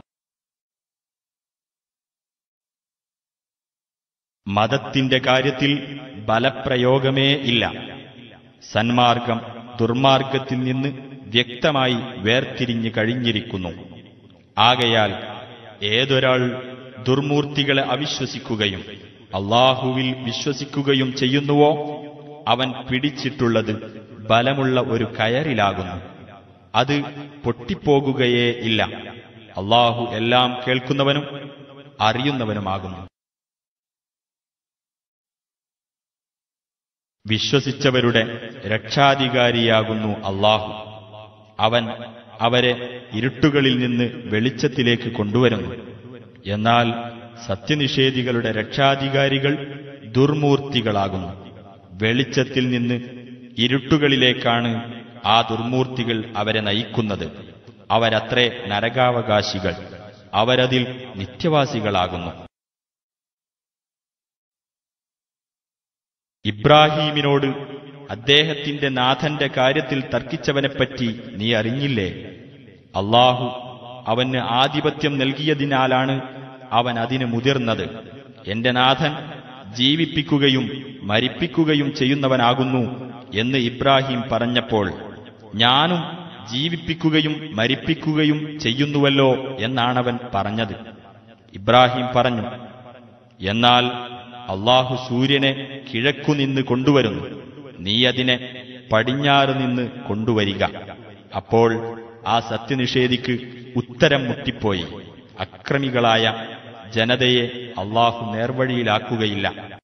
Speaker 2: മതത്തിന്റെ കാര്യത്തിൽ ബലപ്രയോഗമേ ഇല്ല സന്മാർഗം ദുർമാർഗത്തിൽ നിന്ന് വ്യക്തമായി വേർതിരിഞ്ഞു കഴിഞ്ഞിരിക്കുന്നു ആകയാൽ ഏതൊരാൾ ദുർമൂർത്തികളെ അവിശ്വസിക്കുകയും അള്ളാഹുവിൽ വിശ്വസിക്കുകയും ചെയ്യുന്നുവോ അവൻ പിടിച്ചിട്ടുള്ളത് ബലമുള്ള ഒരു കയറിലാകുന്നു അത് പൊട്ടിപ്പോകുകയേ ഇല്ല അള്ളാഹു എല്ലാം കേൾക്കുന്നവനും അറിയുന്നവനുമാകുന്നു വിശ്വസിച്ചവരുടെ രക്ഷാധികാരിയാകുന്നു അള്ളാഹു അവൻ അവരെ ഇരുട്ടുകളിൽ നിന്ന് വെളിച്ചത്തിലേക്ക് കൊണ്ടുവരുന്നു എന്നാൽ സത്യനിഷേധികളുടെ രക്ഷാധികാരികൾ ദുർമൂർത്തികളാകുന്നു വെളിച്ചത്തിൽ നിന്ന് ഇരുട്ടുകളിലേക്കാണ് ആ ദുർമൂർത്തികൾ അവരെ നയിക്കുന്നത് അവരത്രേ നരകാവകാശികൾ അവരതിൽ നിത്യവാസികളാകുന്നു ഇബ്രാഹീമിനോട് അദ്ദേഹത്തിന്റെ നാഥന്റെ കാര്യത്തിൽ തർക്കിച്ചവനെപ്പറ്റി നീ അറിഞ്ഞില്ലേ അള്ളാഹു അവന് ആധിപത്യം നൽകിയതിനാലാണ് അവൻ അതിന് മുതിർന്നത് എന്റെ നാഥൻ ജീവിപ്പിക്കുകയും മരിപ്പിക്കുകയും ചെയ്യുന്നവനാകുന്നു എന്ന് ഇബ്രാഹിം പറഞ്ഞപ്പോൾ ഞാനും ജീവിപ്പിക്കുകയും മരിപ്പിക്കുകയും ചെയ്യുന്നുവല്ലോ എന്നാണവൻ പറഞ്ഞത് ഇബ്രാഹിം പറഞ്ഞു എന്നാൽ അള്ളാഹു സൂര്യനെ കിഴക്കുനിന്ന് കൊണ്ടുവരുന്നു നീ അതിനെ പടിഞ്ഞാറ് നിന്ന് കൊണ്ടുവരിക അപ്പോൾ ആ സത്യനിഷേധിക്ക് ഉത്തരം മുട്ടിപ്പോയി അക്രമികളായ ജനതയെ അള്ളാഹു നേർവഴിയിലാക്കുകയില്ല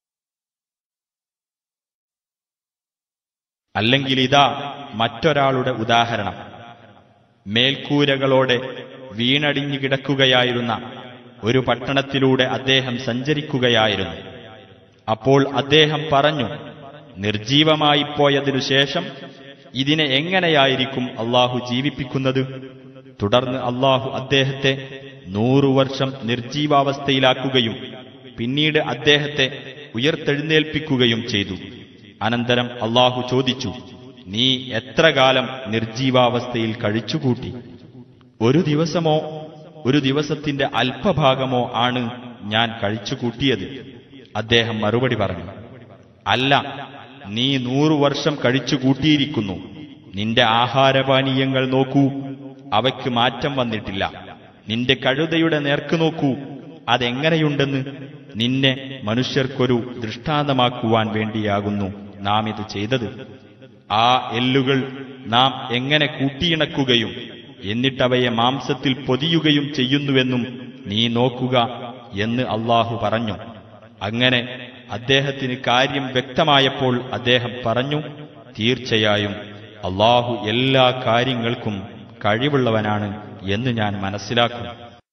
Speaker 2: അല്ലെങ്കിൽ ഇതാ മറ്റൊരാളുടെ ഉദാഹരണം മേൽക്കൂരകളോടെ വീണടിഞ്ഞു കിടക്കുകയായിരുന്ന ഒരു പട്ടണത്തിലൂടെ അദ്ദേഹം സഞ്ചരിക്കുകയായിരുന്നു അപ്പോൾ അദ്ദേഹം പറഞ്ഞു നിർജീവമായി പോയതിനു ശേഷം ഇതിനെ എങ്ങനെയായിരിക്കും അള്ളാഹു ജീവിപ്പിക്കുന്നത് തുടർന്ന് അള്ളാഹു അദ്ദേഹത്തെ നൂറു വർഷം നിർജീവാവസ്ഥയിലാക്കുകയും പിന്നീട് അദ്ദേഹത്തെ ഉയർത്തെഴുന്നേൽപ്പിക്കുകയും ചെയ്തു അനന്തരം അള്ളാഹു ചോദിച്ചു നീ എത്ര കാലം നിർജീവാവസ്ഥയിൽ കഴിച്ചുകൂട്ടി ഒരു ദിവസമോ ഒരു ദിവസത്തിന്റെ അല്പഭാഗമോ ആണ് ഞാൻ കഴിച്ചുകൂട്ടിയത് അദ്ദേഹം മറുപടി പറഞ്ഞു അല്ല നീ നൂറു വർഷം കഴിച്ചുകൂട്ടിയിരിക്കുന്നു നിന്റെ ആഹാരപാനീയങ്ങൾ നോക്കൂ അവയ്ക്ക് മാറ്റം വന്നിട്ടില്ല നിന്റെ കഴുതയുടെ നേർക്ക് നോക്കൂ അതെങ്ങനെയുണ്ടെന്ന് നിന്നെ മനുഷ്യർക്കൊരു ദൃഷ്ടാന്തമാക്കുവാൻ വേണ്ടിയാകുന്നു നാം ഇത് ചെയ്തത് ആ എല്ലുകൾ നാം എങ്ങനെ കൂട്ടിയിണക്കുകയും എന്നിട്ടവയെ മാംസത്തിൽ പൊതിയുകയും ചെയ്യുന്നുവെന്നും നീ നോക്കുക എന്ന് അള്ളാഹു പറഞ്ഞു അങ്ങനെ അദ്ദേഹത്തിന് കാര്യം വ്യക്തമായപ്പോൾ അദ്ദേഹം പറഞ്ഞു തീർച്ചയായും അള്ളാഹു എല്ലാ കാര്യങ്ങൾക്കും കഴിവുള്ളവനാണ് എന്ന് ഞാൻ മനസ്സിലാക്കും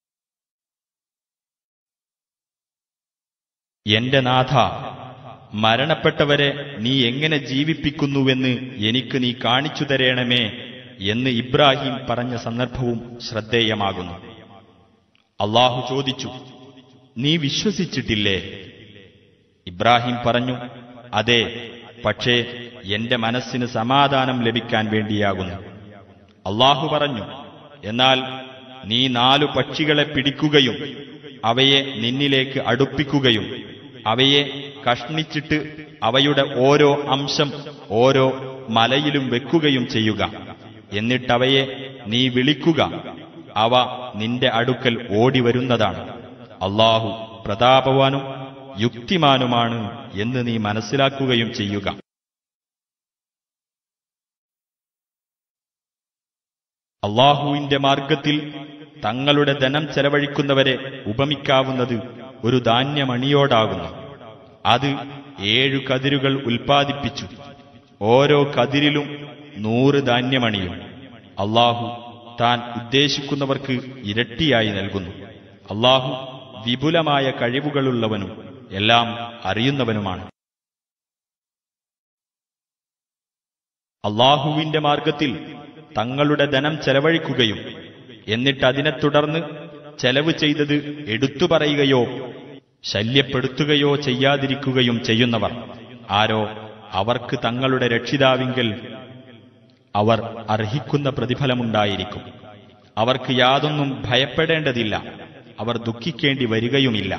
Speaker 2: എന്റെ നാഥ മരണപ്പെട്ടവരെ നീ എങ്ങനെ ജീവിപ്പിക്കുന്നുവെന്ന് എനിക്ക് നീ കാണിച്ചു തരേണമേ എന്ന് ഇബ്രാഹിം പറഞ്ഞ സന്ദർഭവും ശ്രദ്ധേയമാകുന്നു അള്ളാഹു ചോദിച്ചു നീ വിശ്വസിച്ചിട്ടില്ലേ ഇബ്രാഹിം പറഞ്ഞു അതെ പക്ഷേ എന്റെ മനസ്സിന് സമാധാനം ലഭിക്കാൻ വേണ്ടിയാകുന്നു അള്ളാഹു പറഞ്ഞു എന്നാൽ നീ നാലു പക്ഷികളെ പിടിക്കുകയും അവയെ നിന്നിലേക്ക് അടുപ്പിക്കുകയും അവയെ കഷ്ണിച്ചിട്ട് അവയുടെ ഓരോ അംശം ഓരോ മലയിലും വെക്കുകയും ചെയ്യുക എന്നിട്ടവയെ നീ വിളിക്കുക അവ നിന്റെ അടുക്കൽ ഓടിവരുന്നതാണ് അള്ളാഹു പ്രതാപവാനും യുക്തിമാനുമാണ് എന്ന് നീ മനസ്സിലാക്കുകയും ചെയ്യുക അള്ളാഹുവിന്റെ മാർഗത്തിൽ തങ്ങളുടെ ധനം ചെലവഴിക്കുന്നവരെ ഉപമിക്കാവുന്നത് ഒരു ധാന്യമണിയോടാകുന്നു അത് ഏഴു കതിരുകൾ ഉൽപ്പാദിപ്പിച്ചു ഓരോ കതിരിലും നൂറ് ധാന്യമണിയും അള്ളാഹു താൻ ഉദ്ദേശിക്കുന്നവർക്ക് ഇരട്ടിയായി നൽകുന്നു അള്ളാഹു വിപുലമായ കഴിവുകളുള്ളവനും എല്ലാം അറിയുന്നവനുമാണ് അള്ളാഹുവിന്റെ മാർഗത്തിൽ തങ്ങളുടെ ധനം ചെലവഴിക്കുകയും എന്നിട്ട് അതിനെ തുടർന്ന് ചെലവ് ചെയ്തത് എടുത്തു പറയുകയോ ശല്യപ്പെടുത്തുകയോ ചെയ്യാതിരിക്കുകയും ചെയ്യുന്നവർ ആരോ അവർക്ക് തങ്ങളുടെ രക്ഷിതാവിങ്കൽ അവർ അർഹിക്കുന്ന പ്രതിഫലമുണ്ടായിരിക്കും അവർക്ക് യാതൊന്നും ഭയപ്പെടേണ്ടതില്ല അവർ ദുഃഖിക്കേണ്ടി വരികയുമില്ല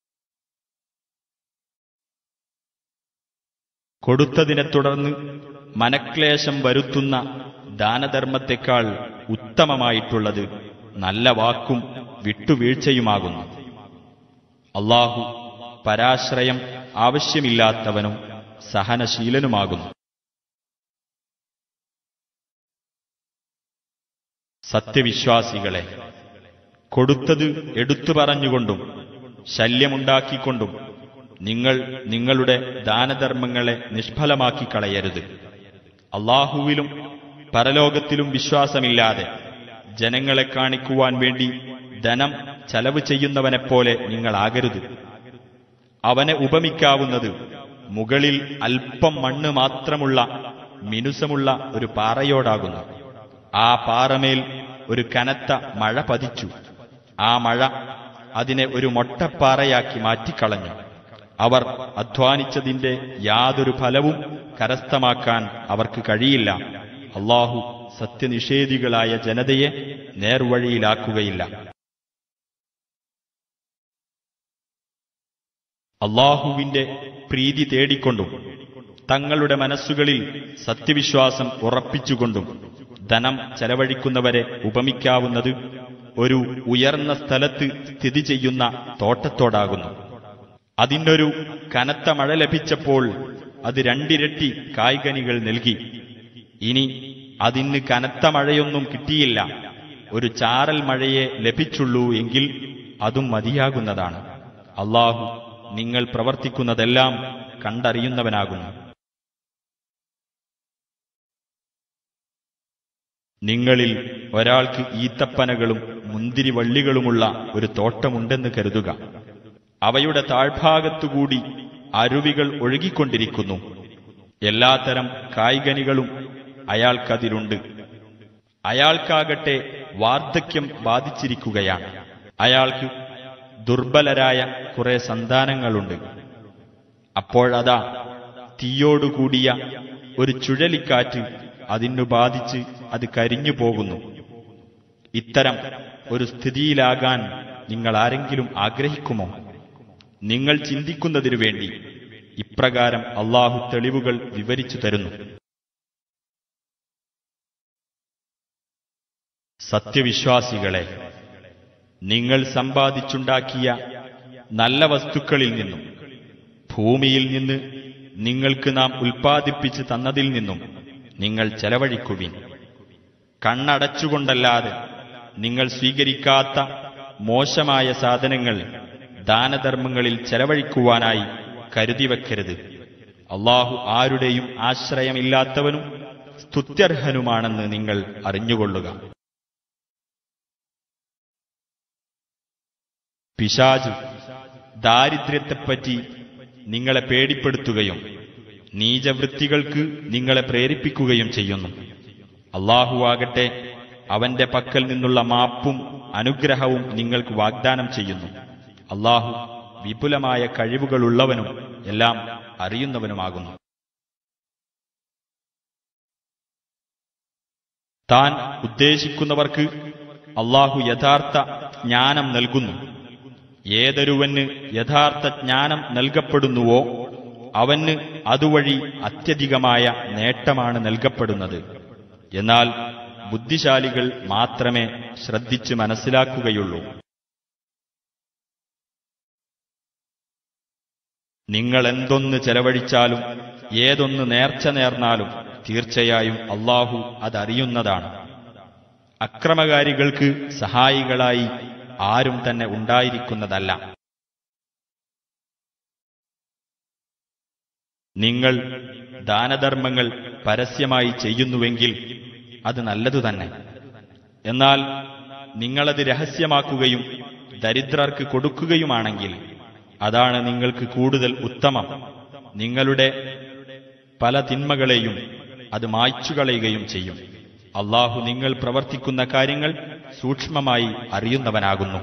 Speaker 2: കൊടുത്തതിനെ തുടർന്ന് മനക്ലേശം വരുത്തുന്ന ദാനധർമ്മത്തെക്കാൾ ഉത്തമമായിട്ടുള്ളത് നല്ല വാക്കും വിട്ടുവീഴ്ചയുമാകുന്നു അള്ളാഹു പരാശ്രയം ആവശ്യമില്ലാത്തവനും സഹനശീലനുമാകുന്നു സത്യവിശ്വാസികളെ കൊടുത്തത് എടുത്തു പറഞ്ഞുകൊണ്ടും ശല്യമുണ്ടാക്കിക്കൊണ്ടും നിങ്ങൾ നിങ്ങളുടെ ദാനധർമ്മങ്ങളെ നിഷ്ഫലമാക്കി കളയരുത് അള്ളാഹുവിലും പരലോകത്തിലും വിശ്വാസമില്ലാതെ ജനങ്ങളെ കാണിക്കുവാൻ വേണ്ടി ധനം ചെലവ് ചെയ്യുന്നവനെപ്പോലെ നിങ്ങളാകരുത് അവനെ ഉപമിക്കാവുന്നത് മുകളിൽ അല്പം മണ്ണ് മാത്രമുള്ള മിനുസമുള്ള ഒരു പാറയോടാകുന്നു ആ പാറമേൽ ഒരു കനത്ത മഴ പതിച്ചു ആ മഴ അതിനെ ഒരു മൊട്ടപ്പാറയാക്കി മാറ്റിക്കളഞ്ഞു അവർ അധ്വാനിച്ചതിന്റെ യാതൊരു ഫലവും കരസ്ഥമാക്കാൻ അവർക്ക് കഴിയില്ല അള്ളാഹു സത്യനിഷേധികളായ ജനതയെ നേർവഴിയിലാക്കുകയില്ല അള്ളാഹുവിന്റെ പ്രീതി തേടിക്കൊണ്ടും തങ്ങളുടെ മനസ്സുകളിൽ സത്യവിശ്വാസം ഉറപ്പിച്ചുകൊണ്ടും ധനം ചെലവഴിക്കുന്നവരെ ഉപമിക്കാവുന്നത് ഒരു ഉയർന്ന സ്ഥലത്ത് സ്ഥിതി ചെയ്യുന്ന തോട്ടത്തോടാകുന്നു അതിനൊരു കനത്ത മഴ ലഭിച്ചപ്പോൾ അത് രണ്ടിരട്ടി കായ്കനികൾ നൽകി ഇനി അതിന് കനത്ത മഴയൊന്നും കിട്ടിയില്ല ഒരു ചാറൽ മഴയെ ലഭിച്ചുള്ളൂ എങ്കിൽ അതും മതിയാകുന്നതാണ് അള്ളാഹു നിങ്ങൾ പ്രവർത്തിക്കുന്നതെല്ലാം കണ്ടറിയുന്നവനാകുന്നു നിങ്ങളിൽ ഒരാൾക്ക് ഈത്തപ്പനകളും മുന്തിരിവള്ളികളുമുള്ള ഒരു തോട്ടമുണ്ടെന്ന് കരുതുക അവയുടെ താഴ്ഭാഗത്തുകൂടി അരുവികൾ ഒഴുകിക്കൊണ്ടിരിക്കുന്നു എല്ലാത്തരം കായ്കനികളും അയാൾക്കതിലുണ്ട് അയാൾക്കാകട്ടെ വാർദ്ധക്യം ബാധിച്ചിരിക്കുകയാണ് അയാൾക്ക് ദുർബലരായ കുറെ സന്താനങ്ങളുണ്ട് അപ്പോഴതാ തീയോടുകൂടിയ ഒരു ചുഴലിക്കാറ്റ് അതിനു ബാധിച്ച് അത് കരിഞ്ഞു പോകുന്നു ഇത്തരം ഒരു സ്ഥിതിയിലാകാൻ നിങ്ങൾ ആരെങ്കിലും ആഗ്രഹിക്കുമോ നിങ്ങൾ ചിന്തിക്കുന്നതിനു വേണ്ടി ഇപ്രകാരം അള്ളാഹു തെളിവുകൾ വിവരിച്ചു തരുന്നു സത്യവിശ്വാസികളെ നിങ്ങൾ സമ്പാദിച്ചുണ്ടാക്കിയ നല്ല വസ്തുക്കളിൽ നിന്നും ഭൂമിയിൽ നിന്ന് നിങ്ങൾക്ക് നാം ഉൽപ്പാദിപ്പിച്ച് തന്നതിൽ നിന്നും നിങ്ങൾ ചെലവഴിക്കുവിൻ കണ്ണടച്ചുകൊണ്ടല്ലാതെ നിങ്ങൾ സ്വീകരിക്കാത്ത മോശമായ സാധനങ്ങൾ ദാനധർമ്മങ്ങളിൽ ചെലവഴിക്കുവാനായി കരുതിവെക്കരുത് അള്ളാഹു ആരുടെയും ആശ്രയമില്ലാത്തവനും സ്തുത്യർഹനുമാണെന്ന് നിങ്ങൾ അറിഞ്ഞുകൊള്ളുക പിശാജ് ദാരിദ്ര്യത്തെപ്പറ്റി നിങ്ങളെ പേടിപ്പെടുത്തുകയും നീചവൃത്തികൾക്ക് നിങ്ങളെ പ്രേരിപ്പിക്കുകയും ചെയ്യുന്നു അള്ളാഹുവാകട്ടെ അവന്റെ പക്കൽ നിന്നുള്ള മാപ്പും അനുഗ്രഹവും നിങ്ങൾക്ക് വാഗ്ദാനം ചെയ്യുന്നു അള്ളാഹു വിപുലമായ കഴിവുകളുള്ളവനും എല്ലാം അറിയുന്നവനുമാകുന്നു താൻ ഉദ്ദേശിക്കുന്നവർക്ക് അള്ളാഹു യഥാർത്ഥ ജ്ഞാനം നൽകുന്നു ഏതൊരുവന് യഥാർത്ഥ ജ്ഞാനം നൽകപ്പെടുന്നുവോ അവന് അതുവഴി അത്യധികമായ നേട്ടമാണ് നൽകപ്പെടുന്നത് എന്നാൽ ബുദ്ധിശാലികൾ മാത്രമേ ശ്രദ്ധിച്ച് മനസ്സിലാക്കുകയുള്ളൂ നിങ്ങൾ എന്തൊന്ന് ചെലവഴിച്ചാലും ഏതൊന്ന് നേർച്ച നേർന്നാലും തീർച്ചയായും അള്ളാഹു അതറിയുന്നതാണ് അക്രമകാരികൾക്ക് സഹായികളായി ആരും തന്നെ ഉണ്ടായിരിക്കുന്നതല്ല നിങ്ങൾ ദാനധർമ്മങ്ങൾ പരസ്യമായി ചെയ്യുന്നുവെങ്കിൽ അത് നല്ലതു തന്നെ എന്നാൽ നിങ്ങളത് രഹസ്യമാക്കുകയും ദരിദ്രർക്ക് കൊടുക്കുകയുമാണെങ്കിൽ അതാണ് നിങ്ങൾക്ക് കൂടുതൽ ഉത്തമം നിങ്ങളുടെ പല തിന്മകളെയും അത് മായ്ച്ചുകളയുകയും ചെയ്യും അള്ളാഹു നിങ്ങൾ പ്രവർത്തിക്കുന്ന കാര്യങ്ങൾ സൂക്ഷ്മമായി അറിയുന്നവനാകുന്നു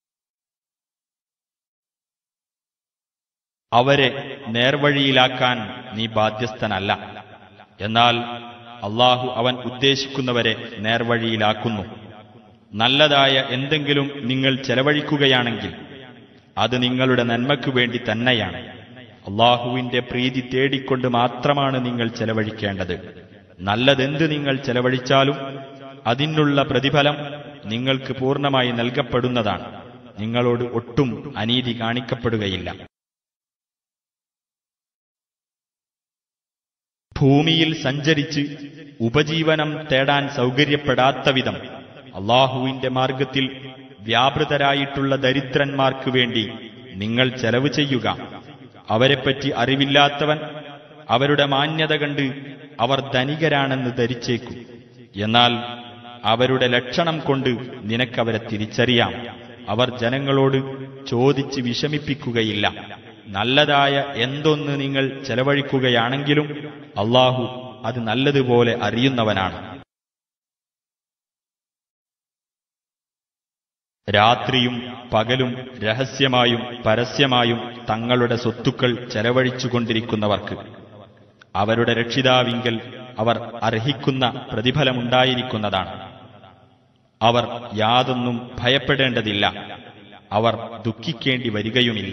Speaker 2: അവരെ നേർവഴിയിലാക്കാൻ നീ ബാധ്യസ്ഥനല്ല എന്നാൽ അള്ളാഹു അവൻ ഉദ്ദേശിക്കുന്നവരെ നേർവഴിയിലാക്കുന്നു നല്ലതായ എന്തെങ്കിലും നിങ്ങൾ ചെലവഴിക്കുകയാണെങ്കിൽ അത് നിങ്ങളുടെ നന്മയ്ക്കു വേണ്ടി തന്നെയാണ് അള്ളാഹുവിന്റെ പ്രീതി തേടിക്കൊണ്ട് മാത്രമാണ് നിങ്ങൾ ചെലവഴിക്കേണ്ടത് നല്ലതെന്ത് നിങ്ങൾ ചെലവഴിച്ചാലും അതിനുള്ള പ്രതിഫലം നിങ്ങൾക്ക് പൂർണ്ണമായി നൽകപ്പെടുന്നതാണ് നിങ്ങളോട് ഒട്ടും അനീതി കാണിക്കപ്പെടുകയില്ല ഭൂമിയിൽ സഞ്ചരിച്ച് ഉപജീവനം തേടാൻ സൗകര്യപ്പെടാത്ത വിധം അള്ളാഹുവിന്റെ മാർഗത്തിൽ വ്യാപൃതരായിട്ടുള്ള ദരിദ്രന്മാർക്ക് വേണ്ടി നിങ്ങൾ ചെലവ് ചെയ്യുക അവരെപ്പറ്റി അറിവില്ലാത്തവൻ അവരുടെ മാന്യത കണ്ട് അവർ ധനികരാണെന്ന് ധരിച്ചേക്കും എന്നാൽ അവരുടെ ലക്ഷണം കൊണ്ട് നിനക്കവരെ തിരിച്ചറിയാം അവർ ജനങ്ങളോട് ചോദിച്ച് വിഷമിപ്പിക്കുകയില്ല നല്ലതായ എന്തൊന്ന് നിങ്ങൾ ചെലവഴിക്കുകയാണെങ്കിലും അള്ളാഹു അത് നല്ലതുപോലെ അറിയുന്നവനാണ് രാത്രിയും പകലും രഹസ്യമായും പരസ്യമായും തങ്ങളുടെ സ്വത്തുക്കൾ ചെലവഴിച്ചുകൊണ്ടിരിക്കുന്നവർക്ക് അവരുടെ രക്ഷിതാവിങ്കൽ അവർ അർഹിക്കുന്ന പ്രതിഫലമുണ്ടായിരിക്കുന്നതാണ് അവർ യാതൊന്നും ഭയപ്പെടേണ്ടതില്ല അവർ ദുഃഖിക്കേണ്ടി വരികയുമില്ല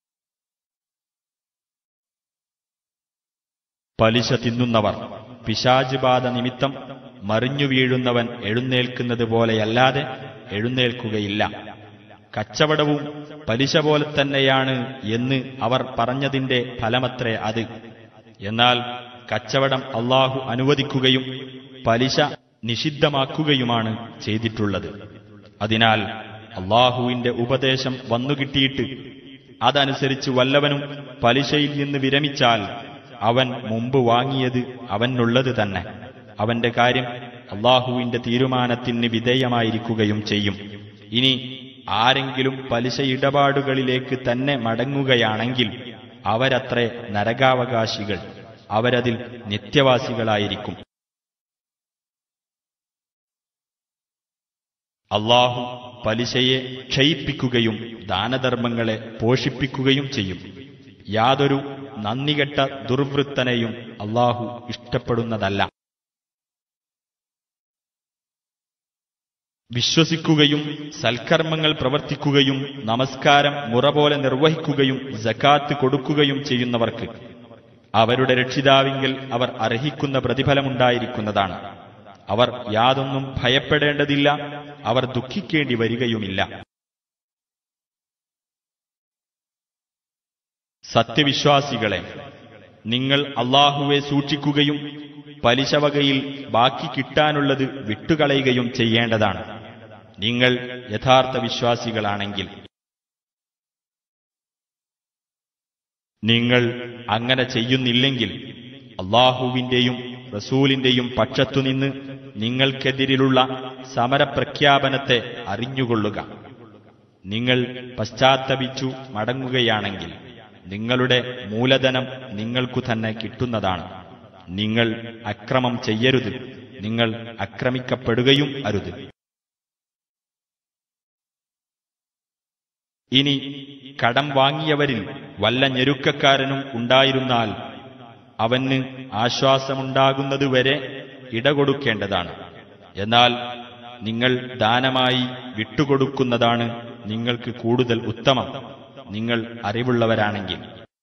Speaker 2: പലിശ തിന്നുന്നവർ പിശാജ് ബാധ നിമിത്തം മറിഞ്ഞു വീഴുന്നവൻ എഴുന്നേൽക്കുന്നത് പോലെയല്ലാതെ എഴുന്നേൽക്കുകയില്ല കച്ചവടവും പലിശ പോലെ തന്നെയാണ് എന്ന് അവർ പറഞ്ഞതിന്റെ ഫലമത്രേ അത് എന്നാൽ കച്ചവടം അള്ളാഹു അനുവദിക്കുകയും പലിശ നിഷിദ്ധമാക്കുകയുമാണ് ചെയ്തിട്ടുള്ളത് അതിനാൽ അള്ളാഹുവിന്റെ ഉപദേശം വന്നുകിട്ടിയിട്ട് അതനുസരിച്ച് വല്ലവനും പലിശയിൽ നിന്ന് വിരമിച്ചാൽ അവൻ മുമ്പ് വാങ്ങിയത് അവനുള്ളത് തന്നെ അവന്റെ കാര്യം അള്ളാഹുവിന്റെ തീരുമാനത്തിന് വിധേയമായിരിക്കുകയും ചെയ്യും ഇനി ആരെങ്കിലും പലിശ ഇടപാടുകളിലേക്ക് തന്നെ മടങ്ങുകയാണെങ്കിൽ അവരത്രേ നരകാവകാശികൾ അവരതിൽ നിത്യവാസികളായിരിക്കും അള്ളാഹു പലിശയെ ക്ഷയിപ്പിക്കുകയും ദാനധർമ്മങ്ങളെ പോഷിപ്പിക്കുകയും ചെയ്യും യാതൊരു നന്ദികെട്ട ദുർവൃത്തനെയും അള്ളാഹു ഇഷ്ടപ്പെടുന്നതല്ല വിശ്വസിക്കുകയും സൽക്കർമ്മങ്ങൾ പ്രവർത്തിക്കുകയും നമസ്കാരം മുറ പോലെ നിർവഹിക്കുകയും ജക്കാത്ത് കൊടുക്കുകയും ചെയ്യുന്നവർക്ക് അവരുടെ രക്ഷിതാവിങ്കിൽ അവർ അർഹിക്കുന്ന പ്രതിഫലമുണ്ടായിരിക്കുന്നതാണ് അവർ യാതൊന്നും ഭയപ്പെടേണ്ടതില്ല അവർ ദുഃഖിക്കേണ്ടി വരികയുമില്ല സത്യവിശ്വാസികളെ നിങ്ങൾ അള്ളാഹുവെ സൂക്ഷിക്കുകയും പലിശവകയിൽ ബാക്കി കിട്ടാനുള്ളത് വിട്ടുകളയുകയും ചെയ്യേണ്ടതാണ് നിങ്ങൾ യഥാർത്ഥ വിശ്വാസികളാണെങ്കിൽ നിങ്ങൾ അങ്ങനെ ചെയ്യുന്നില്ലെങ്കിൽ അള്ളാഹുവിന്റെയും റസൂലിന്റെയും പക്ഷത്തുനിന്ന് നിങ്ങൾക്കെതിരിലുള്ള സമരപ്രഖ്യാപനത്തെ അറിഞ്ഞുകൊള്ളുക നിങ്ങൾ പശ്ചാത്തപിച്ചു മടങ്ങുകയാണെങ്കിൽ നിങ്ങളുടെ മൂലധനം നിങ്ങൾക്കു തന്നെ കിട്ടുന്നതാണ് നിങ്ങൾ അക്രമം ചെയ്യരുത് നിങ്ങൾ അക്രമിക്കപ്പെടുകയും അരുത് ഇനി കടം വാങ്ങിയവരിൽ വല്ല ഞെരുക്കക്കാരനും ഉണ്ടായിരുന്നാൽ അവന് ആശ്വാസമുണ്ടാകുന്നതുവരെ ഇടകൊടുക്കേണ്ടതാണ് എന്നാൽ നിങ്ങൾ ദാനമായി വിട്ടുകൊടുക്കുന്നതാണ് നിങ്ങൾക്ക് കൂടുതൽ ഉത്തമം നിങ്ങൾ അറിവുള്ളവരാണെങ്കിൽ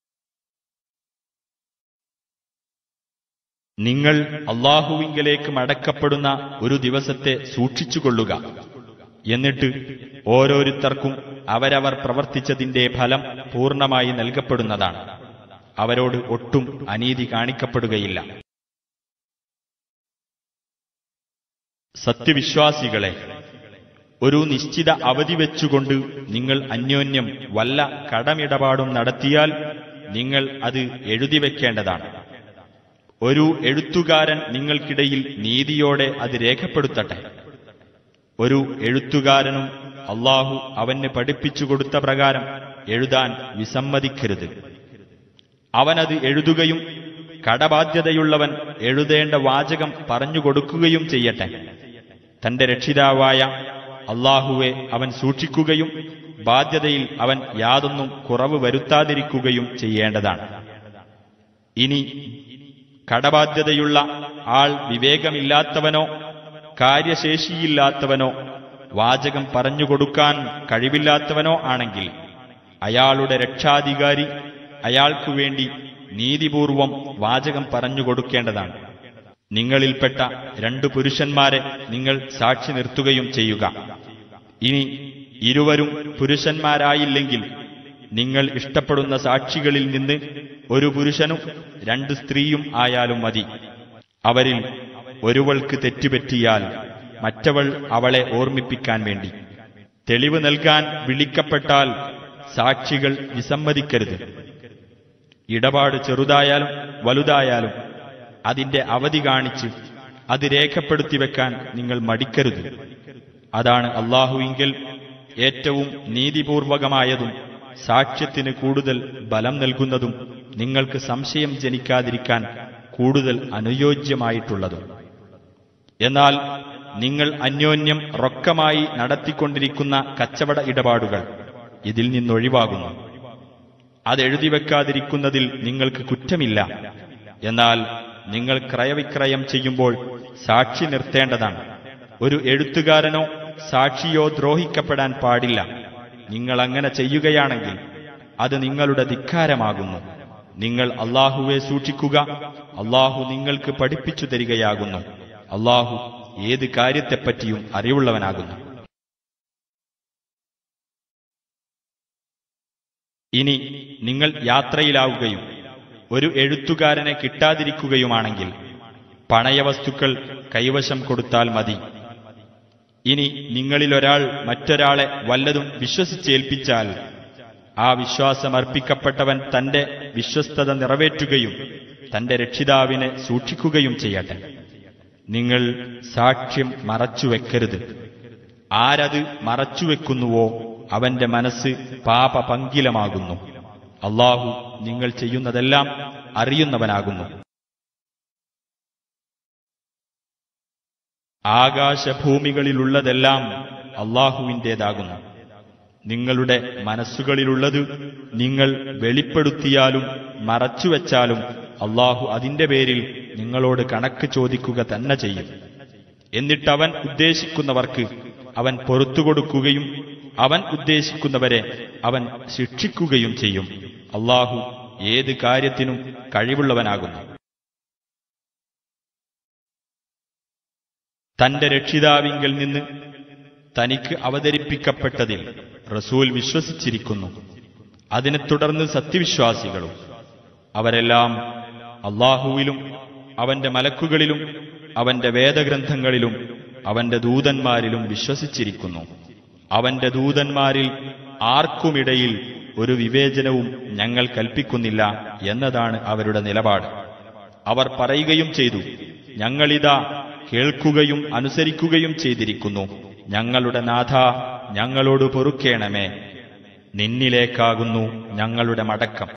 Speaker 2: നിങ്ങൾ അള്ളാഹുവിങ്കലേക്ക് മടക്കപ്പെടുന്ന ഒരു ദിവസത്തെ സൂക്ഷിച്ചുകൊള്ളുക എന്നിട്ട് ഓരോരുത്തർക്കും അവരവർ പ്രവർത്തിച്ചതിന്റെ ഫലം പൂർണ്ണമായി നൽകപ്പെടുന്നതാണ് അവരോട് ഒട്ടും അനീതി കാണിക്കപ്പെടുകയില്ല സത്യവിശ്വാസികളെ ഒരു നിശ്ചിത അവധി വെച്ചുകൊണ്ട് നിങ്ങൾ അന്യോന്യം വല്ല കടമിടപാടും നടത്തിയാൽ നിങ്ങൾ അത് എഴുതി വെക്കേണ്ടതാണ് ഒരു എഴുത്തുകാരൻ നിങ്ങൾക്കിടയിൽ നീതിയോടെ അത് രേഖപ്പെടുത്തട്ടെ ഒരു എഴുത്തുകാരനും അള്ളാഹു അവന് പഠിപ്പിച്ചു കൊടുത്ത പ്രകാരം എഴുതാൻ വിസമ്മതിക്കരുത് അവനത് എഴുതുകയും കടബാധ്യതയുള്ളവൻ എഴുതേണ്ട വാചകം പറഞ്ഞുകൊടുക്കുകയും ചെയ്യട്ടെ തന്റെ രക്ഷിതാവായ അള്ളാഹുവെ അവൻ സൂക്ഷിക്കുകയും ബാധ്യതയിൽ അവൻ യാതൊന്നും കുറവ് വരുത്താതിരിക്കുകയും ചെയ്യേണ്ടതാണ് ഇനി കടബാധ്യതയുള്ള ആൾ വിവേകമില്ലാത്തവനോ കാര്യശേഷിയില്ലാത്തവനോ വാചകം പറഞ്ഞുകൊടുക്കാൻ കഴിവില്ലാത്തവനോ ആണെങ്കിൽ അയാളുടെ രക്ഷാധികാരി അയാൾക്കു വേണ്ടി നീതിപൂർവം വാചകം പറഞ്ഞുകൊടുക്കേണ്ടതാണ് നിങ്ങളിൽപ്പെട്ട രണ്ടു പുരുഷന്മാരെ നിങ്ങൾ സാക്ഷി നിർത്തുകയും ചെയ്യുക ഇനി ഇരുവരും പുരുഷന്മാരായില്ലെങ്കിൽ നിങ്ങൾ ഇഷ്ടപ്പെടുന്ന സാക്ഷികളിൽ നിന്ന് ഒരു പുരുഷനും രണ്ട് സ്ത്രീയും ആയാലും മതി അവരിൽ ഒരുവൾക്ക് തെറ്റുപറ്റിയാൽ മറ്റവൾ അവളെ ഓർമ്മിപ്പിക്കാൻ വേണ്ടി തെളിവ് നൽകാൻ വിളിക്കപ്പെട്ടാൽ സാക്ഷികൾ വിസമ്മതിക്കരുത് ഇടപാട് ചെറുതായാലും വലുതായാലും അതിന്റെ അവധി കാണിച്ച് അത് രേഖപ്പെടുത്തി വെക്കാൻ നിങ്ങൾ മടിക്കരുത് അതാണ് അള്ളാഹുവിങ്കിൽ ഏറ്റവും നീതിപൂർവകമായതും സാക്ഷ്യത്തിന് കൂടുതൽ ബലം നൽകുന്നതും നിങ്ങൾക്ക് സംശയം ജനിക്കാതിരിക്കാൻ കൂടുതൽ അനുയോജ്യമായിട്ടുള്ളതും എന്നാൽ നിങ്ങൾ അന്യോന്യം റൊക്കമായി നടത്തിക്കൊണ്ടിരിക്കുന്ന കച്ചവട ഇടപാടുകൾ ഇതിൽ നിന്നൊഴിവാകുന്നു അതെഴുതി വെക്കാതിരിക്കുന്നതിൽ നിങ്ങൾക്ക് കുറ്റമില്ല എന്നാൽ നിങ്ങൾ ക്രയവിക്രയം ചെയ്യുമ്പോൾ സാക്ഷി നിർത്തേണ്ടതാണ് ഒരു എഴുത്തുകാരനോ സാക്ഷിയോ ദ്രോഹിക്കപ്പെടാൻ പാടില്ല നിങ്ങൾ അങ്ങനെ ചെയ്യുകയാണെങ്കിൽ അത് നിങ്ങളുടെ ധിക്കാരമാകുന്നു നിങ്ങൾ അള്ളാഹുവെ സൂക്ഷിക്കുക അള്ളാഹു നിങ്ങൾക്ക് പഠിപ്പിച്ചു തരികയാകുന്നു അള്ളാഹു ഏത് കാര്യത്തെപ്പറ്റിയും അറിവുള്ളവനാകുന്നു ഇനി നിങ്ങൾ യാത്രയിലാവുകയും ഒരു എഴുത്തുകാരനെ കിട്ടാതിരിക്കുകയുമാണെങ്കിൽ പണയവസ്തുക്കൾ കൈവശം കൊടുത്താൽ മതി ഇനി നിങ്ങളിലൊരാൾ മറ്റൊരാളെ വല്ലതും വിശ്വസിച്ചേൽപ്പിച്ചാൽ ആ വിശ്വാസമർപ്പിക്കപ്പെട്ടവൻ തന്റെ വിശ്വസ്തത നിറവേറ്റുകയും തന്റെ രക്ഷിതാവിനെ സൂക്ഷിക്കുകയും ചെയ്യട്ടെ നിങ്ങൾ സാക്ഷ്യം മറച്ചുവെക്കരുത് ആരത് മറച്ചുവെക്കുന്നുവോ അവന്റെ മനസ്സ് പാപപങ്കിലമാകുന്നു അള്ളാഹു നിങ്ങൾ ചെയ്യുന്നതെല്ലാം അറിയുന്നവനാകുന്നു ആകാശഭൂമികളിലുള്ളതെല്ലാം അള്ളാഹുവിൻ്റേതാകുന്നു നിങ്ങളുടെ മനസ്സുകളിലുള്ളത് നിങ്ങൾ വെളിപ്പെടുത്തിയാലും മറച്ചുവെച്ചാലും അള്ളാഹു അതിന്റെ പേരിൽ നിങ്ങളോട് കണക്ക് ചോദിക്കുക തന്നെ ചെയ്യും എന്നിട്ടവൻ ഉദ്ദേശിക്കുന്നവർക്ക് അവൻ പൊറത്തുകൊടുക്കുകയും അവൻ ഉദ്ദേശിക്കുന്നവരെ അവൻ ശിക്ഷിക്കുകയും ചെയ്യും അള്ളാഹു ഏത് കാര്യത്തിനും കഴിവുള്ളവനാകുന്നു തന്റെ രക്ഷിതാവിങ്കൽ നിന്ന് തനിക്ക് അവതരിപ്പിക്കപ്പെട്ടതിൽ റസൂൽ വിശ്വസിച്ചിരിക്കുന്നു അതിനെ തുടർന്ന് സത്യവിശ്വാസികളും അവരെല്ലാം അള്ളാഹുവിലും അവന്റെ മലക്കുകളിലും അവന്റെ വേദഗ്രന്ഥങ്ങളിലും അവന്റെ ദൂതന്മാരിലും വിശ്വസിച്ചിരിക്കുന്നു അവന്റെ ദൂതന്മാരിൽ ആർക്കുമിടയിൽ ഒരു വിവേചനവും ഞങ്ങൾ കൽപ്പിക്കുന്നില്ല എന്നതാണ് അവരുടെ നിലപാട് അവർ പറയുകയും ചെയ്തു ഞങ്ങളിതാ കേൾക്കുകയും അനുസരിക്കുകയും ചെയ്തിരിക്കുന്നു ഞങ്ങളുടെ നാഥ ഞങ്ങളോട് പൊറുക്കേണമേ നിന്നിലേക്കാകുന്നു ഞങ്ങളുടെ മടക്കം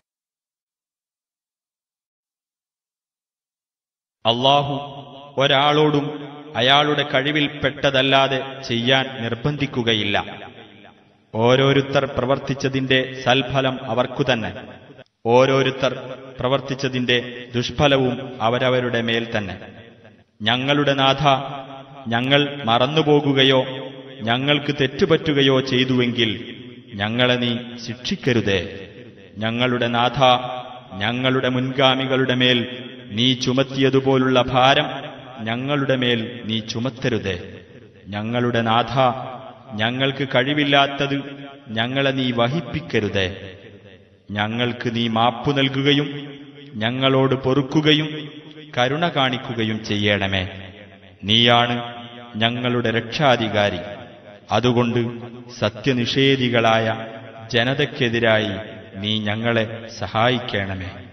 Speaker 2: അള്ളാഹു ഒരാളോടും അയാളുടെ കഴിവിൽപ്പെട്ടതല്ലാതെ ചെയ്യാൻ നിർബന്ധിക്കുകയില്ല ഓരോരുത്തർ പ്രവർത്തിച്ചതിന്റെ സൽഫലം അവർക്കു തന്നെ ഓരോരുത്തർ പ്രവർത്തിച്ചതിന്റെ ദുഷ്ഫലവും അവരവരുടെ മേൽ തന്നെ ഞങ്ങളുടെ നാഥ ഞങ്ങൾ മറന്നുപോകുകയോ ഞങ്ങൾക്ക് തെറ്റുപറ്റുകയോ ചെയ്തുവെങ്കിൽ ഞങ്ങളെ നീ ശിക്ഷിക്കരുതേ ഞങ്ങളുടെ നാഥ ഞങ്ങളുടെ മുൻഗാമികളുടെ മേൽ നീ ചുമത്തിയതുപോലുള്ള ഭാരം ഞങ്ങളുടെ മേൽ നീ ചുമത്തരുതേ ഞങ്ങളുടെ നാഥ ഞങ്ങൾക്ക് കഴിവില്ലാത്തത് ഞങ്ങളെ നീ വഹിപ്പിക്കരുതേ ഞങ്ങൾക്ക് നീ മാപ്പു നൽകുകയും ഞങ്ങളോട് പൊറുക്കുകയും കരുണ കാണിക്കുകയും ചെയ്യണമേ നീയാണ് ഞങ്ങളുടെ രക്ഷാധികാരി അതുകൊണ്ട് സത്യനിഷേധികളായ ജനതയ്ക്കെതിരായി നീ ഞങ്ങളെ സഹായിക്കണമേ